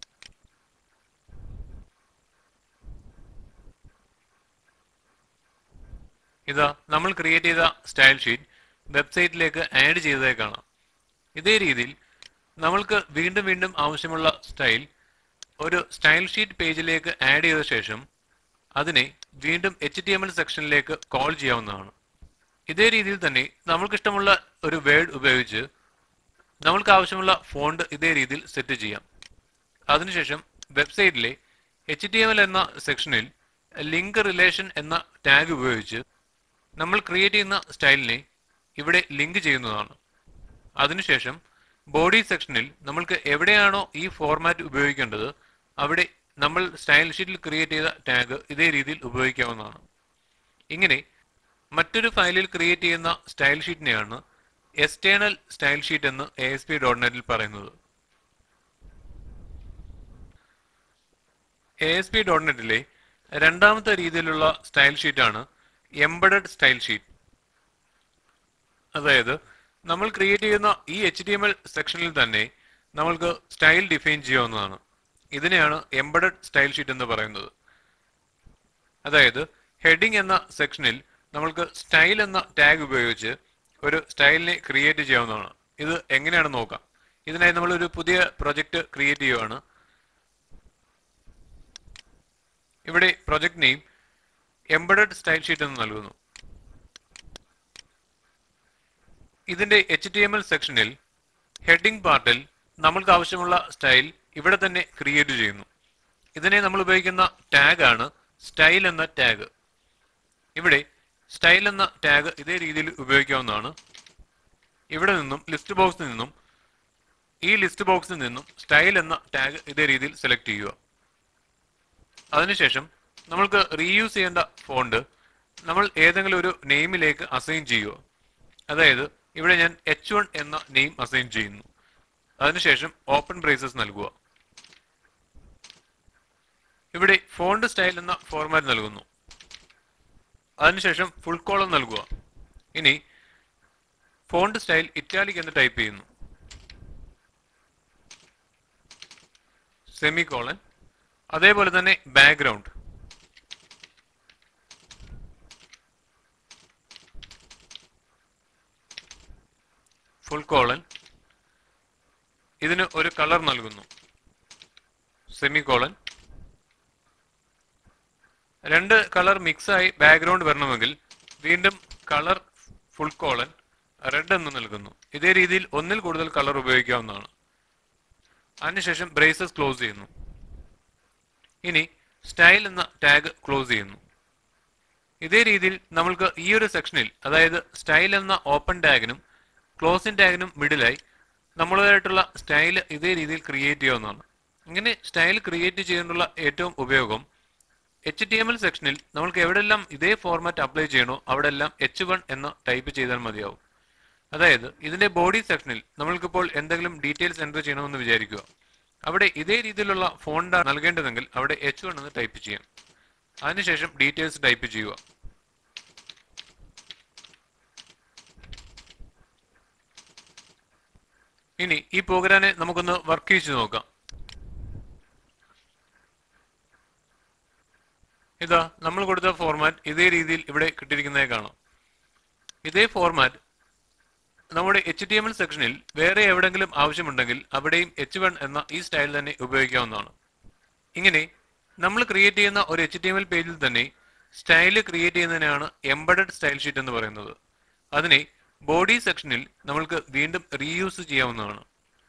ഇതാ നമ്മൾ ക്രിയേറ്റ് ചെയ്ത സ്റ്റൈൽ ഷീറ്റ് വെബ്സൈറ്റിലേക്ക് ആഡ് ചെയ്തതായി കാണാം ഇതേ രീതിയിൽ നമ്മൾക്ക് വീണ്ടും വീണ്ടും ആവശ്യമുള്ള സ്റ്റൈൽ ഒരു സ്റ്റൈൽ ഷീറ്റ് പേജിലേക്ക് ആഡ് ചെയ്ത ശേഷം അതിനെ വീണ്ടും എച്ച് ടി എം എൽ സെക്ഷനിലേക്ക് കോൾ ചെയ്യാവുന്നതാണ് ഇതേ രീതിയിൽ തന്നെ നമ്മൾക്ക് ഇഷ്ടമുള്ള ഒരു വേർഡ് ഉപയോഗിച്ച് നമ്മൾക്ക് ആവശ്യമുള്ള ഫോണ്ട് ഇതേ രീതിയിൽ സെറ്റ് ചെയ്യാം അതിനുശേഷം വെബ്സൈറ്റിലെ എച്ച് ടി എം എൽ എന്ന സെക്ഷനിൽ ലിങ്ക് റിലേഷൻ എന്ന ടാഗ് ഉപയോഗിച്ച് നമ്മൾ ക്രിയേറ്റ് ചെയ്യുന്ന സ്റ്റൈലിനെ ഇവിടെ ലിങ്ക് ചെയ്യുന്നതാണ് അതിനുശേഷം ബോഡി സെക്ഷനിൽ നമ്മൾക്ക് എവിടെയാണോ ഈ ഫോർമാറ്റ് ഉപയോഗിക്കേണ്ടത് അവിടെ നമ്മൾ സ്റ്റൈൽ ഷീറ്റിൽ ക്രിയേറ്റ് ചെയ്ത ടാഗ് ഇതേ രീതിയിൽ ഉപയോഗിക്കാവുന്നതാണ് ഇങ്ങനെ മറ്റൊരു ഫയലിൽ ക്രിയേറ്റ് ചെയ്യുന്ന സ്റ്റൈൽ ഷീറ്റിനെയാണ് എക്സ്റ്റേണൽ സ്റ്റൈൽ ഷീറ്റ് എന്ന് എ എസ് പി ഡോട്ട് നെറ്റിൽ പറയുന്നത് എ എസ് പി ഡോട്ട് നെറ്റിലെ രണ്ടാമത്തെ രീതിയിലുള്ള സ്റ്റൈൽ ഷീറ്റാണ് എംബഡഡ് സ്റ്റൈൽ ഷീറ്റ് അതായത് നമ്മൾ ക്രിയേറ്റ് ചെയ്യുന്ന ഈ എച്ച് ഡി എം എൽ സെക്ഷനിൽ തന്നെ നമ്മൾക്ക് സ്റ്റൈൽ ഡിഫൈൻ ചെയ്യാവുന്നതാണ് ഇതിനെയാണ് എംബഡഡ് സ്റ്റൈൽ ഷീറ്റ് എന്ന് പറയുന്നത് അതായത് ഹെഡിംഗ് എന്ന സെക്ഷനിൽ നമ്മൾക്ക് സ്റ്റൈൽ എന്ന ടാഗ് ഉപയോഗിച്ച് ഒരു സ്റ്റൈലിനെ ക്രിയേറ്റ് ചെയ്യാവുന്നതാണ് ഇത് എങ്ങനെയാണ് നോക്കാം ഇതിനായി നമ്മൾ ഒരു പുതിയ പ്രൊജക്റ്റ് ക്രിയേറ്റ് ചെയ്യുകയാണ് ഇവിടെ project name embedded style sheet എന്ന് നൽകുന്നു ഇതിന്റെ എച്ച് ടി എം എൽ സെക്ഷനിൽ ഹെഡിംഗ് പാർട്ടിൽ നമ്മൾക്ക് ആവശ്യമുള്ള സ്റ്റൈൽ ഇവിടെ തന്നെ ക്രിയേറ്റ് ചെയ്യുന്നു ഇതിനെ നമ്മൾ ഉപയോഗിക്കുന്ന ടാഗ് ആണ് സ്റ്റൈൽ എന്ന ടാഗ് ഇവിടെ സ്റ്റൈൽ എന്ന ടാഗ് ഇതേ രീതിയിൽ ഉപയോഗിക്കാവുന്നതാണ് ഇവിടെ നിന്നും ലിസ്റ്റ് ബോക്സിൽ നിന്നും ഈ ലിസ്റ്റ് ബോക്സിൽ നിന്നും സ്റ്റൈൽ എന്ന ടാഗ് ഇതേ രീതിയിൽ സെലക്ട് ചെയ്യുക അതിനുശേഷം നമ്മൾക്ക് റീയൂസ് ചെയ്യേണ്ട ഫോണ്ട് നമ്മൾ ഏതെങ്കിലും ഒരു നെയിമിലേക്ക് അസൈൻ ചെയ്യുക അതായത് ഇവിടെ ഞാൻ എച്ച് വൺ എന്ന നെയിം അസൈൻ ചെയ്യുന്നു അതിനുശേഷം ഓപ്പൺ ബ്രേസസ് നൽകുക ഇവിടെ ഫോണ്ട് സ്റ്റൈൽ എന്ന ഫോർമാറ്റ് നൽകുന്നു അതിനുശേഷം ഫുൾ കോളം നൽകുക ഇനി ഫോണ്ട് സ്റ്റൈൽ ഇറ്റാലിക് എന്ന് ടൈപ്പ് ചെയ്യുന്നു സെമി കോളൻ അതേപോലെ തന്നെ ബാക്ക്ഗ്രൗണ്ട് ഫുൾ കോളൻ ഇതിന് ഒരു കളർ നൽകുന്നു സെമി കോളൻ രണ്ട് കളർ മിക്സായി ബാക്ക്ഗ്രൗണ്ട് വരണമെങ്കിൽ വീണ്ടും കളർ ഫുൾ കോളൻ റെഡ് എന്ന് നൽകുന്നു ഇതേ രീതിയിൽ ഒന്നിൽ കൂടുതൽ കളർ ഉപയോഗിക്കാവുന്നതാണ് അതിനുശേഷം ബ്രേസസ് ക്ലോസ് ചെയ്യുന്നു ഇനി സ്റ്റൈൽ എന്ന ടാഗ് ക്ലോസ് ചെയ്യുന്നു ഇതേ രീതിയിൽ നമ്മൾക്ക് ഈ ഒരു സെക്ഷനിൽ അതായത് സ്റ്റൈൽ എന്ന ഓപ്പൺ ടാഗിനും ക്ലോസിംഗ് ടാഗിനും മിഡിലായി നമ്മളുടേതായിട്ടുള്ള സ്റ്റൈൽ ഇതേ രീതിയിൽ ക്രിയേറ്റ് ചെയ്യാവുന്നതാണ് ഇങ്ങനെ സ്റ്റൈൽ ക്രിയേറ്റ് ചെയ്യാനുള്ള ഏറ്റവും ഉപയോഗം എച്ച് ടി എം എൽ സെക്ഷനിൽ നമ്മൾക്ക് എവിടെല്ലാം ഇതേ ഫോർമാറ്റ് അപ്ലൈ ചെയ്യണോ അവിടെ എല്ലാം എച്ച് വൺ എന്ന് ടൈപ്പ് ചെയ്താൽ മതിയാവും അതായത് ഇതിന്റെ ബോഡി സെക്ഷനിൽ നമ്മൾക്കിപ്പോൾ എന്തെങ്കിലും ഡീറ്റെയിൽസ് എൻ്റർ ചെയ്യണമെന്ന് വിചാരിക്കുക അവിടെ ഇതേ രീതിയിലുള്ള ഫോണ്ട് നൽകേണ്ടതെങ്കിൽ അവിടെ എച്ച് വൺ എന്ന് ടൈപ്പ് ചെയ്യാം അതിനുശേഷം ഡീറ്റെയിൽസ് ടൈപ്പ് ചെയ്യുക ഇനി ഈ പ്രോഗ്രാമിനെ നമുക്കൊന്ന് വർക്ക് ചെയ്ത് നോക്കാം ഇതാ നമ്മൾ കൊടുത്ത ഫോർമാറ്റ് ഇതേ രീതിയിൽ ഇവിടെ കിട്ടിയിരിക്കുന്നതായി കാണാം ഇതേ ഫോർമാറ്റ് നമ്മുടെ എച്ച് ടി എം എൽ സെക്ഷനിൽ വേറെ എവിടെങ്കിലും ആവശ്യമുണ്ടെങ്കിൽ അവിടെയും എച്ച് വൺ എന്ന ഈ സ്റ്റൈൽ തന്നെ ഉപയോഗിക്കാവുന്നതാണ് ഇങ്ങനെ നമ്മൾ ക്രിയേറ്റ് ചെയ്യുന്ന ഒരു എച്ച് ടി എം എൽ പേജിൽ തന്നെ സ്റ്റൈൽ ക്രിയേറ്റ് ചെയ്യുന്നതിനാണ് എംബഡഡ് സ്റ്റൈൽ ഷീറ്റ് എന്ന് പറയുന്നത് അതിനെ ബോഡി സെക്ഷനിൽ നമ്മൾക്ക് വീണ്ടും റീയൂസ് ചെയ്യാവുന്നതാണ്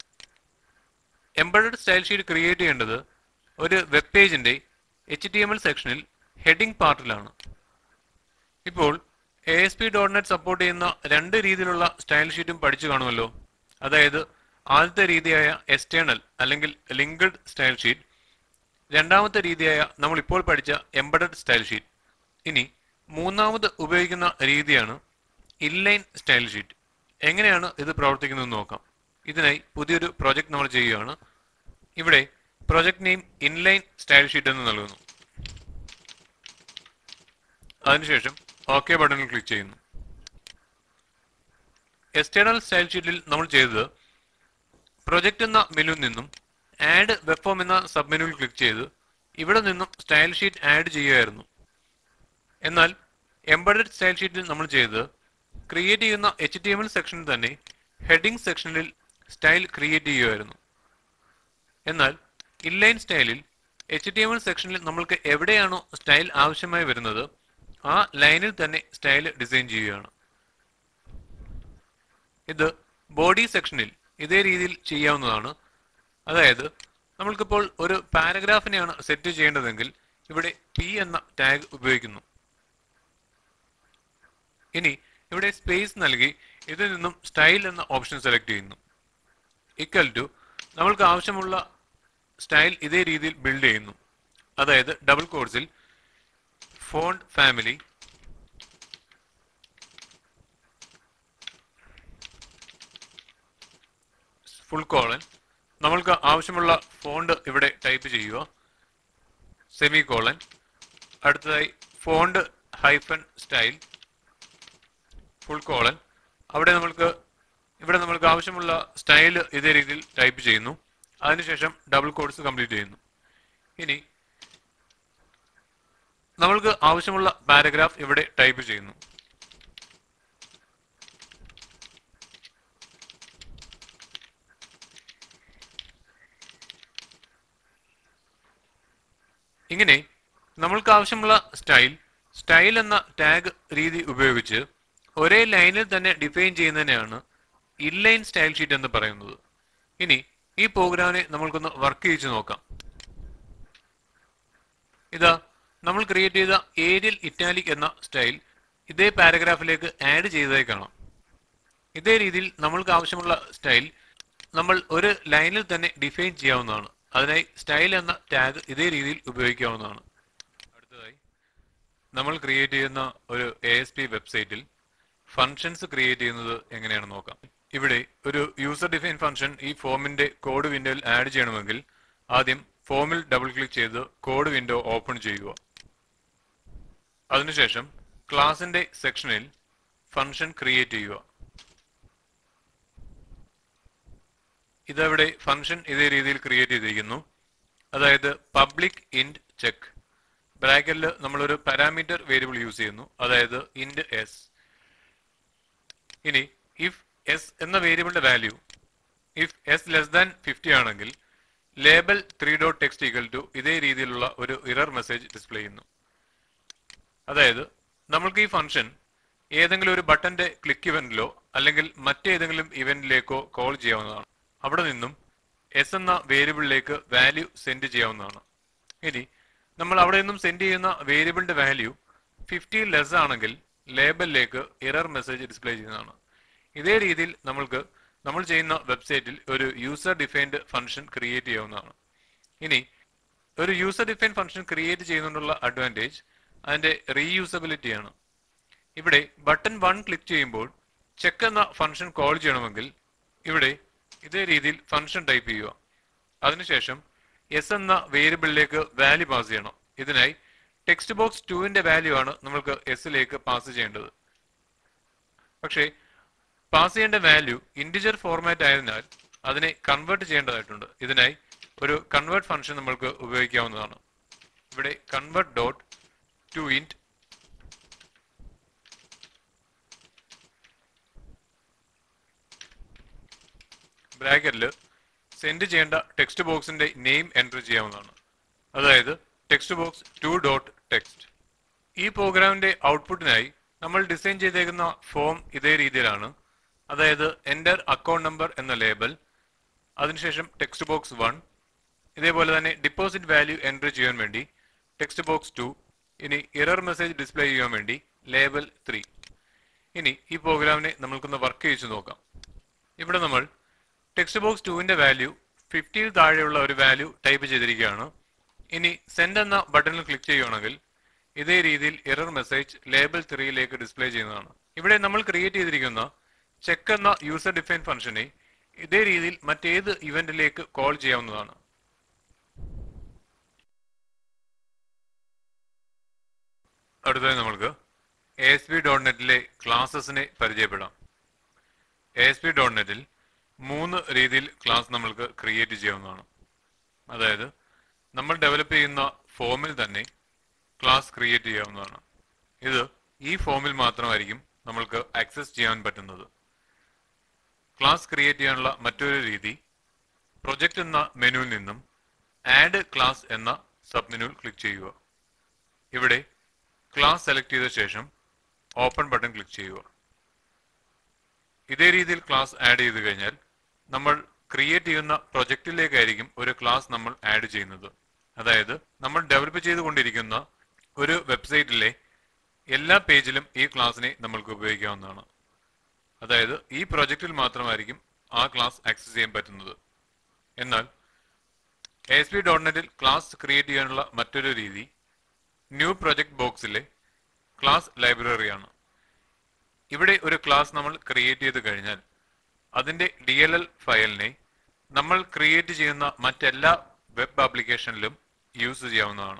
എംബഡഡ് സ്റ്റൈൽ ഷീറ്റ് ക്രിയേറ്റ് ചെയ്യേണ്ടത് ഒരു വെബ് പേജിന്റെ എച്ച് ടി എം എൽ സെക്ഷനിൽ ഹെഡിംഗ് പാർട്ടിലാണ് ഇപ്പോൾ A S P dot net support ചെയ്യുന്ന രണ്ട് രീതിയിലുള്ള സ്റ്റൈൽ ഷീറ്റും പഠിച്ചു കാണുമല്ലോ അതായത് ആദ്യത്തെ രീതിയായ എക്സ്റ്റേണൽ അല്ലെങ്കിൽ ലിങ്ക്ഡ് സ്റ്റൈൽ ഷീറ്റ് രണ്ടാമത്തെ രീതിയായ നമ്മൾ ഇപ്പോൾ പഠിച്ച എംബഡഡ് സ്റ്റൈൽ ഷീറ്റ് ഇനി മൂന്നാമത് ഉപയോഗിക്കുന്ന രീതിയാണ് ഇൻലൈൻ സ്റ്റൈൽ ഷീറ്റ് എങ്ങനെയാണ് ഇത് പ്രവർത്തിക്കുന്നത് നോക്കാം ഇതിനായി പുതിയൊരു പ്രോജക്റ്റ് നമ്മൾ ചെയ്യുകയാണ് ഇവിടെ project name inline style sheet എന്ന് നൽകുന്നു അതിനുശേഷം ഓക്കെ ബട്ടണിൽ ക്ലിക്ക് ചെയ്യുന്നു എക്സ്റ്റേണൽ സ്റ്റൈൽ ഷീറ്റിൽ നമ്മൾ ചെയ്തത് പ്രൊജക്ട് എന്ന മെനുവിൽ നിന്നും ആഡ് വെബ് ഫോം എന്ന സബ് മെനുവിൽ ക്ലിക്ക് ചെയ്ത് ഇവിടെ നിന്നും സ്റ്റൈൽ ഷീറ്റ് ആഡ് ചെയ്യുകയായിരുന്നു എന്നാൽ എംബഡഡ് സ്റ്റൈൽ ഷീറ്റിൽ നമ്മൾ ചെയ്തത് ക്രിയേറ്റ് ചെയ്യുന്ന എച്ച് ടി എം എൽ സെക്ഷനിൽ തന്നെ ഹെഡിംഗ് സെക്ഷനിൽ സ്റ്റൈൽ ക്രിയേറ്റ് ചെയ്യുമായിരുന്നു എന്നാൽ ഇൻലൈൻ സ്റ്റൈലിൽ എച്ച് ടി എം എൽ സെക്ഷനിൽ നമ്മൾക്ക് എവിടെയാണോ സ്റ്റൈൽ ആവശ്യമായി വരുന്നത് ആ ലൈനിൽ തന്നെ സ്റ്റൈൽ ഡിസൈൻ ചെയ്യുകയാണ് ഇത് ബോഡി സെക്ഷനിൽ ഇതേ രീതിയിൽ ചെയ്യാവുന്നതാണ് അതായത് നമ്മൾക്കിപ്പോൾ ഒരു പാരഗ്രാഫിനെയാണ് സെറ്റ് ചെയ്യേണ്ടതെങ്കിൽ ഇവിടെ പി എന്ന ടാഗ് ഉപയോഗിക്കുന്നു ഇനി ഇവിടെ സ്പേസ് നൽകി ഇതിൽ നിന്നും സ്റ്റൈൽ എന്ന ഓപ്ഷൻ സെലക്ട് ചെയ്യുന്നു ഇക്വൽ ടു നമ്മൾക്ക് ആവശ്യമുള്ള സ്റ്റൈൽ ഇതേ രീതിയിൽ ബിൽഡ് ചെയ്യുന്നു അതായത് ഡബിൾ കോഴ്സിൽ ഫോണ്ട് ഫാമിലി ഫുൾ കോളൻ നമ്മൾക്ക് ആവശ്യമുള്ള ഫോണ്ട് ഇവിടെ ടൈപ്പ് ചെയ്യുക സെമി കോളൻ അടുത്തതായി font hyphen style full colon അവിടെ നമ്മൾക്ക് ഇവിടെ നമ്മൾക്ക് ആവശ്യമുള്ള സ്റ്റൈൽ ഇതേ രീതിയിൽ ടൈപ്പ് ചെയ്യുന്നു അതിനുശേഷം ഡബിൾ കോഡ്സ് കംപ്ലീറ്റ് ചെയ്യുന്നു ഇനി നമ്മൾക്ക് ആവശ്യമുള്ള പാരഗ്രാഫ് ഇവിടെ ടൈപ്പ് ചെയ്യുന്നു ഇങ്ങനെ നമ്മൾക്ക് ആവശ്യമുള്ള സ്റ്റൈൽ സ്റ്റൈൽ എന്ന ടാഗ് രീതി ഉപയോഗിച്ച് ഒരേ ലൈനിൽ തന്നെ ഡിഫൈൻ ചെയ്യുന്നതിനെയാണ് ഇൻലൈൻ സ്റ്റൈൽ ഷീറ്റ് എന്ന് പറയുന്നത് ഇനി ഈ പ്രോഗ്രാമിനെ നമ്മൾക്കൊന്ന് വർക്ക് ചെയ്യിച്ച് നോക്കാം ഇതാ നമ്മൾ ക്രിയേറ്റ് ചെയ്ത ഏരിയൽ ഇറ്റാലിക് എന്ന സ്റ്റൈൽ ഇതേ പാരഗ്രാഫിലേക്ക് ആഡ് ചെയ്തതായി കാണാം ഇതേ രീതിയിൽ നമ്മൾക്ക് ആവശ്യമുള്ള സ്റ്റൈൽ നമ്മൾ ഒരു ലൈനിൽ തന്നെ ഡിഫൈൻ ചെയ്യാവുന്നതാണ് അതിനായി സ്റ്റൈൽ എന്ന ടാഗ് ഇതേ രീതിയിൽ ഉപയോഗിക്കാവുന്നതാണ് അടുത്തതായി നമ്മൾ ക്രിയേറ്റ് ചെയ്യുന്ന ഒരു എ എസ് പി വെബ്സൈറ്റിൽ ഫങ്ഷൻസ് ക്രിയേറ്റ് ചെയ്യുന്നത് എങ്ങനെയാണെന്ന് നോക്കാം ഇവിടെ ഒരു യൂസർ ഡിഫൈൻ ഫംഗ്ഷൻ ഈ ഫോമിന്റെ കോഡ് വിൻഡോയിൽ ആഡ് ചെയ്യണമെങ്കിൽ ആദ്യം ഫോമിൽ ഡബിൾ ക്ലിക്ക് ചെയ്ത് കോഡ് വിൻഡോ ഓപ്പൺ ചെയ്യുക അതിനുശേഷം ക്ലാസിന്റെ സെക്ഷനിൽ ഫംഗ്ഷൻ ക്രിയേറ്റ് ചെയ്യുക ഇതവിടെ ഫംഗ്ഷൻ ഇതേ രീതിയിൽ ക്രിയേറ്റ് ചെയ്തിരിക്കുന്നു അതായത് പബ്ലിക് ഇൻഡ് ചെക്ക് ബ്രാക്കറ്റിൽ നമ്മളൊരു പാരാമീറ്റർ വേരിയബിൾ യൂസ് ചെയ്യുന്നു അതായത് ഇൻഡ് എസ് ഇനി ഇഫ് എസ് എന്ന വേരിയബിളിന്റെ value if S less than fifty ആണെങ്കിൽ label three dot text equal to ഇതേ രീതിയിലുള്ള ഒരു ഇറർ മെസ്സേജ് ഡിസ്പ്ലേ ചെയ്യുന്നു അതായത് നമ്മൾക്ക് ഈ ഫംഗ്ഷൻ ഏതെങ്കിലും ഒരു ബട്ടന്റെ ക്ലിക്ക് ഇവന്റിലോ അല്ലെങ്കിൽ മറ്റേതെങ്കിലും ഇവന്റിലേക്കോ കോൾ ചെയ്യാവുന്നതാണ് അവിടെ നിന്നും എസ് എന്ന വേരിയബിളിലേക്ക് വാല്യൂ സെൻഡ് ചെയ്യാവുന്നതാണ് ഇനി നമ്മൾ അവിടെ നിന്നും സെൻഡ് ചെയ്യുന്ന വേരിയബിളിന്റെ വാല്യൂ ഫിഫ്റ്റി ലെസ് ആണെങ്കിൽ ലേബലിലേക്ക് ഇറർ മെസ്സേജ് ഡിസ്പ്ലേ ചെയ്യുന്നതാണ് ഇതേ രീതിയിൽ നമ്മൾക്ക് നമ്മൾ ചെയ്യുന്ന വെബ്സൈറ്റിൽ ഒരു യൂസർ ഡിഫൈൻഡ് ഫംഗ്ഷൻ ക്രിയേറ്റ് ചെയ്യാവുന്നതാണ് ഇനി ഒരു യൂസർ ഡിഫൈൻ ഫംഗ്ഷൻ ക്രിയേറ്റ് ചെയ്യുന്നതുകൊണ്ടുള്ള അഡ്വാൻറ്റേജ് അതിന്റെ റീയൂസബിലിറ്റി ആണ് ഇവിടെ ബട്ടൺ വൺ ക്ലിക്ക് ചെയ്യുമ്പോൾ ചെക്ക് എന്ന ഫംഗ്ഷൻ കോൾ ചെയ്യണമെങ്കിൽ ഇവിടെ ഇതേ രീതിയിൽ ഫംഗ്ഷൻ ടൈപ്പ് ചെയ്യുക അതിനുശേഷം എസ് എന്ന വേരിയബിളിലേക്ക് വാല്യൂ പാസ് ചെയ്യണം ഇതിനായി ടെക്സ്റ്റ് ബോക്സ് ടുവിന്റെ വാല്യൂ ആണ് നമ്മൾക്ക് എസിലേക്ക് പാസ് ചെയ്യേണ്ടത് പക്ഷേ പാസ് ചെയ്യേണ്ട വാല്യൂ ഇൻഡിജർ ഫോർമാറ്റ് ആയതിനാൽ അതിനെ കൺവേർട്ട് ചെയ്യേണ്ടതായിട്ടുണ്ട് ഇതിനായി ഒരു കൺവേർട്ട് ഫംഗ്ഷൻ നമ്മൾക്ക് ഉപയോഗിക്കാവുന്നതാണ് ഇവിടെ കൺവേർട്ട് ഡോട്ട് ടു ഇൻറ്റ് ബ്രാക്കറ്റിൽ സെൻഡ് ചെയ്യേണ്ട ടെക്സ്റ്റ് ബോക്സിന്റെ നെയിം എൻറ്റർ ചെയ്യാവുന്നതാണ് അതായത് text box two dot text ഈ പ്രോഗ്രാമിന്റെ ഔട്ട്പുട്ടിനായി നമ്മൾ ഡിസൈൻ ചെയ്തേക്കുന്ന ഫോം ഇതേ രീതിയിലാണ് അതായത് എൻ്റർ അക്കൗണ്ട് നമ്പർ എന്ന ലേബൽ അതിനുശേഷം ടെക്സ്റ്റ് ബോക്സ് വൺ ഇതേപോലെ തന്നെ ഡിപ്പോസിറ്റ് വാല്യൂ എൻറ്റർ ചെയ്യാൻ വേണ്ടി ടെക്സ്റ്റ് ബോക്സ് ടു ഇനി ഇറർ മെസ്സേജ് ഡിസ്പ്ലേ ചെയ്യാൻ വേണ്ടി ലേബൽ ത്രീ ഇനി ഈ പ്രോഗ്രാമിനെ നമ്മൾക്കൊന്ന് വർക്ക് ചെയ്യിച്ചു നോക്കാം ഇവിടെ നമ്മൾ ടെക്സ്റ്റ് ബോക്സ് ടുവിന്റെ വാല്യൂ ഫിഫ്റ്റിയിൽ താഴെയുള്ള ഒരു വാല്യൂ ടൈപ്പ് ചെയ്തിരിക്കുകയാണ് ഇനി സെൻഡ് എന്ന ബട്ടണിൽ ക്ലിക്ക് ചെയ്യുകയാണെങ്കിൽ ഇതേ രീതിയിൽ എറർ മെസ്സേജ് ലേബൽ ത്രീയിലേക്ക് ഡിസ്പ്ലേ ചെയ്യുന്നതാണ് ഇവിടെ നമ്മൾ ക്രിയേറ്റ് ചെയ്തിരിക്കുന്ന ചെക്ക് എന്ന യൂസർ ഡിഫൈൻ ഫംഗ്ഷനെ ഇതേ രീതിയിൽ മറ്റേത് ഇവന്റിലേക്ക് കോൾ ചെയ്യാവുന്നതാണ് അടുത്തതായി നമ്മൾക്ക് എ എസ് പി ഡോട്ട് നെറ്റിലെ ക്ലാസ്സസിനെ പരിചയപ്പെടാം എ എസ് പി ഡോട്ട് നെറ്റിൽ മൂന്ന് രീതിയിൽ ക്ലാസ് നമ്മൾക്ക് ക്രിയേറ്റ് ചെയ്യാവുന്നതാണ് അതായത് നമ്മൾ ഡെവലപ്പ് ചെയ്യുന്ന ഫോമിൽ തന്നെ ക്ലാസ് ക്രിയേറ്റ് ചെയ്യാവുന്നതാണ് ഇത് ഈ ഫോമിൽ മാത്രമായിരിക്കും നമ്മൾക്ക് ആക്സസ് ചെയ്യാൻ പറ്റുന്നത് ക്ലാസ് ക്രിയേറ്റ് ചെയ്യാനുള്ള മറ്റൊരു രീതി പ്രൊജക്ട് എന്ന മെനുവിൽ നിന്നും ആഡ് ക്ലാസ് എന്ന സബ് മെനുവിൽ ക്ലിക്ക് ചെയ്യുക ഇവിടെ ക്ലാസ് സെലക്ട് ചെയ്ത ശേഷം ഓപ്പൺ ബട്ടൺ ക്ലിക്ക് ചെയ്യുക ഇതേ രീതിയിൽ ക്ലാസ് ആഡ് ചെയ്ത് കഴിഞ്ഞാൽ നമ്മൾ ക്രിയേറ്റ് ചെയ്യുന്ന പ്രൊജക്റ്റിലേക്കായിരിക്കും ഒരു ക്ലാസ് നമ്മൾ ആഡ് ചെയ്യുന്നത് അതായത് നമ്മൾ ഡെവലപ്പ് ചെയ്തുകൊണ്ടിരിക്കുന്ന ഒരു വെബ്സൈറ്റിലെ എല്ലാ പേജിലും ഈ ക്ലാസ്സിനെ നമ്മൾക്ക് ഉപയോഗിക്കാവുന്നതാണ് അതായത് ഈ പ്രൊജക്റ്റിൽ മാത്രമായിരിക്കും ആ ക്ലാസ് ആക്സസ് ചെയ്യാൻ പറ്റുന്നത് എന്നാൽ എസ് പി ഡോട്ട് നെറ്റിൽ ക്ലാസ് ക്രിയേറ്റ് ചെയ്യാനുള്ള മറ്റൊരു രീതി ന്യൂ പ്രൊജക്ട് ബോക്സിലെ ക്ലാസ് ലൈബ്രറിയാണ് ഇവിടെ ഒരു ക്ലാസ് നമ്മൾ ക്രിയേറ്റ് ചെയ്ത് കഴിഞ്ഞാൽ അതിന്റെ ഡി എൽ എൽ ഫയലിനെ നമ്മൾ ക്രിയേറ്റ് ചെയ്യുന്ന മറ്റെല്ലാ വെബ് ആപ്ലിക്കേഷനിലും യൂസ് ചെയ്യാവുന്നതാണ്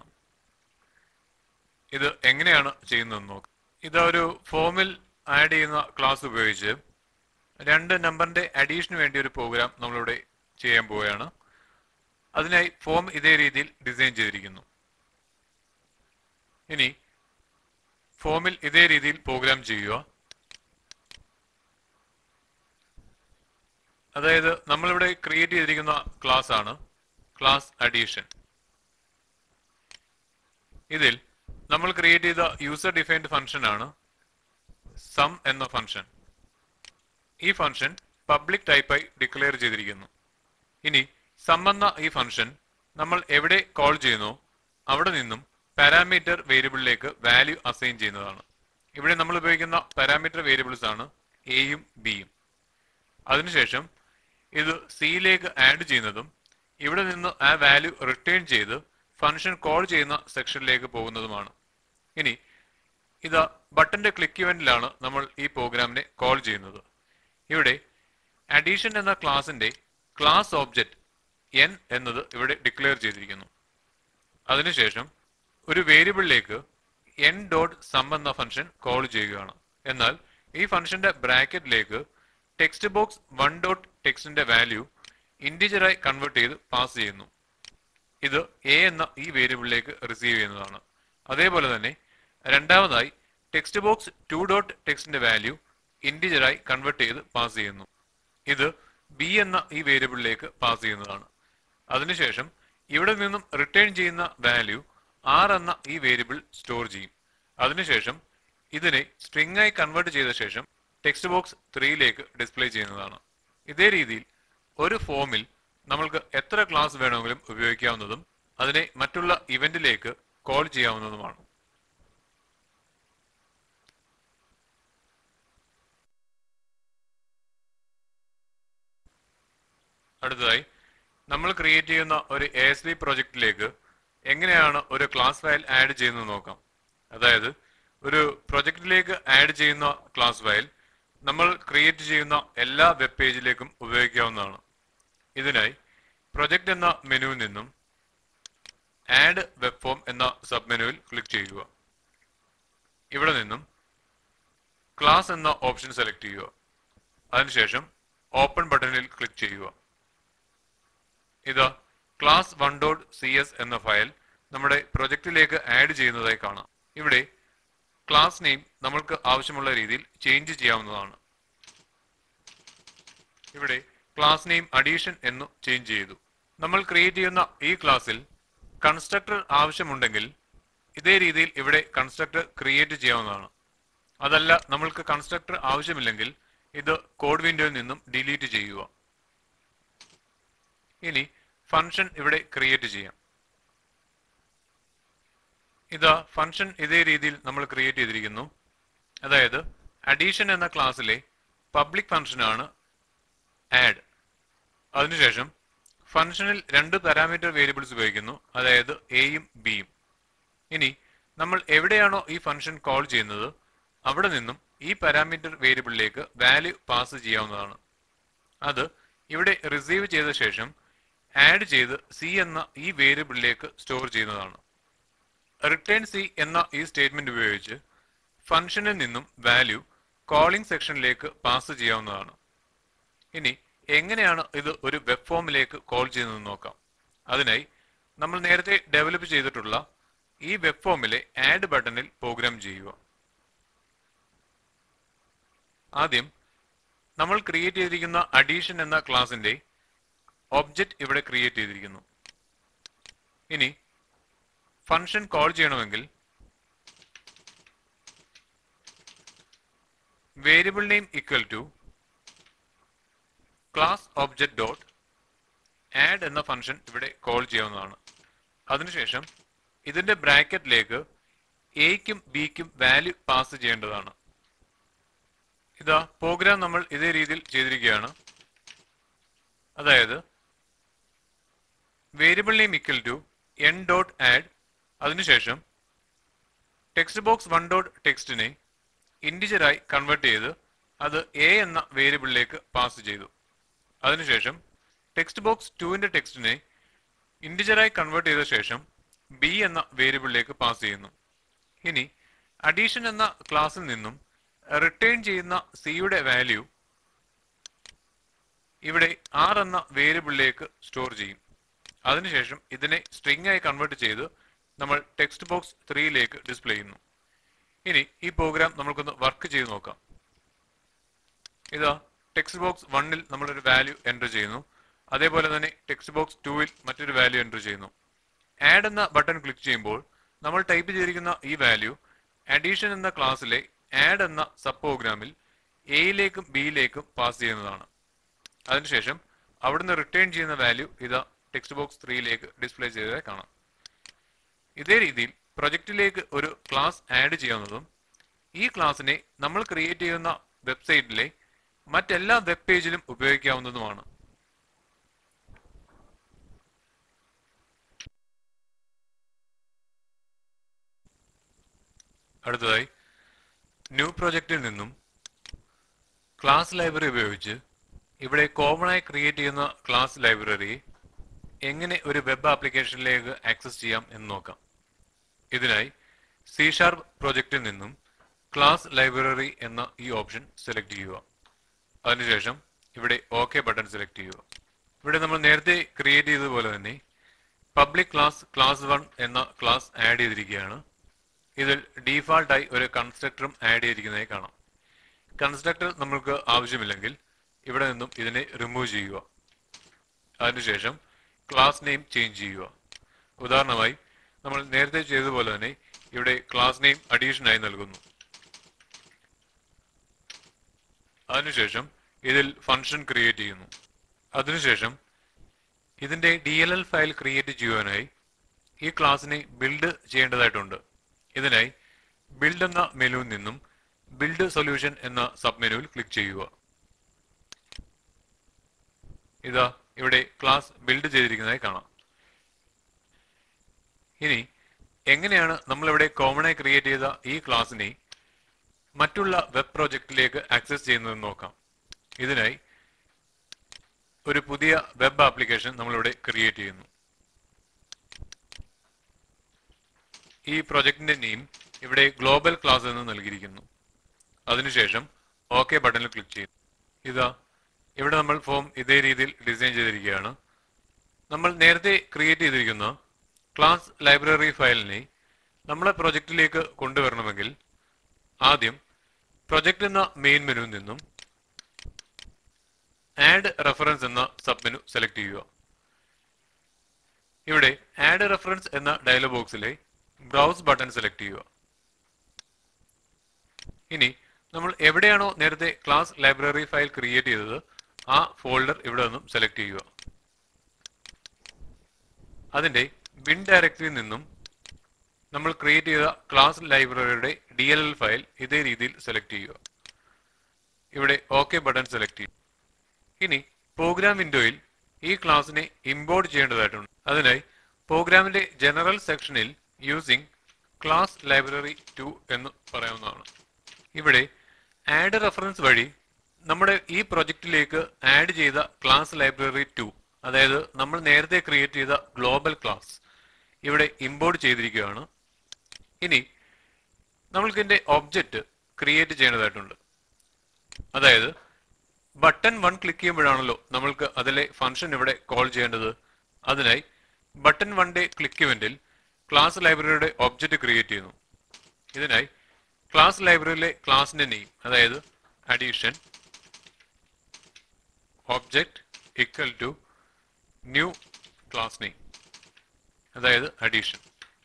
ഇത് എങ്ങനെയാണ് ചെയ്യുന്നതെന്ന് നോക്കാം ഇത് ഒരു ഫോമിൽ ആഡ് ചെയ്യുന്ന ക്ലാസ് ഉപയോഗിച്ച് രണ്ട് നമ്പറിന്റെ അഡീഷന് വേണ്ടി ഒരു പ്രോഗ്രാം നമ്മളിവിടെ ചെയ്യാൻ പോവുകയാണ് അതിനായി ഫോം ഇതേ രീതിയിൽ ഡിസൈൻ ചെയ്തിരിക്കുന്നു ഇനി ഫോമിൽ ഇതേ രീതിയിൽ പ്രോഗ്രാം ചെയ്യുക അതായത് നമ്മളിവിടെ ക്രിയേറ്റ് ചെയ്തിരിക്കുന്ന ക്ലാസ് ആണ് ക്ലാസ് അഡീഷൻ ഇതിൽ നമ്മൾ ക്രിയേറ്റ് ചെയ്ത യൂസർ ഡിഫൈൻഡ് ഫംഗ്ഷൻ ആണ് സം എന്ന ഫംഗ്ഷൻ ഈ ഫംഗ്ഷൻ പബ്ലിക് ടൈപ്പായി ഡിക്ലെയർ ചെയ്തിരിക്കുന്നു ഇനി സം എന്ന ഈ ഫംഗ്ഷൻ നമ്മൾ എവിടെ കോൾ ചെയ്യുന്നോ അവിടെ നിന്നും പാരാമീറ്റർ വേരിയബിളിലേക്ക് വാല്യൂ അസൈൻ ചെയ്യുന്നതാണ് ഇവിടെ നമ്മൾ ഉപയോഗിക്കുന്ന പാരാമീറ്റർ വേരിയബിൾസ് ആണ് എയും ബിയും അതിനുശേഷം ഇത് സിയിലേക്ക് ആഡ് ചെയ്യുന്നതും ഇവിടെ നിന്ന് ആ വാല്യൂ റിട്ടേൺ ചെയ്ത് ഫംഗ്ഷൻ കോൾ ചെയ്യുന്ന സെക്ഷനിലേക്ക് പോകുന്നതുമാണ് ഇനി ഇതാ ബട്ടന്റെ ക്ലിക്ക് ഇവന്റിലാണ് നമ്മൾ ഈ പ്രോഗ്രാമിനെ കോൾ ചെയ്യുന്നത് ഇവിടെ അഡീഷൻ എന്ന ക്ലാസിന്റെ ക്ലാസ് ഓബ്ജക്റ്റ് എൻ എന്നത് ഇവിടെ ഡിക്ലെയർ ചെയ്തിരിക്കുന്നു അതിനുശേഷം ഒരു വേരിയബിളിലേക്ക് എൻ ഡോട്ട് സം എന്ന ഫംഗ്ഷൻ കോൾ ചെയ്യുകയാണ് എന്നാൽ ഈ ഫംഗ്ഷന്റെ ബ്രാക്കറ്റിലേക്ക് ടെക്സ്റ്റ് ബോക്സ് വൺ ഡോട്ട് ടെക്സ്റ്റിന്റെ വാല്യൂ ഇന്റിജറായി കൺവേർട്ട് ചെയ്ത് പാസ് ചെയ്യുന്നു ഇത് എ എന്ന ഈ വേരിയബിളിലേക്ക് റിസീവ് ചെയ്യുന്നതാണ് അതേപോലെ തന്നെ രണ്ടാമതായി ടെക്സ്റ്റ് ബോക്സ് ടു ഡോട്ട് ടെക്സ്റ്റിന്റെ വാല്യൂ ഇന്റിജറായി കൺവേർട്ട് ചെയ്ത് പാസ് ചെയ്യുന്നു ഇത് ബി എന്ന ഈ വേരിയബിളിലേക്ക് പാസ് ചെയ്യുന്നതാണ് അതിനുശേഷം ഇവിടെ നിന്നും റിട്ടേൺ ചെയ്യുന്ന വാല്യൂ ആർ എന്ന ഈ വേരിയബിൾ സ്റ്റോർ ചെയ്യും അതിനുശേഷം ഇതിനെ സ്ട്രിംഗ് ആയി കൺവേർട്ട് ചെയ്ത ശേഷം ടെക്സ്റ്റ് ബോക്സ് ത്രീയിലേക്ക് ഡിസ്പ്ലേ ചെയ്യുന്നതാണ് ഇതേ രീതിയിൽ ഒരു ഫോമിൽ നമ്മൾക്ക് എത്ര ക്ലാസ് വേണമെങ്കിലും ഉപയോഗിക്കാവുന്നതും അതിനെ മറ്റുള്ള ഇവന്റിലേക്ക് കോൾ ചെയ്യാവുന്നതുമാണ് അടുത്തതായി നമ്മൾ ക്രിയേറ്റ് ചെയ്യുന്ന ഒരു എ എസ് ബി പ്രൊജക്റ്റിലേക്ക് എങ്ങനെയാണ് ഒരു ക്ലാസ് ഫയൽ ആഡ് ചെയ്യുന്നത് നോക്കാം അതായത് ഒരു പ്രൊജക്റ്റിലേക്ക് ആഡ് ചെയ്യുന്ന ക്ലാസ് ഫയൽ നമ്മൾ ക്രിയേറ്റ് ചെയ്യുന്ന എല്ലാ വെബ് പേജിലേക്കും ഉപയോഗിക്കാവുന്നതാണ് ഇതിനായി പ്രൊജക്റ്റ് എന്ന മെനുവിൽ നിന്നും ആഡ് വെബ് ഫോം എന്ന സബ് മെനുവിൽ ക്ലിക്ക് ചെയ്യുക ഇവിടെ നിന്നും ക്ലാസ് എന്ന ഓപ്ഷൻ സെലക്ട് ചെയ്യുക അതിനുശേഷം ഓപ്പൺ ബട്ടണിൽ ക്ലിക്ക് ചെയ്യുക ഇതാ class one dot C S എന്ന ഫയൽ നമ്മുടെ പ്രൊജക്റ്റിലേക്ക് ആഡ് ചെയ്യുന്നതായി കാണാം ഇവിടെ ക്ലാസ് നെയിം നമ്മൾക്ക് ആവശ്യമുള്ള രീതിയിൽ ചേഞ്ച് ചെയ്യാവുന്നതാണ് ഇവിടെ ക്ലാസ് നെയിം അഡീഷൻ എന്ന് ചേഞ്ച് ചെയ്തു നമ്മൾ ക്രിയേറ്റ് ചെയ്യുന്ന ഈ ക്ലാസ്സിൽ കൺസ്ട്രക്ടർ ആവശ്യമുണ്ടെങ്കിൽ ഇതേ രീതിയിൽ ഇവിടെ കൺസ്ട്രക്ടർ ക്രിയേറ്റ് ചെയ്യാവുന്നതാണ് അതല്ല നമ്മൾക്ക് കൺസ്ട്രക്ടർ ആവശ്യമില്ലെങ്കിൽ ഇത് കോഡ് വിൻഡോയിൽ നിന്നും ഡിലീറ്റ് ചെയ്യുക ഇനി ഫംഗ്ഷൻ ഇവിടെ ക്രിയേറ്റ് ചെയ്യാം ഇതാ ഫംഗ്ഷൻ ഇതേ രീതിയിൽ നമ്മൾ ക്രിയേറ്റ് ചെയ്തിരിക്കുന്നു അതായത് അഡീഷൻ എന്ന ക്ലാസ്സിലെ പബ്ലിക് ഫംഗ്ഷനാണ് ആഡ് അതിനുശേഷം ഫംഗ്ഷനിൽ രണ്ട് പാരാമീറ്റർ വേരിയബിൾസ് ഉപയോഗിക്കുന്നു അതായത് എയും ബിയും ഇനി നമ്മൾ എവിടെയാണോ ഈ ഫംഗ്ഷൻ കോൾ ചെയ്യുന്നത് അവിടെ നിന്നും ഈ പാരാമീറ്റർ വേരിയബിളിലേക്ക് വാല്യൂ പാസ് ചെയ്യാവുന്നതാണ് അത് ഇവിടെ റിസീവ് ചെയ്ത ശേഷം ആഡ് ചെയ്ത് സി എന്ന ഈ വേരിയബിളിലേക്ക് സ്റ്റോർ ചെയ്യുന്നതാണ് റിട്ടേൺ സി എന്ന ഈ സ്റ്റേറ്റ്മെന്റ് ഉപയോഗിച്ച് ഫംഗ്ഷനിൽ നിന്നും വാല്യൂ കോളിംഗ് സെക്ഷനിലേക്ക് പാസ് ചെയ്യാവുന്നതാണ് ഇനി എങ്ങനെയാണ് ഇത് ഒരു വെബ് ഫോമിലേക്ക് കോൾ ചെയ്യുന്നത് നോക്കാം അതിനായി നമ്മൾ നേരത്തെ ഡെവലപ്പ് ചെയ്തിട്ടുള്ള ഈ വെബ് ഫോമിലെ ആഡ് ബട്ടണിൽ പ്രോഗ്രാം ചെയ്യുക ആദ്യം നമ്മൾ ക്രിയേറ്റ് ചെയ്തിരിക്കുന്ന അഡീഷൻ എന്ന ക്ലാസിന്റെ ഒബ്ജക്റ്റ് ഇവിടെ ക്രിയേറ്റ് ചെയ്തിരിക്കുന്നു ഇനി ഫംഗ്ഷൻ കോൾ ചെയ്യണമെങ്കിൽ variable name equal to class object dot add എന്ന ഫംഗ്ഷൻ ഇവിടെ കോൾ ചെയ്യാവുന്നതാണ് അതിനുശേഷം ഇതിന്റെ ബ്രാക്കറ്റിലേക്ക് എക്കും ബിക്കും വാല്യൂ പാസ് ചെയ്യേണ്ടതാണ് ഇതാ പ്രോഗ്രാം നമ്മൾ ഇതേ രീതിയിൽ ചെയ്തിരിക്കുകയാണ് അതായത് variable name equal to N dot add അതിനുശേഷം ടെക്സ്റ്റ് ബോക്സ് വൺ ഡോട്ട് ടെക്സ്റ്റിനെ ഇൻഡിജറായി കൺവേർട്ട് ചെയ്ത് അത് എ എന്ന വേരിയബിളിലേക്ക് പാസ് ചെയ്തു അതിനുശേഷം ടെക്സ്റ്റ് ബോക്സ് ടുവിന്റെ ടെക്സ്റ്റിനെ ഇൻഡിജറായി കൺവേർട്ട് ചെയ്ത ശേഷം ബി എന്ന വേരിയബിളിലേക്ക് പാസ് ചെയ്യുന്നു ഇനി അഡീഷൻ എന്ന ക്ലാസ്സിൽ നിന്നും റിട്ടേൺ ചെയ്യുന്ന സിയുടെ വാല്യൂ ഇവിടെ ആർ എന്ന വേരിയബിളിലേക്ക് സ്റ്റോർ ചെയ്യും അതിനുശേഷം ഇതിനെ സ്ട്രിംഗ് ആയി കൺവേർട്ട് ചെയ്ത് നമ്മൾ ടെക്സ്റ്റ് ബോക്സ് ത്രീയിലേക്ക് ഡിസ്പ്ലേ ചെയ്യുന്നു ഇനി ഈ പ്രോഗ്രാം നമുക്കൊന്ന് വർക്ക് ചെയ്ത് നോക്കാം ഇതാ ടെക്സ്റ്റ് ബോക്സ് വണ്ണിൽ നമ്മളൊരു വാല്യൂ എൻ്റർ ചെയ്യുന്നു അതേപോലെ തന്നെ ടെക്സ്റ്റ് ബോക്സ് ടൂവിൽ മറ്റൊരു വാല്യൂ എൻ്റർ ചെയ്യുന്നു ആഡ് എന്ന ബട്ടൺ ക്ലിക്ക് ചെയ്യുമ്പോൾ നമ്മൾ ടൈപ്പ് ചെയ്തിരിക്കുന്ന ഈ വാല്യൂ അഡീഷൻ എന്ന ക്ലാസ്സിലെ ആഡ് എന്ന സബ് പ്രോഗ്രാമിൽ എയിലേക്കും ബിയിലേക്കും പാസ് ചെയ്യുന്നതാണ് അതിനുശേഷം അവിടുന്ന് റിട്ടേൺ ചെയ്യുന്ന വാല്യൂ ഇതാ ടെക്സ്റ്റ് ബോക്സ് ത്രീയിലേക്ക് ഡിസ്പ്ലേ ചെയ്തതായി കാണാം ഇതേ രീതിയിൽ പ്രൊജക്റ്റിലേക്ക് ഒരു ക്ലാസ് ആഡ് ചെയ്യാവുന്നതും ഈ ക്ലാസ്സിനെ നമ്മൾ ക്രിയേറ്റ് ചെയ്യുന്ന വെബ്സൈറ്റിലെ മറ്റെല്ലാ വെബ് പേജിലും ഉപയോഗിക്കാവുന്നതുമാണ് അടുത്തതായി ന്യൂ പ്രൊജക്റ്റിൽ നിന്നും ക്ലാസ് ലൈബ്രറി ഉപയോഗിച്ച് ഇവിടെ കോമൺ ആയി ക്രിയേറ്റ് ചെയ്യുന്ന ക്ലാസ് ലൈബ്രറിയെ എങ്ങനെ ഒരു വെബ് ആപ്ലിക്കേഷനിലേക്ക് ആക്സസ് ചെയ്യാം എന്ന് നോക്കാം ഇതിനായി സി ഷാർപ്പ് പ്രൊജക്റ്റിൽ നിന്നും ക്ലാസ് ലൈബ്രറി എന്ന ഈ ഓപ്ഷൻ സെലക്ട് ചെയ്യുക അതിനുശേഷം ഇവിടെ ഓക്കെ ബട്ടൺ സെലക്ട് ചെയ്യുക ഇവിടെ നമ്മൾ നേരത്തെ ക്രിയേറ്റ് ചെയ്തതുപോലെ തന്നെ പബ്ലിക് ക്ലാസ് ക്ലാസ് വൺ എന്ന ക്ലാസ് ആഡ് ചെയ്തിരിക്കുകയാണ് ഇതിൽ ഡീഫാൾട്ടായി ഒരു കൺസ്ട്രക്ടറും ആഡ് ചെയ്തിരിക്കുന്നതായി കാണാം കൺസ്ട്രക്ടർ നമ്മൾക്ക് ആവശ്യമില്ലെങ്കിൽ ഇവിടെ നിന്നും ഇതിനെ റിമൂവ് ചെയ്യുക അതിനുശേഷം ക്ലാസ് നെയിം ചേഞ്ച് ചെയ്യുക ഉദാഹരണമായി നമ്മൾ നേരത്തെ ചെയ്തതുപോലെ തന്നെ ഇവിടെ ക്ലാസ് നെയിം അഡീഷനായി നൽകുന്നു അതിനുശേഷം ഇതിൽ ഫംഗ്ഷൻ ക്രിയേറ്റ് ചെയ്യുന്നു അതിനുശേഷം ഇതിന്റെ D L L file create ചെയ്യുവാനായി ഈ ക്ലാസ്സിനെ ബിൽഡ് ചെയ്യേണ്ടതായിട്ടുണ്ട് ഇതിനായി ബിൽഡ് എന്ന മെനുവിൽ നിന്നും ബിൽഡ് സൊല്യൂഷൻ എന്ന സബ് മെനുവിൽ ക്ലിക്ക് ചെയ്യുക ഇതാ ഇവിടെ ക്ലാസ് ബിൽഡ് ചെയ്തിരിക്കുന്നതായി കാണാം ഇനി എങ്ങനെയാണ് നമ്മളിവിടെ കോമൺ ആയി ക്രിയേറ്റ് ചെയ്ത ഈ ക്ലാസ്സിനെ മറ്റുള്ള വെബ് പ്രോജക്റ്റിലേക്ക് ആക്സസ് ചെയ്യുന്നതെന്ന് നോക്കാം ഇതിനായി ഒരു പുതിയ വെബ് ആപ്ലിക്കേഷൻ നമ്മളിവിടെ ക്രിയേറ്റ് ചെയ്യുന്നു ഈ പ്രൊജക്ടിന്റെ നെയിം ഇവിടെ ഗ്ലോബൽ ക്ലാസ് എന്ന് നൽകിയിരിക്കുന്നു അതിനുശേഷം ഓക്കെ ബട്ടണിൽ ക്ലിക്ക് ചെയ്യും ഇതാ ഇവിടെ നമ്മൾ ഫോം ഇതേ രീതിയിൽ ഡിസൈൻ ചെയ്തിരിക്കുകയാണ് നമ്മൾ നേരത്തെ ക്രിയേറ്റ് ചെയ്തിരിക്കുന്ന ക്ലാസ് ലൈബ്രറി ഫയലിനെ നമ്മളെ പ്രൊജക്റ്റിലേക്ക് കൊണ്ടുവരണമെങ്കിൽ ആദ്യം പ്രൊജക്ട് എന്ന മെയിൻ മെനുവിൽ നിന്നും ആഡ് റെഫറൻസ് എന്ന സബ് മെനു സെലക്ട് ചെയ്യുക ഇവിടെ ആഡ് റെഫറൻസ് എന്ന ഡയലോഗ് ബോക്സിലെ ബ്രൗസ് ബട്ടൺ സെലക്ട് ചെയ്യുക ഇനി നമ്മൾ എവിടെയാണോ നേരത്തെ ക്ലാസ് ലൈബ്രറി ഫയൽ ക്രിയേറ്റ് ചെയ്തത് ആ ഫോൾഡർ ഇവിടെ നിന്നും സെലക്ട് ചെയ്യുക അതിന്റെ ബിൻ ഡയറക്ടറിയിൽ നിന്നും നമ്മൾ ക്രിയേറ്റ് ചെയ്ത ക്ലാസ് ലൈബ്രറിയുടെ ഡി എൽ എൽ ഫയൽ ഇതേ രീതിയിൽ സെലക്ട് ചെയ്യുക ഇവിടെ ഓക്കെ ബട്ടൺ സെലക്ട് ചെയ്യും ഇനി പ്രോഗ്രാം വിൻഡോയിൽ ഈ ക്ലാസ്സിനെ ഇമ്പോർട്ട് ചെയ്യേണ്ടതായിട്ടുണ്ട് അതിനായി പ്രോഗ്രാമിന്റെ ജനറൽ സെക്ഷനിൽ യൂസിങ് ക്ലാസ് ലൈബ്രറി ടു എന്ന് പറയാവുന്നതാണ് ഇവിടെ ആഡ് റെഫറൻസ് വഴി നമ്മുടെ ഈ പ്രൊജക്റ്റിലേക്ക് ആഡ് ചെയ്ത ക്ലാസ് ലൈബ്രറി ടു അതായത് നമ്മൾ നേരത്തെ ക്രിയേറ്റ് ചെയ്ത ഗ്ലോബൽ ക്ലാസ് ഇവിടെ ഇമ്പോർട്ട് ചെയ്തിരിക്കുകയാണ് ഇനി നമ്മൾക്ക് ഇതിന്റെ ഒബ്ജക്റ്റ് ക്രിയേറ്റ് ചെയ്യേണ്ടതായിട്ടുണ്ട് അതായത് ബട്ടൺ വൺ ക്ലിക്ക് ചെയ്യുമ്പോഴാണല്ലോ നമ്മൾക്ക് അതിലെ ഫംഗ്ഷൻ ഇവിടെ കോൾ ചെയ്യേണ്ടത് അതിനായി ബട്ടൺ വണ്ടെ ക്ലിക്ക് ഇവന്റിൽ ക്ലാസ് ലൈബ്രറിയുടെ ഒബ്ജക്റ്റ് ക്രിയേറ്റ് ചെയ്യുന്നു ഇതിനായി ക്ലാസ് ലൈബ്രറിയിലെ ക്ലാസിന്റെ നെയിം അതായത് addition object equal to new class name അതായത് അഡീഷൻ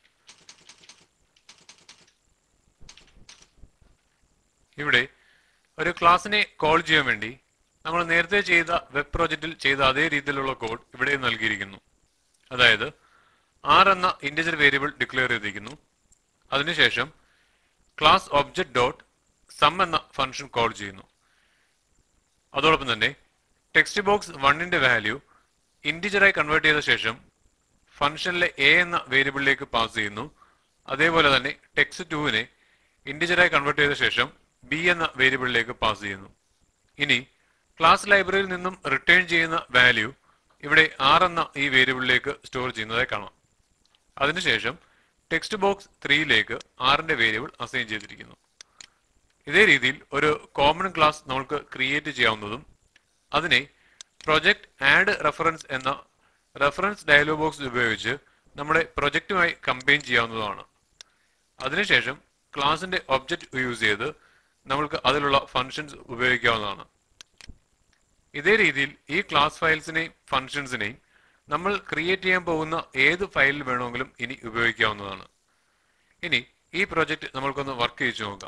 ഇവിടെ ഒരു ക്ലാസ്സിനെ കോൾ ചെയ്യാൻ വേണ്ടി നമ്മൾ നേരത്തെ ചെയ്ത വെബ് പ്രോജക്റ്റിൽ ചെയ്ത അതേ രീതിയിലുള്ള കോഡ് ഇവിടെ നൽകിയിരിക്കുന്നു അതായത് ആർ എന്ന ഇന്റജർ വേരിയബിൾ ഡിക്ലെയർ ചെയ്തിരിക്കുന്നു അതിനുശേഷം ക്ലാസ് ഒബ്ജക്ട് ഡോട്ട് സം എന്ന ഫംഗ്ഷൻ കോൾ ചെയ്യുന്നു അതോടൊപ്പം തന്നെ ടെക്സ്റ്റ് ബോക്സ് വണ്ണിന്റെ വാല്യൂ ഇന്റിജറായി കൺവേർട്ട് ചെയ്ത ശേഷം ഫംഗ്ഷനിലെ എ എന്ന വേരിയബിളിലേക്ക് പാസ് ചെയ്യുന്നു അതേപോലെ തന്നെ ടെക്സ്റ്റ് ടുവിനെ ഇന്റിജറായി കൺവേർട്ട് ചെയ്ത ശേഷം ബി എന്ന വേരിയബിളിലേക്ക് പാസ് ചെയ്യുന്നു ഇനി ക്ലാസ് ലൈബ്രറിയിൽ നിന്നും റിട്ടേൺ ചെയ്യുന്ന വാല്യൂ ഇവിടെ ആർ എന്ന ഈ വേരിയബിളിലേക്ക് സ്റ്റോർ ചെയ്യുന്നതായി കാണാം അതിനുശേഷം ടെക്സ്റ്റ് ബോക്സ് ത്രീയിലേക്ക് ആറിന്റെ വേരിയബിൾ അസൈൻ ചെയ്തിരിക്കുന്നു ഇതേ രീതിയിൽ ഒരു കോമൺ ക്ലാസ് നമുക്ക് ക്രിയേറ്റ് ചെയ്യാവുന്നതും അതിനെ പ്രൊജക്ട് ആഡ് റെഫറൻസ് എന്ന റെഫറൻസ് ഡയലോഗ് ബോക്സ് ഉപയോഗിച്ച് നമ്മുടെ പ്രൊജക്റ്റുമായി കമ്പൈൻ ചെയ്യാവുന്നതാണ് അതിനുശേഷം ക്ലാസിന്റെ ഒബ്ജക്റ്റ് യൂസ് ചെയ്ത് നമ്മൾക്ക് അതിലുള്ള ഫങ്ഷൻസ് ഉപയോഗിക്കാവുന്നതാണ് ഇതേ രീതിയിൽ ഈ ക്ലാസ് ഫയൽസിനെയും ഫങ്ഷൻസിനെയും നമ്മൾ ക്രിയേറ്റ് ചെയ്യാൻ പോകുന്ന ഏത് ഫയലിൽ വേണമെങ്കിലും ഇനി ഉപയോഗിക്കാവുന്നതാണ് ഇനി ഈ പ്രൊജക്റ്റ് നമ്മൾക്കൊന്ന് വർക്ക് ചെയ്ത് നോക്കാം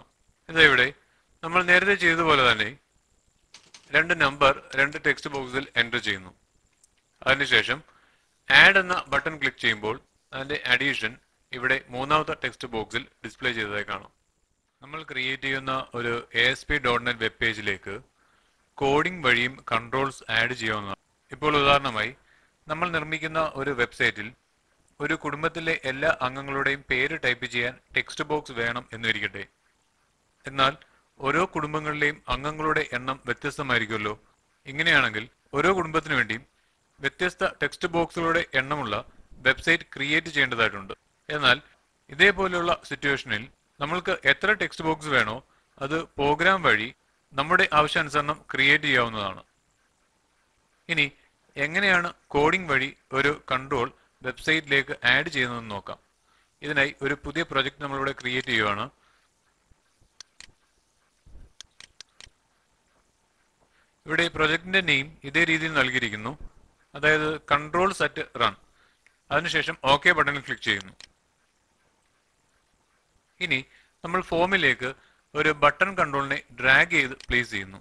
ഇതാ ഇവിടെ നമ്മൾ നേരത്തെ ചെയ്തതുപോലെ തന്നെ രണ്ട് നമ്പർ രണ്ട് ടെക്സ്റ്റ് ബോക്സിൽ എൻ്റർ ചെയ്യുന്നു അതിനുശേഷം ആഡ് എന്ന ബട്ടൺ ക്ലിക്ക് ചെയ്യുമ്പോൾ അതിന്റെ അഡീഷൻ ഇവിടെ മൂന്നാമത്തെ ടെക്സ്റ്റ് ബോക്സിൽ ഡിസ്പ്ലേ ചെയ്തതായി കാണാം നമ്മൾ ക്രിയേറ്റ് ചെയ്യുന്ന ഒരു A S P dot net web പേജിലേക്ക് കോഡിംഗ് വഴിയും കൺട്രോൾസ് ആഡ് ചെയ്യാവുന്നതാണ് ഇപ്പോൾ ഉദാഹരണമായി നമ്മൾ നിർമ്മിക്കുന്ന ഒരു വെബ്സൈറ്റിൽ ഒരു കുടുംബത്തിലെ എല്ലാ അംഗങ്ങളുടെയും പേര് ടൈപ്പ് ചെയ്യാൻ ടെക്സ്റ്റ് ബോക്സ് വേണം എന്നിരിക്കട്ടെ എന്നാൽ ഓരോ കുടുംബങ്ങളിലെയും അംഗങ്ങളുടെ എണ്ണം വ്യത്യസ്തമായിരിക്കുമല്ലോ ഇങ്ങനെയാണെങ്കിൽ ഓരോ കുടുംബത്തിനു വേണ്ടിയും വ്യത്യസ്ത ടെക്സ്റ്റ് ബോക്സുകളുടെ എണ്ണമുള്ള വെബ്സൈറ്റ് ക്രിയേറ്റ് ചെയ്യേണ്ടതായിട്ടുണ്ട് എന്നാൽ ഇതേപോലെയുള്ള സിറ്റുവേഷനിൽ നമ്മൾക്ക് എത്ര ടെക്സ്റ്റ് ബോക്സ് വേണോ അത് പ്രോഗ്രാം വഴി നമ്മുടെ ആവശ്യാനുസരണം ക്രിയേറ്റ് ചെയ്യാവുന്നതാണ് ഇനി എങ്ങനെയാണ് കോഡിംഗ് വഴി ഒരു കൺട്രോൾ വെബ്സൈറ്റിലേക്ക് ആഡ് ചെയ്യുന്നതെന്ന് നോക്കാം ഇതിനായി ഒരു പുതിയ പ്രൊജക്ട് നമ്മളിവിടെ ക്രിയേറ്റ് ചെയ്യുവാണ് ഇവിടെ പ്രൊജക്ടിന്റെ നെയിം ഇതേ രീതിയിൽ നൽകിയിരിക്കുന്നു അതായത് കൺട്രോൾ സെറ്റ് റൺ അതിനുശേഷം ഓക്കെ ബട്ടണിൽ ക്ലിക്ക് ചെയ്യുന്നു ഇനി നമ്മൾ ഫോമിലേക്ക് ഒരു ബട്ടൺ കൺട്രോളിനെ ഡ്രാഗ് ചെയ്ത് പ്ലേസ് ചെയ്യുന്നു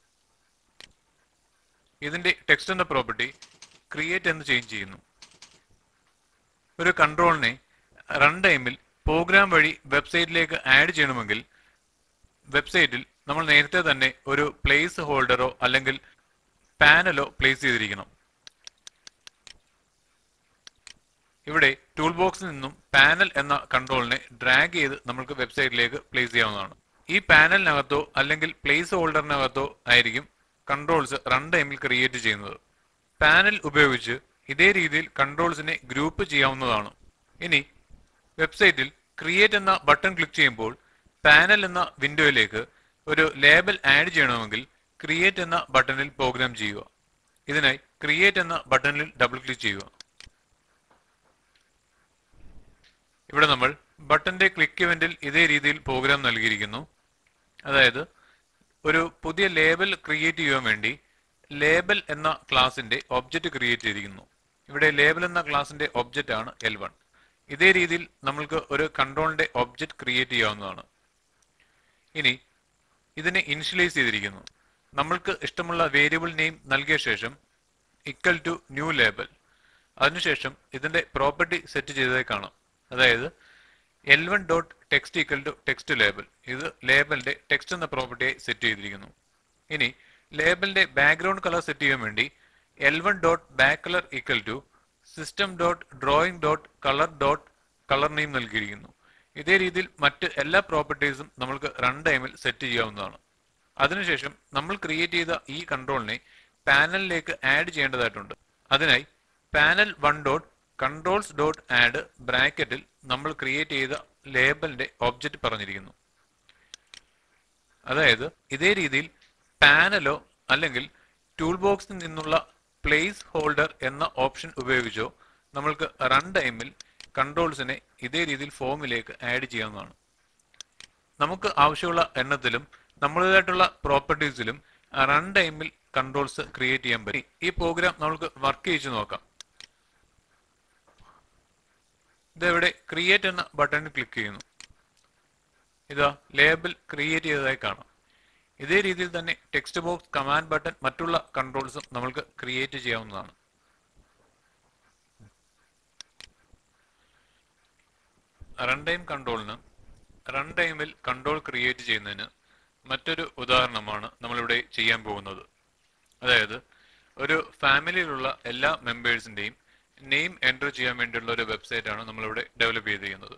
ഇതിന്റെ ടെക്സ്റ്റ് എന്ന പ്രോപ്പർട്ടി ക്രിയേറ്റ് എന്ന് ചേഞ്ച് ചെയ്യുന്നു ഒരു കൺട്രോളിനെ റൺ ടൈമിൽ പ്രോഗ്രാം വഴി വെബ്സൈറ്റിലേക്ക് ആഡ് ചെയ്യണമെങ്കിൽ വെബ്സൈറ്റിൽ നമ്മൾ നേരത്തെ തന്നെ ഒരു പ്ലേസ് ഹോൾഡറോ അല്ലെങ്കിൽ പാനലോ പ്ലേസ് ചെയ്തിരിക്കണം ഇവിടെ ടൂൾ ബോക്സിൽ നിന്നും പാനൽ എന്ന കൺട്രോളിനെ ഡ്രാഗ് ചെയ്ത് നമുക്ക് വെബ്സൈറ്റിലേക്ക് പ്ലേസ് ചെയ്യാവുന്നതാണ് ഈ പാനലിനകത്തോ അല്ലെങ്കിൽ പ്ലേസ് ഹോൾഡറിനകത്തോ ആയിരിക്കും കൺട്രോൾസ് റൺ ടൈമിൽ ക്രിയേറ്റ് ചെയ്യുന്നത് പാനൽ ഉപയോഗിച്ച് ഇതേ രീതിയിൽ കൺട്രോൾസിനെ ഗ്രൂപ്പ് ചെയ്യാവുന്നതാണ് ഇനി വെബ്സൈറ്റിൽ ക്രിയേറ്റ് എന്ന ബട്ടൺ ക്ലിക്ക് ചെയ്യുമ്പോൾ പാനൽ എന്ന വിൻഡോയിലേക്ക് ഒരു ലേബൽ ആഡ് ചെയ്യണമെങ്കിൽ ക്രിയേറ്റ് എന്ന ബട്ടണിൽ പ്രോഗ്രാം ചെയ്യുക ഇതിനായി ക്രിയേറ്റ് എന്ന ബട്ടണിൽ ഡബിൾ ക്ലിക്ക് ചെയ്യുക ഇവിടെ നമ്മൾ ബട്ടന്റെ ക്ലിക്ക് ഇവന്റിൽ ഇതേ രീതിയിൽ പ്രോഗ്രാം നൽകിയിരിക്കുന്നു അതായത് ഒരു പുതിയ ലേബൽ ക്രിയേറ്റ് ചെയ്യാൻ വേണ്ടി ലേബൽ എന്ന ക്ലാസിന്റെ ഒബ്ജക്റ്റ് ക്രിയേറ്റ് ചെയ്തിരിക്കുന്നു ഇവിടെ ലേബൽ എന്ന ക്ലാസിന്റെ ഒബ്ജക്റ്റ് ആണ് എൽ വൺ ഇതേ രീതിയിൽ നമ്മൾക്ക് ഒരു കൺട്രോളിന്റെ ഒബ്ജക്റ്റ് ക്രിയേറ്റ് ചെയ്യാവുന്നതാണ് ഇനി ഇതിനെ ഇനിഷ്യലൈസ് ചെയ്തിരിക്കുന്നു നമ്മൾക്ക് ഇഷ്ടമുള്ള വേരിയബിൾ നെയിം നൽകിയ ശേഷം ഇക്വൽ ടു ന്യൂ ലേബൽ അതിനുശേഷം ഇതിന്റെ പ്രോപ്പർട്ടി സെറ്റ് ചെയ്തതായി കാണാം അതായത് L one dot text equal to text label ഇത് ലേബലിന്റെ ടെക്സ്റ്റ് എന്ന പ്രോപ്പർട്ടിയായി സെറ്റ് ചെയ്തിരിക്കുന്നു ഇനി ലേബലിന്റെ ബാക്ക്ഗ്രൗണ്ട് കളർ സെറ്റ് ചെയ്യാൻ വേണ്ടി L one dot back colour equal to system dot drawing dot colour dot colour name നൽകിയിരിക്കുന്നു ഇതേ രീതിയിൽ മറ്റ് എല്ലാ പ്രോപ്പർട്ടീസും നമ്മൾക്ക് റൺ ടൈമിൽ സെറ്റ് ചെയ്യാവുന്നതാണ് അതിനുശേഷം നമ്മൾ ക്രിയേറ്റ് ചെയ്ത ഈ കൺട്രോളിനെ പാനലിലേക്ക് ആഡ് ചെയ്യേണ്ടതായിട്ടുണ്ട് അതിനായി panel one dot controls dot add ബ്രാക്കറ്റിൽ നമ്മൾ ക്രിയേറ്റ് ചെയ്ത ലേബലിന്റെ ഒബ്ജക്റ്റ് പറഞ്ഞിരിക്കുന്നു അതായത് ഇതേ രീതിയിൽ പാനലോ അല്ലെങ്കിൽ ടൂൾ ബോക്സിൽ നിന്നുള്ള പ്ലേസ് ഹോൾഡർ എന്ന ഓപ്ഷൻ ഉപയോഗിച്ചോ നമ്മൾക്ക് റൺ ടൈമിൽ കൺട്രോൾസിനെ ഇതേ രീതിയിൽ ഫോമിലേക്ക് ആഡ് ചെയ്യാവുന്നതാണ് നമുക്ക് ആവശ്യമുള്ള എണ്ണത്തിലും നമ്മുടേതായിട്ടുള്ള പ്രോപ്പർട്ടീസിലും റൺ ടൈമിൽ കൺട്രോൾസ് ക്രിയേറ്റ് ചെയ്യാൻ പറ്റും ഈ പ്രോഗ്രാം നമുക്ക് വർക്ക് ചെയ്യിച്ചു നോക്കാം ഇതെവിടെ ക്രിയേറ്റ് എന്ന ബട്ടണിൽ ക്ലിക്ക് ചെയ്യുന്നു ഇതാ ലേബൽ ക്രിയേറ്റ് ചെയ്തതായി കാണാം ഇതേ രീതിയിൽ തന്നെ ടെക്സ്റ്റ് ബോക്സ് കമാൻഡ് ബട്ടൺ മറ്റുള്ള കൺട്രോൾസും നമ്മൾക്ക് ക്രിയേറ്റ് ചെയ്യാവുന്നതാണ് റൺ ടൈം കൺട്രോളിന് റൺ ടൈമിൽ കൺട്രോൾ ക്രിയേറ്റ് ചെയ്യുന്നതിന് മറ്റൊരു ഉദാഹരണമാണ് നമ്മളിവിടെ ചെയ്യാൻ പോകുന്നത് അതായത് ഒരു ഫാമിലിയിലുള്ള എല്ലാ മെമ്പേഴ്സിന്റെയും നെയിം എൻറ്റർ ചെയ്യാൻ വേണ്ടിയുള്ള ഒരു വെബ്സൈറ്റ് ആണ് നമ്മളിവിടെ ഡെവലപ്പ് ചെയ്തിരിക്കുന്നത്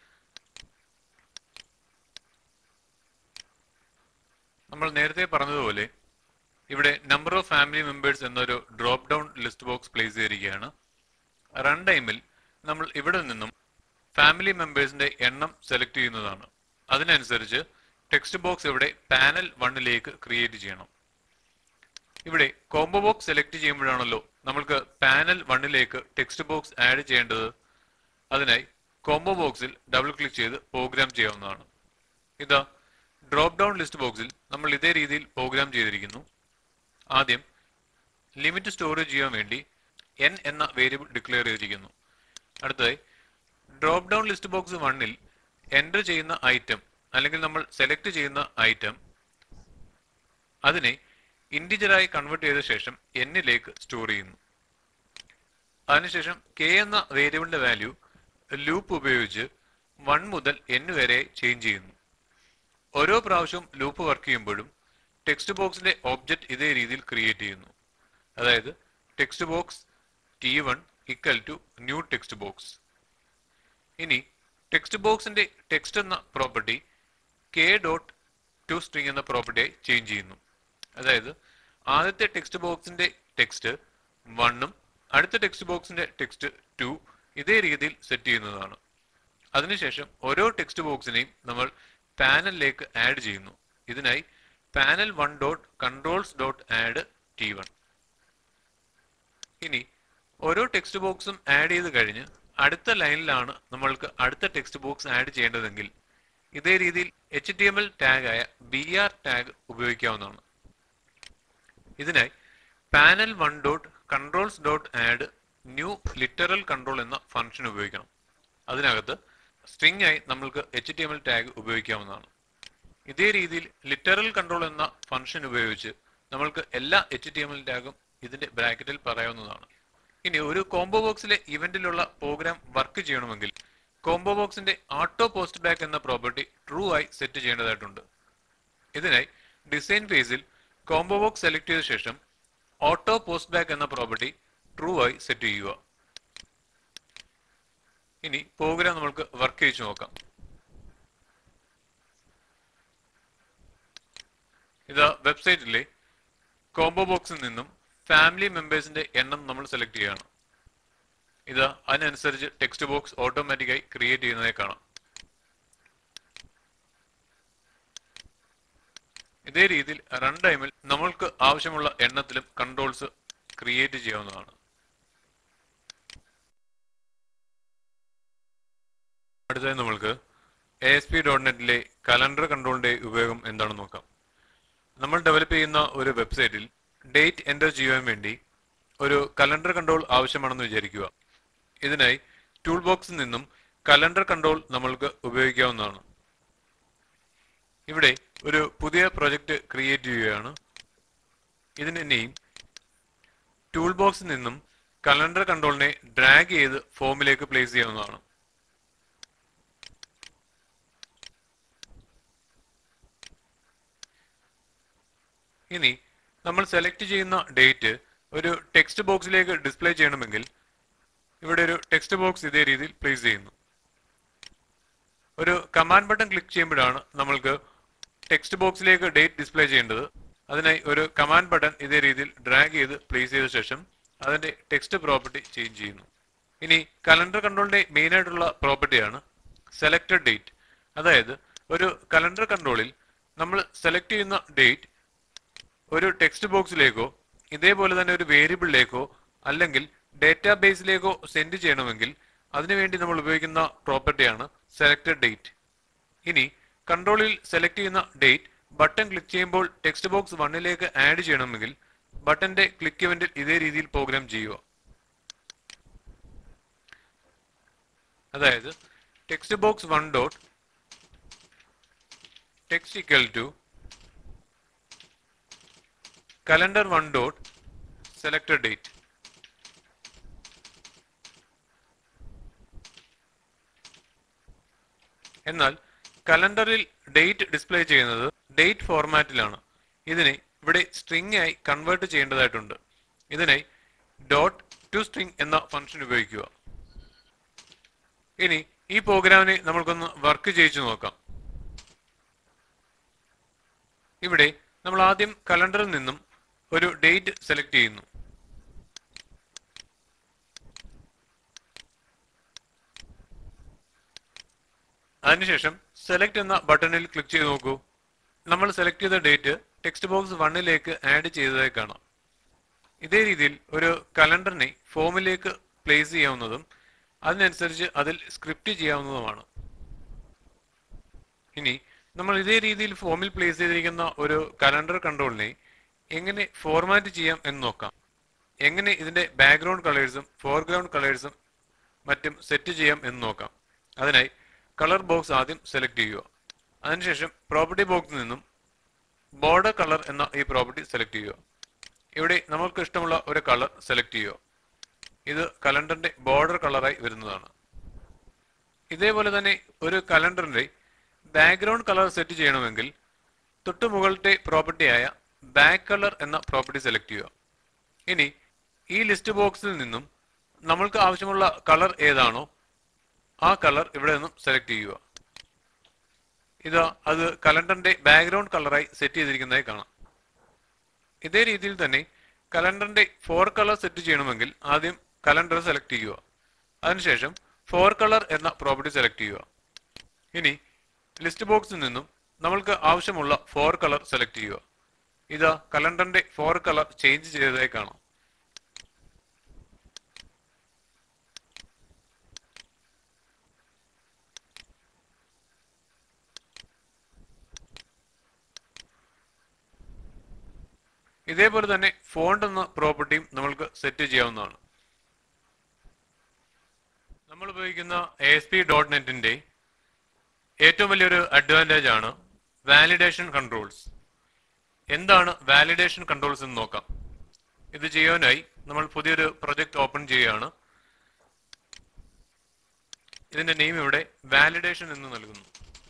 നമ്മൾ നേരത്തെ പറഞ്ഞതുപോലെ ഇവിടെ നമ്പർ ഓഫ് ഫാമിലി മെമ്പേഴ്സ് എന്നൊരു drop down list box place ചെയ്തിരിക്കുകയാണ് റൺ ടൈമിൽ നമ്മൾ ഇവിടെ നിന്നും ഫാമിലി മെമ്പേഴ്സിന്റെ എണ്ണം സെലക്ട് ചെയ്യുന്നതാണ് അതിനനുസരിച്ച് ടെക്സ്റ്റ് ബോക്സ് ഇവിടെ പാനൽ വണ്ണിലേക്ക് ക്രിയേറ്റ് ചെയ്യണം ഇവിടെ കോംബോ ബോക്സ് സെലക്ട് ചെയ്യുമ്പോഴാണല്ലോ നമ്മൾക്ക് പാനൽ വണ്ണിലേക്ക് ടെക്സ്റ്റ് ബോക്സ് ആഡ് ചെയ്യേണ്ടത് അതിനായി കോംബോ ബോക്സിൽ ഡബിൾ ക്ലിക്ക് ചെയ്ത് പ്രോഗ്രാം ചെയ്യാവുന്നതാണ് ഇതാ ഡ്രോപ്പ് ഡൗൺ ലിസ്റ്റ് ബോക്സിൽ നമ്മൾ ഇതേ രീതിയിൽ പ്രോഗ്രാം ചെയ്തിരിക്കുന്നു ആദ്യം ലിമിറ്റ് സ്റ്റോറേജ് ചെയ്യാൻ വേണ്ടി എൻ എന്ന വേരിയബിൾ ഡിക്ലെയർ ചെയ്തിരിക്കുന്നു അടുത്തതായി ഡ്രോപ്പ് ഡൗൺ ലിസ്റ്റ് ബോക്സ് വണ്ണിൽ എൻ്റർ ചെയ്യുന്ന ഐറ്റം അല്ലെങ്കിൽ നമ്മൾ സെലക്ട് ചെയ്യുന്ന ഐറ്റം അതിനെ ഇന്റിജറായി കൺവേർട്ട് ചെയ്ത ശേഷം എന്നിലേക്ക് സ്റ്റോർ ചെയ്യുന്നു അതിനുശേഷം കെ എന്ന വേരിയബിളിന്റെ വാല്യൂ ലൂപ്പ് ഉപയോഗിച്ച് വൺ മുതൽ എൻ വരെ ചേഞ്ച് ചെയ്യുന്നു ഓരോ പ്രാവശ്യവും ലൂപ്പ് വർക്ക് ചെയ്യുമ്പോഴും ടെക്സ്റ്റ് ബോക്സിന്റെ ഒബ്ജക്റ്റ് ഇതേ രീതിയിൽ ക്രിയേറ്റ് ചെയ്യുന്നു അതായത് text box T one equal to new text box ഇനി ടെക്സ്റ്റ് ബോക്സിന്റെ ടെക്സ്റ്റ് എന്ന property K dot to string എന്ന പ്രോപ്പർട്ടിയായി ചേഞ്ച് ചെയ്യുന്നു അതായത് ആദ്യത്തെ ടെക്സ്റ്റ് ബോക്സിന്റെ ടെക്സ്റ്റ് വണ്ണും അടുത്ത ടെക്സ്റ്റ് ബോക്സിന്റെ ടെക്സ്റ്റ് ടു ഇതേ രീതിയിൽ സെറ്റ് ചെയ്യുന്നതാണ് അതിനുശേഷം ഓരോ ടെക്സ്റ്റ് ബോക്സിനെയും നമ്മൾ പാനലിലേക്ക് ആഡ് ചെയ്യുന്നു ഇതിനായി panel one dot controls dot add T one ഇനി ഓരോ ടെക്സ്റ്റ് ബോക്സും ആഡ് ചെയ്ത് കഴിഞ്ഞ് അടുത്ത ലൈനിലാണ് നമ്മൾക്ക് അടുത്ത ടെക്സ്റ്റ് ബോക്സ് ആഡ് ചെയ്യേണ്ടതെങ്കിൽ ഇതേ രീതിയിൽ എച്ച് ടി എം എൽ ടാഗായ ബി ആർ ടാഗ് ഉപയോഗിക്കാവുന്നതാണ് ഇതിനായി panel one dot controls dot add new literal control എന്ന ഫംഗ്ഷൻ ഉപയോഗിക്കണം അതിനകത്ത് സ്ട്രിംഗ് ആയി നമ്മൾക്ക് H T M L tag ഉപയോഗിക്കാവുന്നതാണ് ഇതേ രീതിയിൽ ലിറ്ററൽ കൺട്രോൾ എന്ന ഫംഗ്ഷൻ ഉപയോഗിച്ച് നമ്മൾക്ക് എല്ലാ എച്ച് ടി എം എൽ ടാഗും ഇതിന്റെ ബ്രാക്കറ്റിൽ പറയാവുന്നതാണ് ഇനി ഒരു കോംബോ ബോക്സിലെ ഇവന്റിലുള്ള പ്രോഗ്രാം വർക്ക് ചെയ്യണമെങ്കിൽ കോംബോ ബോക്സിന്റെ ഓട്ടോ പോസ്റ്റ് ബാക്ക് എന്ന പ്രോപ്പർട്ടി ട്രൂ ആയി സെറ്റ് ചെയ്യേണ്ടതായിട്ടുണ്ട് ഇതിനായി ഡിസൈൻ ഫേസിൽ കോംബോ ബോക്സ് സെലക്ട് ചെയ്ത ശേഷം ഓട്ടോ പോസ്റ്റ് ബാക്ക് എന്ന പ്രോപ്പർട്ടി ട്രൂ ആയി സെറ്റ് ചെയ്യുക ഇനി പ്രോഗ്രാം നമ്മൾക്ക് വർക്ക് ചെയ്ത് നോക്കാം ഇതാ വെബ്സൈറ്റിലെ കോംബോ ബോക്സിൽ നിന്നും ഫാമിലി മെമ്പേഴ്സിന്റെ എണ്ണം നമ്മൾ സെലക്ട് ചെയ്യുകയാണ് ഇത് അതിനനുസരിച്ച് ടെക്സ്റ്റ് ബോക്സ് ഓട്ടോമാറ്റിക്കായി ക്രിയേറ്റ് ചെയ്യുന്നതായി കാണാം ഇതേ രീതിയിൽ റൺ ടൈമിൽ നമ്മൾക്ക് ആവശ്യമുള്ള എണ്ണത്തിലും കൺട്രോൾസ് ക്രിയേറ്റ് ചെയ്യാവുന്നതാണ് അടുത്തതായി നമ്മൾക്ക് എ എസ് പി ഡോട്ട് നെറ്റിലെ കലണ്ടർ കൺട്രോളിന്റെ ഉപയോഗം എന്താണെന്ന് നോക്കാം നമ്മൾ ഡെവലപ്പ് ചെയ്യുന്ന ഒരു വെബ്സൈറ്റിൽ ഡേറ്റ് എൻ്റർ ചെയ്യുവാൻ വേണ്ടി ഒരു കലണ്ടർ കൺട്രോൾ ആവശ്യമാണെന്ന് വിചാരിക്കുക ഇതിനായി ടൂൾ ബോക്സിൽ നിന്നും കലണ്ടർ കൺട്രോൾ നമ്മൾക്ക് ഉപയോഗിക്കാവുന്നതാണ് ഇവിടെ ഒരു പുതിയ പ്രൊജക്റ്റ് ക്രിയേറ്റ് ചെയ്യുകയാണ് ഇതിന് നെയിം ടൂൾ ബോക്സിൽ നിന്നും കലണ്ടർ കൺട്രോളിനെ ഡ്രാഗ് ചെയ്ത് ഫോമിലേക്ക് പ്ലേസ് ചെയ്യാവുന്നതാണ് ഇനി നമ്മൾ സെലക്ട് ചെയ്യുന്ന ഡേറ്റ് ഒരു ടെക്സ്റ്റ് ബോക്സിലേക്ക് ഡിസ്പ്ലേ ചെയ്യണമെങ്കിൽ ഇവിടെ ഒരു ടെക്സ്റ്റ് ബോക്സ് ഇതേ രീതിയിൽ പ്ലേസ് ചെയ്യുന്നു ഒരു കമാൻഡ് ബട്ടൺ ക്ലിക്ക് ചെയ്യുമ്പോഴാണ് നമ്മൾക്ക് ടെക്സ്റ്റ് ബോക്സിലേക്ക് ഡേറ്റ് ഡിസ്പ്ലേ ചെയ്യേണ്ടത് അതിനായി ഒരു കമാൻഡ് ബട്ടൺ ഇതേ രീതിയിൽ ഡ്രാഗ് ചെയ്ത് പ്ലേസ് ചെയ്ത ശേഷം അതിന്റെ ടെക്സ്റ്റ് പ്രോപ്പർട്ടി ചേഞ്ച് ചെയ്യുന്നു ഇനി കലണ്ടർ കൺട്രോളിന്റെ മെയിൻ ആയിട്ടുള്ള പ്രോപ്പർട്ടിയാണ് സെലക്ടഡ് ഡേറ്റ് അതായത് ഒരു കലണ്ടർ കൺട്രോളിൽ നമ്മൾ സെലക്ട് ചെയ്യുന്ന ഡേറ്റ് ഒരു ടെക്സ്റ്റ് ബോക്സിലേക്കോ ഇതേപോലെ തന്നെ ഒരു വേരിയബിളിലേക്കോ അല്ലെങ്കിൽ ഡേറ്റാബേസിലേക്കോ സെൻഡ് ചെയ്യണമെങ്കിൽ അതിനുവേണ്ടി നമ്മൾ ഉപയോഗിക്കുന്ന പ്രോപ്പർട്ടിയാണ് സെലക്ടഡ് ഡേറ്റ് ഇനി കൺട്രോളിൽ സെലക്ട് ചെയ്യുന്ന ഡേറ്റ് ബട്ടൺ ക്ലിക്ക് ചെയ്യുമ്പോൾ ടെക്സ്റ്റ് ബോക്സ് വണ്ണിലേക്ക് ആഡ് ചെയ്യണമെങ്കിൽ ബട്ടന്റെ ക്ലിക്ക് ഇവന്റിൽ ഇതേ രീതിയിൽ പ്രോഗ്രാം ചെയ്യുക അതായത് text box one dot text equal to calendar one dot selected date എന്നാൽ കലണ്ടറിൽ ഡേറ്റ് ഡിസ്പ്ലേ ചെയ്യുന്നത് ഡേറ്റ് ഫോർമാറ്റിലാണ് ഇതിനെ ഇവിടെ സ്ട്രിംഗ് ആയി കൺവേർട്ട് ചെയ്യേണ്ടതായിട്ടുണ്ട് ഇതിനായി ഡോട്ട് ടു സ്ട്രിംഗ് എന്ന ഫംഗ്ഷൻ ഉപയോഗിക്കുക ഇനി ഈ പ്രോഗ്രാമിനെ നമ്മൾക്കൊന്ന് വർക്ക് ചെയ്യിച്ചു നോക്കാം ഇവിടെ നമ്മൾ ആദ്യം കലണ്ടറിൽ നിന്നും ഒരു ഡേറ്റ് സെലക്ട് ചെയ്യുന്നു അതിനുശേഷം സെലക്ട് എന്ന ബട്ടണിൽ ക്ലിക്ക് ചെയ്ത് നോക്കൂ നമ്മൾ സെലക്ട് ചെയ്ത ഡേറ്റ് ടെക്സ്റ്റ് ബോക്സ് വണ്ണിലേക്ക് ആഡ് ചെയ്തതായി കാണാം ഇതേ രീതിയിൽ ഒരു കലണ്ടറിനെ ഫോമിലേക്ക് പ്ലേസ് ചെയ്യാവുന്നതും അതിനനുസരിച്ച് അതിൽ സ്ക്രിപ്റ്റ് ചെയ്യാവുന്നതുമാണ് ഇനി നമ്മൾ ഇതേ രീതിയിൽ ഫോമിൽ പ്ലേസ് ചെയ്തിരിക്കുന്ന ഒരു കലണ്ടർ കൺട്രോളിനെ എങ്ങനെ ഫോർമാറ്റ് ചെയ്യാം എന്ന് നോക്കാം എങ്ങനെ ഇതിന്റെ ബാക്ക്ഗ്രൗണ്ട് കളേഴ്സും ഫോർഗ്രൗണ്ട് കളേഴ്സും മറ്റും സെറ്റ് ചെയ്യാം എന്ന് നോക്കാം അതിനായി കളർ ബോക്സ് ആദ്യം സെലക്ട് ചെയ്യുക അതിനുശേഷം പ്രോപ്പർട്ടി ബോക്സിൽ നിന്നും ബോർഡർ കളർ എന്ന ഈ പ്രോപ്പർട്ടി സെലക്ട് ചെയ്യുക ഇവിടെ നമുക്ക് ഇഷ്ടമുള്ള ഒരു കളർ സെലക്ട് ചെയ്യുക ഇത് കലണ്ടറിന്റെ ബോർഡർ കളറായി വരുന്നതാണ് ഇതേപോലെ തന്നെ ഒരു കലണ്ടറിന്റെ ബാക്ക്ഗ്രൗണ്ട് കളർ സെറ്റ് ചെയ്യണമെങ്കിൽ തൊട്ടു മുകളിലത്തെ പ്രോപ്പർട്ടിയായ ബാക്ക് കളർ എന്ന പ്രോപ്പർട്ടി സെലക്ട് ചെയ്യുക ഇനി ഈ ലിസ്റ്റ് ബോക്സിൽ നിന്നും നമ്മൾക്ക് ആവശ്യമുള്ള കളർ ഏതാണോ ആ കളർ ഇവിടെ നിന്നും സെലക്ട് ചെയ്യുക ഇതാ അത് കലണ്ടറിന്റെ ബാക്ക്ഗ്രൗണ്ട് കളറായി സെറ്റ് ചെയ്തിരിക്കുന്നതായി കാണാം ഇതേ രീതിയിൽ തന്നെ കലണ്ടറിന്റെ ഫോർ കളർ സെറ്റ് ചെയ്യണമെങ്കിൽ ആദ്യം കലണ്ടർ സെലക്ട് ചെയ്യുക അതിനുശേഷം ഫോർ കളർ എന്ന പ്രോപ്പർട്ടി സെലക്ട് ചെയ്യുക ഇനി ലിസ്റ്റ് ബോക്സിൽ നിന്നും നമ്മൾക്ക് ആവശ്യമുള്ള ഫോർ കളർ സെലക്ട് ചെയ്യുക ഇതാ കലണ്ടറിന്റെ ഫോർ കളർ ചേഞ്ച് ചെയ്തതായി കാണാം ഇതേപോലെ തന്നെ ഫോണ്ട് എന്ന പ്രോപ്പർട്ടിയും നമ്മൾക്ക് സെറ്റ് ചെയ്യാവുന്നതാണ് നമ്മൾ ഉപയോഗിക്കുന്ന എ എസ് പി ഡോട്ട് നെറ്റിന്റെ ഏറ്റവും വലിയൊരു അഡ്വാൻറ്റേജ് ആണ് വാലിഡേഷൻ കൺട്രോൾസ് എന്താണ് വാലിഡേഷൻ കൺട്രോൾസ് എന്ന് നോക്കാം ഇത് ചെയ്യാനായി നമ്മൾ പുതിയൊരു പ്രൊജക്ട് ഓപ്പൺ ചെയ്യുകയാണ് ഇതിന്റെ നെയിം ഇവിടെ വാലിഡേഷൻ എന്ന് നൽകുന്നു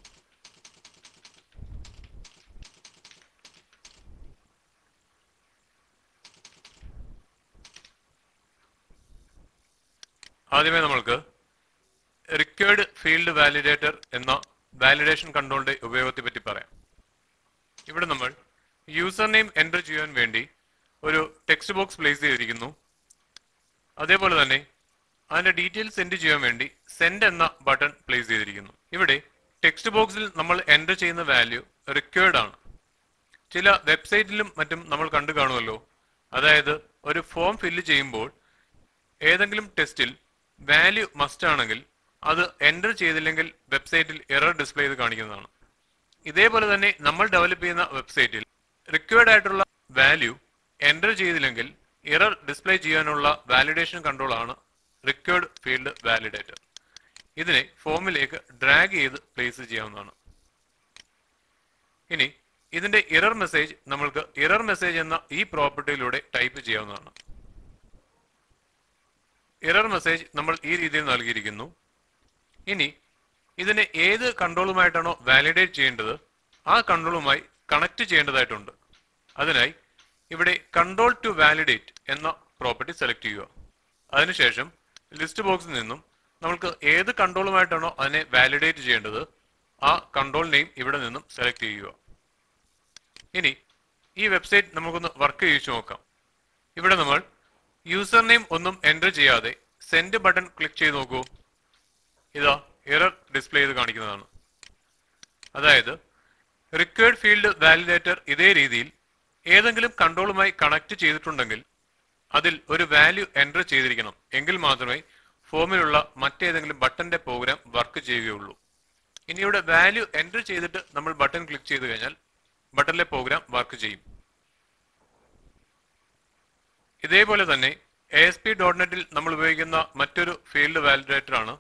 ആദ്യമേ നമ്മൾക്ക് റിക്വേർഡ് ഫീൽഡ് വാലിഡേറ്റർ എന്ന വാലിഡേഷൻ കൺട്രോളിന്റെ ഉപയോഗത്തെ പറ്റി പറയാം ഇവിടെ നമ്മൾ യൂസർ നെയിം എൻ്റർ ചെയ്യാൻ വേണ്ടി ഒരു ടെക്സ്റ്റ് ബോക്സ് പ്ലേസ് ചെയ്തിരിക്കുന്നു അതേപോലെ തന്നെ അതിന്റെ ഡീറ്റെയിൽസ് സെൻഡ് ചെയ്യാൻ വേണ്ടി സെൻഡ് എന്ന ബട്ടൺ പ്ലേസ് ചെയ്തിരിക്കുന്നു ഇവിടെ ടെക്സ്റ്റ് ബോക്സിൽ നമ്മൾ എൻ്റർ ചെയ്യുന്ന വാല്യൂ റിക്വേർഡ് ആണ് ചില വെബ്സൈറ്റിലും മറ്റും നമ്മൾ കണ്ടു കാണുമല്ലോ അതായത് ഒരു ഫോം ഫില്ല് ചെയ്യുമ്പോൾ ഏതെങ്കിലും ടെസ്റ്റിൽ വാല്യൂ മസ്റ്റ് ആണെങ്കിൽ അത് എൻ്റർ ചെയ്തില്ലെങ്കിൽ വെബ്സൈറ്റിൽ എറർ ഡിസ്പ്ലേ ചെയ്ത് കാണിക്കുന്നതാണ് ഇതേപോലെ തന്നെ നമ്മൾ ഡെവലപ്പ് ചെയ്യുന്ന വെബ്സൈറ്റിൽ റിക്വയർഡ് ആയിട്ടുള്ള വാല്യൂ എൻ്റർ ചെയ്തില്ലെങ്കിൽ എറർ ഡിസ്പ്ലേ ചെയ്യാനുള്ള വാലിഡേഷൻ കൺട്രോൾ ആണ് റിക്വയർഡ് ഫീൽഡ് വാലിഡേറ്റർ ഇതിനെ ഫോമിലേക്ക് ഡ്രാഗ് ചെയ്ത് പ്ലേസ് ചെയ്യാവുന്നതാണ് ഇനി ഇതിന്റെ ഇറർ മെസ്സേജ് നമ്മൾക്ക് ഇറർ മെസ്സേജ് എന്ന ഈ പ്രോപ്പർട്ടിയിലൂടെ ടൈപ്പ് ചെയ്യാവുന്നതാണ് എറർ മെസ്സേജ് നമ്മൾ ഈ രീതിയിൽ നൽകിയിരിക്കുന്നു ഇനി ഇതിനെ ഏത് കൺട്രോളുമായിട്ടാണോ വാലിഡേറ്റ് ചെയ്യേണ്ടത് ആ കൺട്രോളുമായി കണക്ട് ചെയ്യേണ്ടതായിട്ടുണ്ട് അതിനായി ഇവിടെ കൺട്രോൾ ടു വാലിഡേറ്റ് എന്ന പ്രോപ്പർട്ടി സെലക്ട് ചെയ്യുക അതിനുശേഷം ലിസ്റ്റ് ബോക്സിൽ നിന്നും നമുക്ക് ഏത് കൺട്രോളുമായിട്ടാണോ അതിനെ വാലിഡേറ്റ് ചെയ്യേണ്ടത് ആ കൺട്രോൾ നെയിം ഇവിടെ നിന്നും സെലക്ട് ചെയ്യുക ഇനി ഈ വെബ്സൈറ്റ് നമുക്കൊന്ന് വർക്ക് ചെയ്യിച്ചു നോക്കാം ഇവിടെ നമ്മൾ യൂസർ നെയിം ഒന്നും എൻ്റർ ചെയ്യാതെ സെൻഡ് ബട്ടൺ ക്ലിക്ക് ചെയ്ത് നോക്കൂ ഇതാ എറർ ഡിസ്പ്ലേ ചെയ്ത് കാണിക്കുന്നതാണ് അതായത് റിക്വയർഡ് ഫീൽഡ് വാലിഡേറ്റർ ഇതേ രീതിയിൽ ഏതെങ്കിലും കൺട്രോളുമായി കണക്ട് ചെയ്തിട്ടുണ്ടെങ്കിൽ അതിൽ ഒരു വാല്യൂ എൻ്റർ ചെയ്തിരിക്കണം എങ്കിൽ മാത്രമേ ഫോമിലുള്ള മറ്റേതെങ്കിലും ബട്ടന്റെ പ്രോഗ്രാം വർക്ക് ചെയ്യുകയുള്ളൂ ഇനി ഇവിടെ വാല്യൂ എൻ്റർ ചെയ്തിട്ട് നമ്മൾ ബട്ടൺ ക്ലിക്ക് ചെയ്ത് കഴിഞ്ഞാൽ ബട്ടണിലെ പ്രോഗ്രാം വർക്ക് ചെയ്യും ഇതേപോലെ തന്നെ എ എസ് പി ഡോട്ട് നെറ്റിൽ നമ്മൾ ഉപയോഗിക്കുന്ന മറ്റൊരു ഫീൽഡ് വാലിഡേറ്റർ ആണ്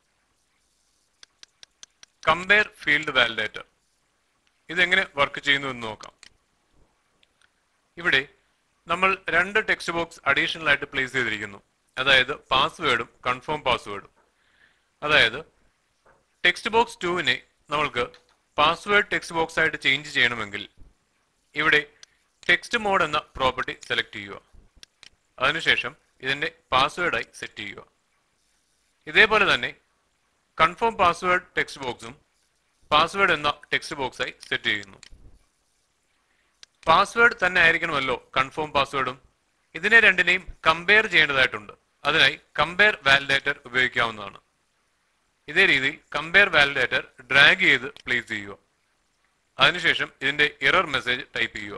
കമ്പയർ ഫീൽഡ് വാലിഡേറ്റർ ഇതെങ്ങനെ വർക്ക് ചെയ്യുന്നു എന്ന് നോക്കാം ഇവിടെ നമ്മൾ രണ്ട് ടെക്സ്റ്റ് ബോക്സ് അഡീഷണൽ ആയിട്ട് പ്ലേസ് ചെയ്തിരിക്കുന്നു അതായത് പാസ്വേഡും കൺഫേം പാസ്വേഡും അതായത് ടെക്സ്റ്റ് ബോക്സ് ടുവിനെ നമ്മൾക്ക് പാസ്വേഡ് ടെക്സ്റ്റ് ബോക്സ് ആയിട്ട് ചേഞ്ച് ചെയ്യണമെങ്കിൽ ഇവിടെ ടെക്സ്റ്റ് മോഡ് എന്ന പ്രോപ്പർട്ടി സെലക്ട് ചെയ്യുക അതിനുശേഷം ഇതിന്റെ പാസ്വേഡായി സെറ്റ് ചെയ്യുക ഇതേപോലെ തന്നെ കൺഫേം പാസ്വേഡ് ടെക്സ്റ്റ് ബോക്സും പാസ്വേഡ് എന്ന ടെക്സ്റ്റ് ബോക്സായി സെറ്റ് ചെയ്യുന്നു പാസ്വേഡ് തന്നെ ആയിരിക്കണമല്ലോ കൺഫേം പാസ്വേഡും ഇതിനെ രണ്ടിനെയും കമ്പയർ ചെയ്യേണ്ടതായിട്ടുണ്ട് അതിനായി കമ്പയർ വാലിഡേറ്റർ ഉപയോഗിക്കാവുന്നതാണ് ഇതേ രീതിയിൽ കമ്പയർ വാലിഡേറ്റർ ഡ്രാഗ് ചെയ്ത് പ്ലേസ് ചെയ്യുക അതിനുശേഷം ഇതിന്റെ ഇറർ മെസ്സേജ് ടൈപ്പ് ചെയ്യുക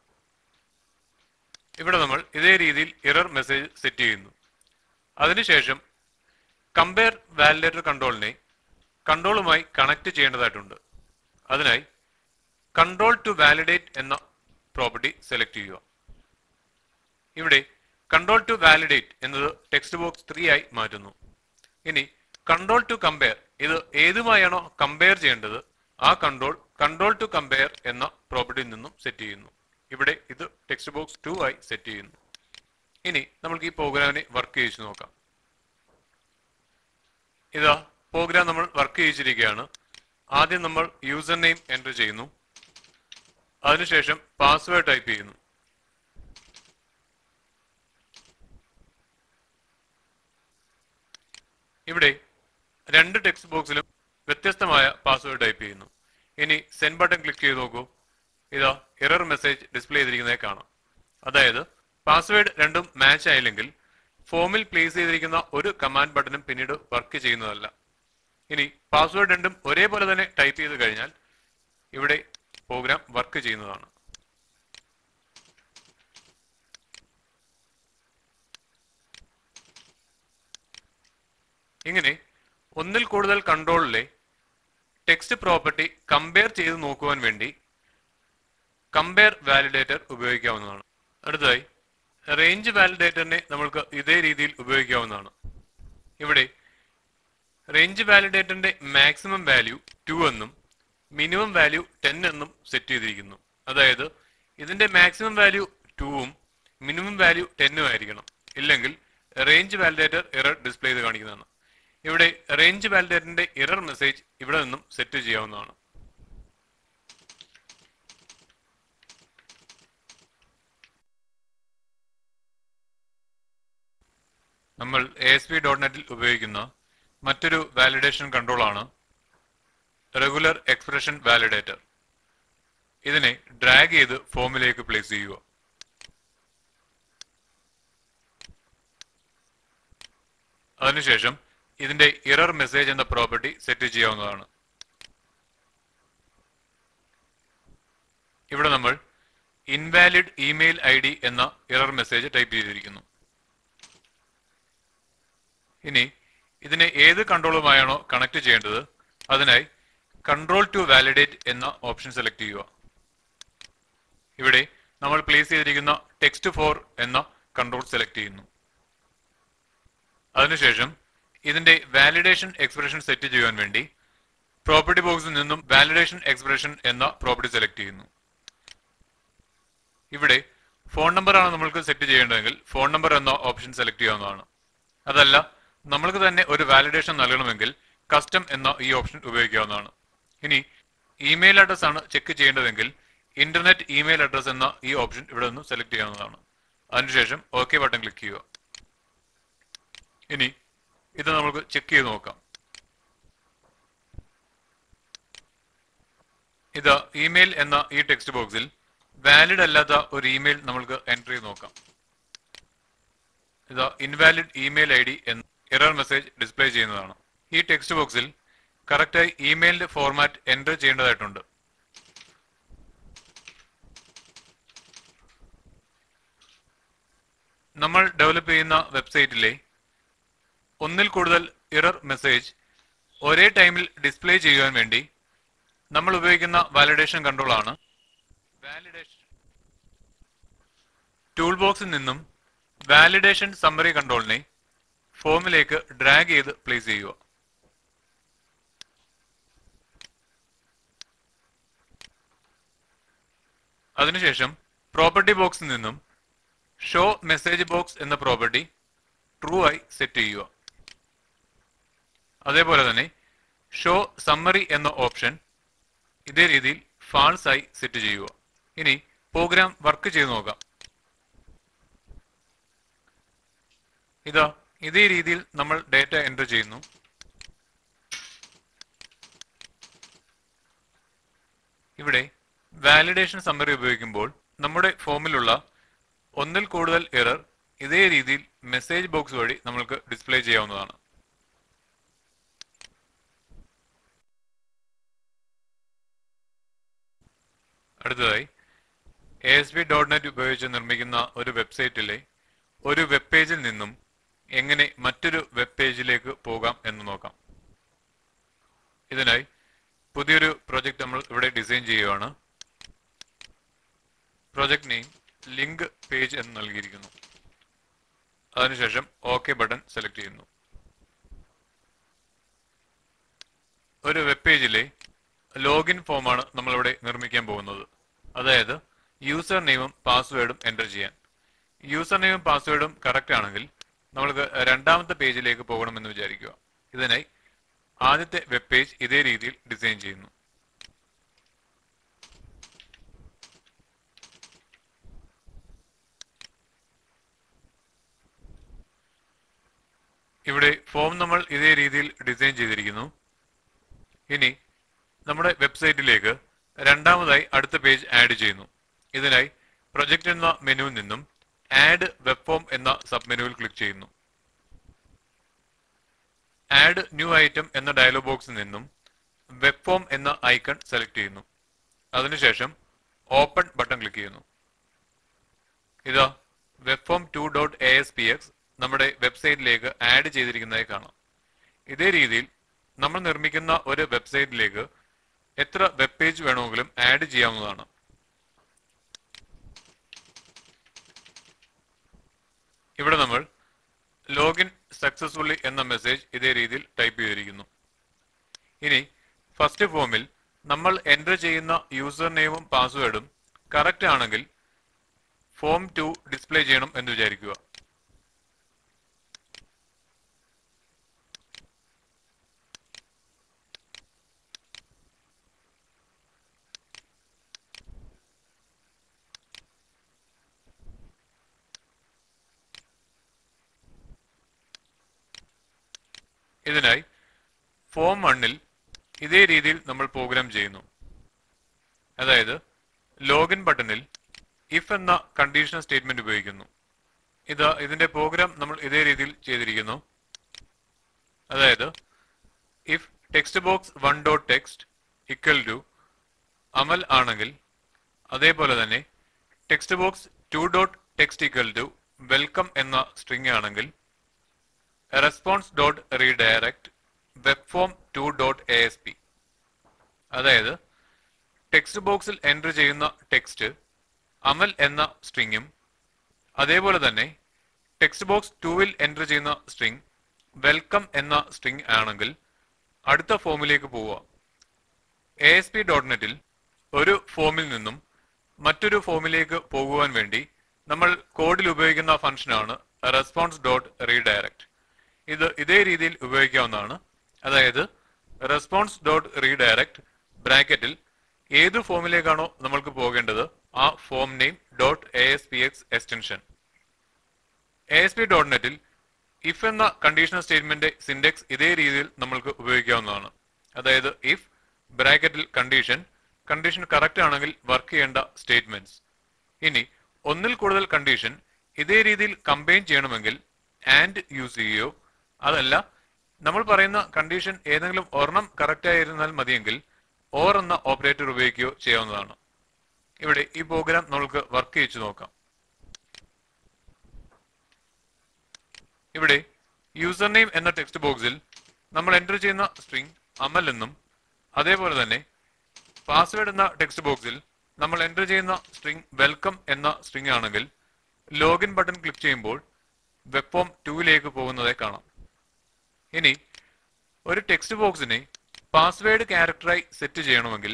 ഇവിടെ നമ്മൾ ഇതേ രീതിയിൽ ഇറർ മെസ്സേജ് സെറ്റ് ചെയ്യുന്നു അതിനുശേഷം കമ്പയർ വാലിഡേറ്റർ കൺട്രോളിനെ കൺട്രോളുമായി കണക്ട് ചെയ്യേണ്ടതായിട്ടുണ്ട് അതിനായി കൺട്രോൾ ടു വാലിഡേറ്റ് എന്ന പ്രോപ്പർട്ടി സെലക്ട് ചെയ്യുക ഇവിടെ കൺട്രോൾ ടു വാലിഡേറ്റ് എന്നത് ടെക്സ്റ്റ് ബോക്സ് ത്രീ ആയി മാറ്റുന്നു ഇനി കൺട്രോൾ ടു കമ്പയർ ഇത് ഏതുമായാണോ കമ്പയർ ചെയ്യേണ്ടത് ആ കൺട്രോൾ കൺട്രോൾ ടു കമ്പയർ എന്ന പ്രോപ്പർട്ടിയിൽ നിന്നും സെറ്റ് ചെയ്യുന്നു ഇവിടെ ഇത് ടെക്സ്റ്റ് ബോക്സ് ടു ആയി സെറ്റ് ചെയ്യുന്നു ഇനി നമുക്ക് ഈ പ്രോഗ്രാമിനെ വർക്ക് ചെയ്യിച്ചു നോക്കാം ഇതാ പ്രോഗ്രാം നമ്മൾ വർക്ക് ചെയ്യിച്ചിരിക്കുകയാണ് ആദ്യം നമ്മൾ യൂസർ നെയിം എൻ്റർ ചെയ്യുന്നു അതിനുശേഷം പാസ്വേഡ് ടൈപ്പ് ചെയ്യുന്നു ഇവിടെ രണ്ട് ടെക്സ്റ്റ് ബോക്സിലും വ്യത്യസ്തമായ പാസ്വേഡ് ടൈപ്പ് ചെയ്യുന്നു ഇനി സെൻഡ് ബട്ടൺ ക്ലിക്ക് ചെയ്ത് നോക്കൂ ഇതാ എറർ മെസ്സേജ് ഡിസ്പ്ലേ ചെയ്തിരിക്കുന്നത് കാണാം അതായത് പാസ്വേഡ് രണ്ടും മാച്ച് ആയില്ലെങ്കിൽ ഫോമിൽ പ്ലേസ് ചെയ്തിരിക്കുന്ന ഒരു കമാൻഡ് ബട്ടണും പിന്നീട് വർക്ക് ചെയ്യുന്നതല്ല ഇനി പാസ്വേഡ് രണ്ടും ഒരേപോലെ തന്നെ ടൈപ്പ് ചെയ്ത് കഴിഞ്ഞാൽ ഇവിടെ പ്രോഗ്രാം വർക്ക് ചെയ്യുന്നതാണ് ഇങ്ങനെ ഒന്നിൽ കൂടുതൽ കൺട്രോളിലെ ടെക്സ്റ്റ് പ്രോപ്പർട്ടി കമ്പയർ ചെയ്ത് നോക്കുവാൻ വേണ്ടി കമ്പയർ വാലിഡേറ്റർ ഉപയോഗിക്കാവുന്നതാണ് അടുത്തതായി റേഞ്ച് വാലിഡേറ്ററിനെ നമ്മൾക്ക് ഇതേ രീതിയിൽ ഉപയോഗിക്കാവുന്നതാണ് ഇവിടെ റേഞ്ച് വാലിഡേറ്ററിന്റെ മാക്സിമം വാല്യൂ ടു എന്നും മിനിമം വാല്യൂ ടെൻ എന്നും സെറ്റ് ചെയ്തിരിക്കുന്നു അതായത് ഇതിന്റെ മാക്സിമം വാല്യൂ ടൂവും മിനിമം വാല്യൂ ടെന്നും ആയിരിക്കണം ഇല്ലെങ്കിൽ റേഞ്ച് വാലിഡേറ്റർ എറർ ഡിസ്പ്ലേ ചെയ്ത് കാണിക്കുന്നതാണ് ഇവിടെ റേഞ്ച് വാലിഡേറ്ററിന്റെ എറർ മെസ്സേജ് ഇവിടെ നിന്നും സെറ്റ് ചെയ്യാവുന്നതാണ് നമ്മൾ എ എസ് പി ഡോട്ട് നെറ്റിൽ ഉപയോഗിക്കുന്ന മറ്റൊരു വാലിഡേഷൻ കൺട്രോൾ ആണ് റെഗുലർ എക്സ്പ്രഷൻ വാലിഡേറ്റർ ഇതിനെ ഡ്രാഗ് ചെയ്ത് ഫോമിലേക്ക് പ്ലേസ് ചെയ്യുക അതിനുശേഷം ഇതിന്റെ ഇറർ മെസ്സേജ് എന്ന പ്രോപ്പർട്ടി സെറ്റ് ചെയ്യാവുന്നതാണ് ഇവിടെ നമ്മൾ ഇൻവാലിഡ് ഇമെയിൽ ഐ ഡി എന്ന ഇറർ മെസ്സേജ് ടൈപ്പ് ചെയ്തിരിക്കുന്നു ഇനി ഇതിനെ ഏത് കൺട്രോളുമായാണോ കണക്ട് ചെയ്യേണ്ടത് അതിനായി കൺട്രോൾ ടു വാലിഡേറ്റ് എന്ന ഓപ്ഷൻ സെലക്ട് ചെയ്യുക ഇവിടെ നമ്മൾ പ്ലേസ് ചെയ്തിരിക്കുന്ന ടെക്സ്റ്റ് ഫോർ എന്ന കൺട്രോൾ സെലക്ട് ചെയ്യുന്നു അതിനുശേഷം ഇതിന്റെ വാലിഡേഷൻ എക്സ്പ്രഷൻ സെറ്റ് ചെയ്യാൻ വേണ്ടി പ്രോപ്പർട്ടി ബോക്സിൽ നിന്നും വാലിഡേഷൻ എക്സ്പ്രഷൻ എന്ന പ്രോപ്പർട്ടി സെലക്ട് ചെയ്യുന്നു ഇവിടെ ഫോൺ നമ്പർ ആണ് നമ്മൾക്ക് സെറ്റ് ചെയ്യേണ്ടതെങ്കിൽ ഫോൺ നമ്പർ എന്ന ഓപ്ഷൻ സെലക്ട് ചെയ്യാവുന്നതാണ് അതല്ല നമ്മൾക്ക് തന്നെ ഒരു വാലിഡേഷൻ നൽകണമെങ്കിൽ കസ്റ്റം എന്ന ഈ ഓപ്ഷൻ ഉപയോഗിക്കാവുന്നതാണ് ഇനി ഇമെയിൽ അഡ്രസ് ആണ് ചെക്ക് ചെയ്യേണ്ടതെങ്കിൽ ഇന്റർനെറ്റ് ഇമെയിൽ അഡ്രസ് എന്ന ഈ ഓപ്ഷൻ ഇവിടെ നിന്ന് സെലക്ട് ചെയ്യാവുന്നതാണ് അതിനുശേഷം ഓക്കെ ബട്ടൺ ക്ലിക്ക് ചെയ്യുക ഇനി ഇത് നമുക്ക് ചെക്ക് ചെയ്ത് നോക്കാം ഇത് ഇമെയിൽ എന്ന ഈ ടെക്സ്റ്റ് ബോക്സിൽ വാലിഡ് അല്ലാത്ത ഒരു ഇമെയിൽ നമ്മൾക്ക് എൻട്രി ചെയ്ത് നോക്കാം ഇത് ഇൻവാലിഡ് ഇമെയിൽ ഐ ഡി എന്ന എറർ മെസ്സേജ് ഡിസ്പ്ലേ ചെയ്യുന്നതാണ് ഈ ടെക്സ്റ്റ് ബോക്സിൽ കറക്റ്റായി ഇമെയിലിന്റെ ഫോർമാറ്റ് എൻ്റർ ചെയ്യേണ്ടതായിട്ടുണ്ട് നമ്മൾ ഡെവലപ്പ് ചെയ്യുന്ന വെബ്സൈറ്റിലെ ഒന്നിൽ കൂടുതൽ ഇറർ മെസ്സേജ് ഒരേ ടൈമിൽ ഡിസ്പ്ലേ ചെയ്യുവാൻ വേണ്ടി നമ്മൾ ഉപയോഗിക്കുന്ന വാലിഡേഷൻ കൺട്രോൾ ആണ് വാലിഡേഷൻ ടൂൾ ബോക്സിൽ നിന്നും വാലിഡേഷൻ സമ്മറി കൺട്രോളിനെ ഫോമിലേക്ക് ഡ്രാഗ് ചെയ്ത് പ്ലേസ് ചെയ്യുക അതിനുശേഷം പ്രോപ്പർട്ടി ബോക്സിൽ നിന്നും ഷോ മെസ്സേജ് ബോക്സ് എന്ന പ്രോപ്പർട്ടി ട്രൂ ആയി സെറ്റ് ചെയ്യുക അതേപോലെ തന്നെ ഷോ സമ്മറി എന്ന ഓപ്ഷൻ ഇതേ രീതിയിൽ ഫാൾസ് ആയി സെറ്റ് ചെയ്യുക ഇനി പ്രോഗ്രാം വർക്ക് ചെയ്ത് നോക്കാം ഇതാ ഇതേ രീതിയിൽ നമ്മൾ ഡേറ്റ എൻ്റർ ചെയ്യുന്നു ഇവിടെ വാലിഡേഷൻ സമ്മറി ഉപയോഗിക്കുമ്പോൾ നമ്മുടെ ഫോമിലുള്ള ഒന്നിൽ കൂടുതൽ എറർ ഇതേ രീതിയിൽ മെസ്സേജ് ബോക്സ് വഴി നമ്മൾക്ക് ഡിസ്പ്ലേ ചെയ്യാവുന്നതാണ് അടുത്തതായി A S P dot net ഉപയോഗിച്ച് നിർമ്മിക്കുന്ന ഒരു വെബ്സൈറ്റിലെ ഒരു വെബ് പേജിൽ നിന്നും എങ്ങനെ മറ്റൊരു വെബ് പേജിലേക്ക് പോകാം എന്ന് നോക്കാം ഇതിനായി പുതിയൊരു പ്രൊജക്ട് നമ്മൾ ഇവിടെ ഡിസൈൻ ചെയ്യുകയാണ് പ്രൊജക്ട് നെയിം ലിങ്ക് പേജ് എന്ന് നൽകിയിരിക്കുന്നു അതിനുശേഷം ഓക്കെ ബട്ടൺ സെലക്ട് ചെയ്യുന്നു ഒരു വെബ് പേജിലെ ലോഗിൻ ഫോമാണ് നമ്മളിവിടെ നിർമ്മിക്കാൻ പോകുന്നത് അതായത് യൂസർ നെയിമും പാസ്വേഡും എൻ്റർ ചെയ്യാൻ യൂസർ നെയിമും പാസ്വേഡും കറക്റ്റ് ആണെങ്കിൽ നമ്മൾക്ക് രണ്ടാമത്തെ പേജിലേക്ക് പോകണമെന്ന് വിചാരിക്കുക ഇതിനായി ആദ്യത്തെ വെബ് പേജ് ഇതേ രീതിയിൽ ഡിസൈൻ ചെയ്യുന്നു ഇവിടെ ഫോം നമ്മൾ ഇതേ രീതിയിൽ ഡിസൈൻ ചെയ്തിരിക്കുന്നു ഇനി നമ്മുടെ വെബ്സൈറ്റിലേക്ക് രണ്ടാമതായി അടുത്ത പേജ് ആഡ് ചെയ്യുന്നു ഇതിനായി പ്രൊജക്ട് എന്ന മെനുവിൽ നിന്നും ആഡ് വെബ് ഫോം എന്ന സബ് മെനുവിൽ ക്ലിക്ക് ചെയ്യുന്നു ആഡ് ന്യൂ ഐറ്റം എന്ന ഡയലോഗ് ബോക്സിൽ നിന്നും വെബ് ഫോം എന്ന ഐക്കൺ സെലക്ട് ചെയ്യുന്നു അതിനുശേഷം ഓപ്പൺ ബട്ടൺ ക്ലിക്ക് ചെയ്യുന്നു ഇതാ web form two dot A S P X നമ്മുടെ വെബ്സൈറ്റിലേക്ക് ആഡ് ചെയ്തിരിക്കുന്നതായി കാണാം ഇതേ രീതിയിൽ നമ്മൾ നിർമ്മിക്കുന്ന ഒരു വെബ്സൈറ്റിലേക്ക് എത്ര വെബ് പേജ് വേണമെങ്കിലും ആഡ് ചെയ്യാവുന്നതാണ് ഇവിടെ നമ്മൾ ലോഗിൻ സക്സസ്ഫുള്ളി എന്ന മെസ്സേജ് ഇതേ രീതിയിൽ ടൈപ്പ് ചെയ്തിരിക്കുന്നു ഇനി ഫസ്റ്റ് ഫോമിൽ നമ്മൾ എൻ്റർ ചെയ്യുന്ന യൂസർ നെയിമും പാസ്വേഡും കറക്റ്റ് ആണെങ്കിൽ ഫോം ടു ഡിസ്പ്ലേ ചെയ്യണം എന്ന് വിചാരിക്കുക ഇതിനായി ഫോം വണ്ണിൽ ഇതേ രീതിയിൽ നമ്മൾ പ്രോഗ്രാം ചെയ്യുന്നു അതായത് ലോഗിൻ ബട്ടണിൽ ഇഫ് എന്ന കണ്ടീഷണൽ സ്റ്റേറ്റ്മെന്റ് ഉപയോഗിക്കുന്നു ഇത് ഇതിന്റെ പ്രോഗ്രാം നമ്മൾ ഇതേ രീതിയിൽ ചെയ്തിരിക്കുന്നു അതായത് if text box one dot text equal to Amal ആണെങ്കിൽ അതേപോലെ തന്നെ text box two dot text equal to welcome എന്ന സ്ട്രിംഗ് ആണെങ്കിൽ response dot redirect web form two dot A S P അതായത് ടെക്സ്റ്റ് ബോക്സിൽ എൻ്റർ ചെയ്യുന്ന ടെക്സ്റ്റ് അമൽ എന്ന സ്ട്രിങ്ങും അതേപോലെ തന്നെ ടെക്സ്റ്റ് ബോക്സ് ടൂവിൽ എൻ്റർ ചെയ്യുന്ന സ്ട്രിംഗ് വെൽക്കം എന്ന സ്ട്രിംഗ് ആണെങ്കിൽ അടുത്ത ഫോമിലേക്ക് പോവുക എ എസ് പി ഡോട്ട് നെറ്റിൽ ഒരു ഫോമിൽ നിന്നും മറ്റൊരു ഫോമിലേക്ക് പോകുവാൻ വേണ്ടി നമ്മൾ കോഡിൽ ഉപയോഗിക്കുന്ന ഫംഗ്ഷനാണ് റെസ്പോൺസ് ഡോട്ട് റീഡയറക്ട് ഇത് ഇതേ രീതിയിൽ ഉപയോഗിക്കാവുന്നതാണ് അതായത് റെസ്പോൺസ് ഡോട്ട് റീഡയറക്ട് ബ്രാക്കറ്റിൽ ഏത് ഫോമിലേക്കാണോ നമ്മൾക്ക് പോകേണ്ടത് ആ form name dot A S P X extension A S P dot നെറ്റിൽ ഇഫ് എന്ന കണ്ടീഷണൽ സ്റ്റേറ്റ്മെന്റ് സിൻഡെക്സ് ഇതേ രീതിയിൽ നമ്മൾക്ക് ഉപയോഗിക്കാവുന്നതാണ് അതായത് ഇഫ് ബ്രാക്കറ്റിൽ കണ്ടീഷൻ കണ്ടീഷൻ കറക്റ്റ് ആണെങ്കിൽ വർക്ക് ചെയ്യേണ്ട സ്റ്റേറ്റ്മെന്റ്സ് ഇനി ഒന്നിൽ കൂടുതൽ കണ്ടീഷൻ ഇതേ രീതിയിൽ കമ്പൈൻ ചെയ്യണമെങ്കിൽ ആൻഡ് യൂസ് ചെയ്യുകയോ അതല്ല നമ്മൾ പറയുന്ന കണ്ടീഷൻ ഏതെങ്കിലും ഒരെണ്ണം കറക്റ്റ് ആയിരുന്നാൽ മതിയെങ്കിൽ ഓർ എന്ന ഓപ്പറേറ്റർ ഉപയോഗിക്കുകയോ ചെയ്യാവുന്നതാണ് ഇവിടെ ഈ പ്രോഗ്രാം നമുക്ക് വർക്ക് ചെയ്യിച്ചു നോക്കാം ഇവിടെ യൂസർ നെയിം എന്ന ടെക്സ്റ്റ് ബോക്സിൽ നമ്മൾ എൻ്റർ ചെയ്യുന്ന സ്ട്രിംഗ് അമൽ എന്നും അതേപോലെ തന്നെ പാസ്വേഡ് എന്ന ടെക്സ്റ്റ് ബോക്സിൽ നമ്മൾ എൻ്റർ ചെയ്യുന്ന സ്ട്രിംഗ് വെൽക്കം എന്ന സ്ട്രിംഗ് ആണെങ്കിൽ ലോഗിൻ ബട്ടൺ ക്ലിക്ക് ചെയ്യുമ്പോൾ വെബ് ഫോം ടൂവിലേക്ക് പോകുന്നതായി കാണാം ഇനി ഒരു ടെക്സ്റ്റ് ബോക്സിനെ പാസ്വേഡ് ക്യാരക്ടറായി സെറ്റ് ചെയ്യണമെങ്കിൽ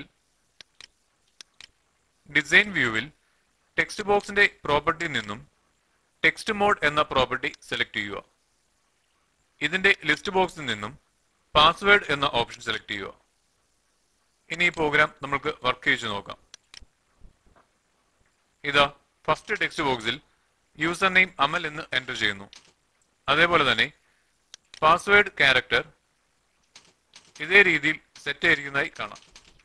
ഡിസൈൻ വ്യൂവിൽ ടെക്സ്റ്റ് ബോക്സിന്റെ പ്രോപ്പർട്ടിയിൽ നിന്നും ടെക്സ്റ്റ് മോഡ് എന്ന പ്രോപ്പർട്ടി സെലക്ട് ചെയ്യുക ഇതിന്റെ ലിസ്റ്റ് ബോക്സിൽ നിന്നും പാസ്വേഡ് എന്ന ഓപ്ഷൻ സെലക്ട് ചെയ്യുക ഇനി ഈ പ്രോഗ്രാം നമുക്ക് വർക്ക് ചെയ്ത് നോക്കാം ഇതാ ഫസ്റ്റ് ടെക്സ്റ്റ് ബോക്സിൽ യൂസർ നെയിം അമൽ എന്ന് എൻ്റർ ചെയ്യുന്നു അതേപോലെ തന്നെ പാസ്വേഡ് ക്യാരക്ടർ ഇതേ രീതിയിൽ സെറ്റ് ആയിരിക്കുന്നതായി കാണാം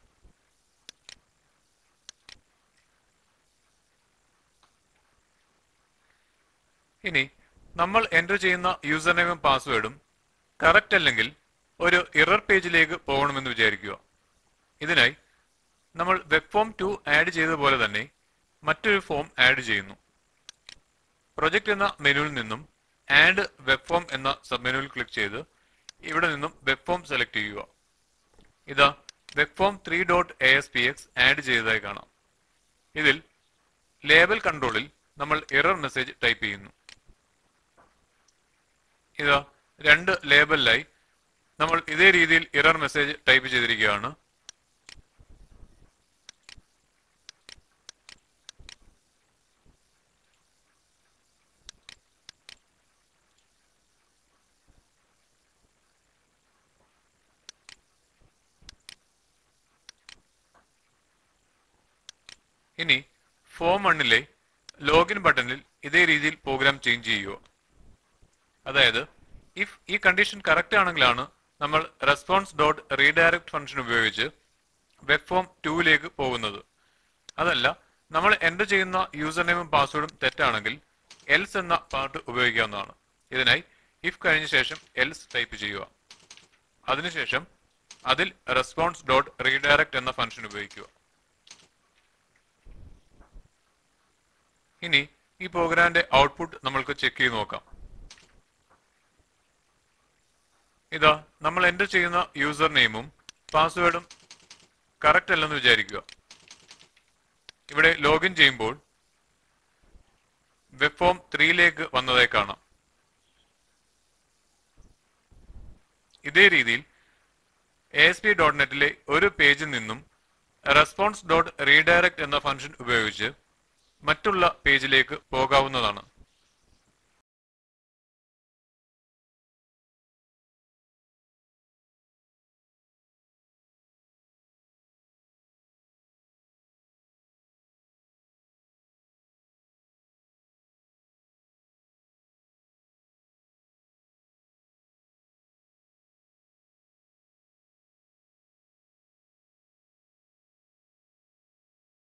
ഇനി നമ്മൾ എൻ്റർ ചെയ്യുന്ന യൂസർ നെയിമും പാസ്വേഡും കറക്റ്റ് അല്ലെങ്കിൽ ഒരു ഇറർ പേജിലേക്ക് പോകണമെന്ന് വിചാരിക്കുക ഇതിനായി നമ്മൾ വെബ് ഫോം ടു ആഡ് ചെയ്തതുപോലെ തന്നെ മറ്റൊരു ഫോം ആഡ് ചെയ്യുന്നു പ്രൊജക്ട് എന്ന മെനുവിൽ നിന്നും ആഡ് വെബ് ഫോം എന്ന സബ് മെനുവിൽ ക്ലിക്ക് ചെയ്ത് ഇവിടെ നിന്നും വെബ് ഫോം സെലക്ട് ചെയ്യുക ഇതാ web form three dot A S P X add ചെയ്തതായി കാണാം ഇതിൽ ലേബൽ കൺട്രോളിൽ നമ്മൾ എറർ മെസ്സേജ് ടൈപ്പ് ചെയ്യുന്നു ഇതാ രണ്ട് ലേബലിലായി നമ്മൾ ഇതേ രീതിയിൽ എറർ മെസ്സേജ് ടൈപ്പ് ചെയ്തിരിക്കുകയാണ് ഇനി ഫോം വണ്ണിലെ ലോഗിൻ ബട്ടണിൽ ഇതേ രീതിയിൽ പ്രോഗ്രാം ചേഞ്ച് ചെയ്യുക അതായത് ഇഫ് ഈ കണ്ടീഷൻ കറക്റ്റ് ആണെങ്കിലാണ് നമ്മൾ റെസ്പോൺസ് ഡോട്ട് റീഡയറക്ട് ഫംഗ്ഷൻ ഉപയോഗിച്ച് വെബ് ഫോം ടൂവിലേക്ക് പോകുന്നത് അതല്ല നമ്മൾ എൻ്റർ ചെയ്യുന്ന യൂസർ നെയിമും പാസ്വേഡും തെറ്റാണെങ്കിൽ എൽസ് എന്ന പാർട്ട് ഉപയോഗിക്കാവുന്നതാണ് ഇതിനായി ഇഫ് കഴിഞ്ഞ ശേഷം എൽസ് ടൈപ്പ് ചെയ്യുക അതിനുശേഷം അതിൽ റെസ്പോൺസ് ഡോട്ട് റീഡയറക്ട് എന്ന ഫംഗ്ഷൻ ഉപയോഗിക്കുക ഇനി ഈ പ്രോഗ്രാമിന്റെ ഔട്ട്പുട്ട് നമ്മൾക്ക് ചെക്ക് ചെയ്ത് നോക്കാം ഇതാ നമ്മൾ എൻ്റർ ചെയ്യുന്ന യൂസർ നെയിമും പാസ്വേഡും കറക്റ്റ് അല്ലെന്ന് വിചാരിക്കുക ഇവിടെ ലോഗിൻ ചെയ്യുമ്പോൾ വെബ് ഫോം ത്രീയിലേക്ക് വന്നതായി കാണാം ഇതേ രീതിയിൽ എ എസ് പി ഡോട്ട് നെറ്റിലെ ഒരു പേജിൽ നിന്നും റെസ്പോൺസ് ഡോട്ട് റീഡയറക്ട് എന്ന ഫംഗ്ഷൻ ഉപയോഗിച്ച് മറ്റുള്ള പേജിലേക്ക് പോകാവുന്നതാണ്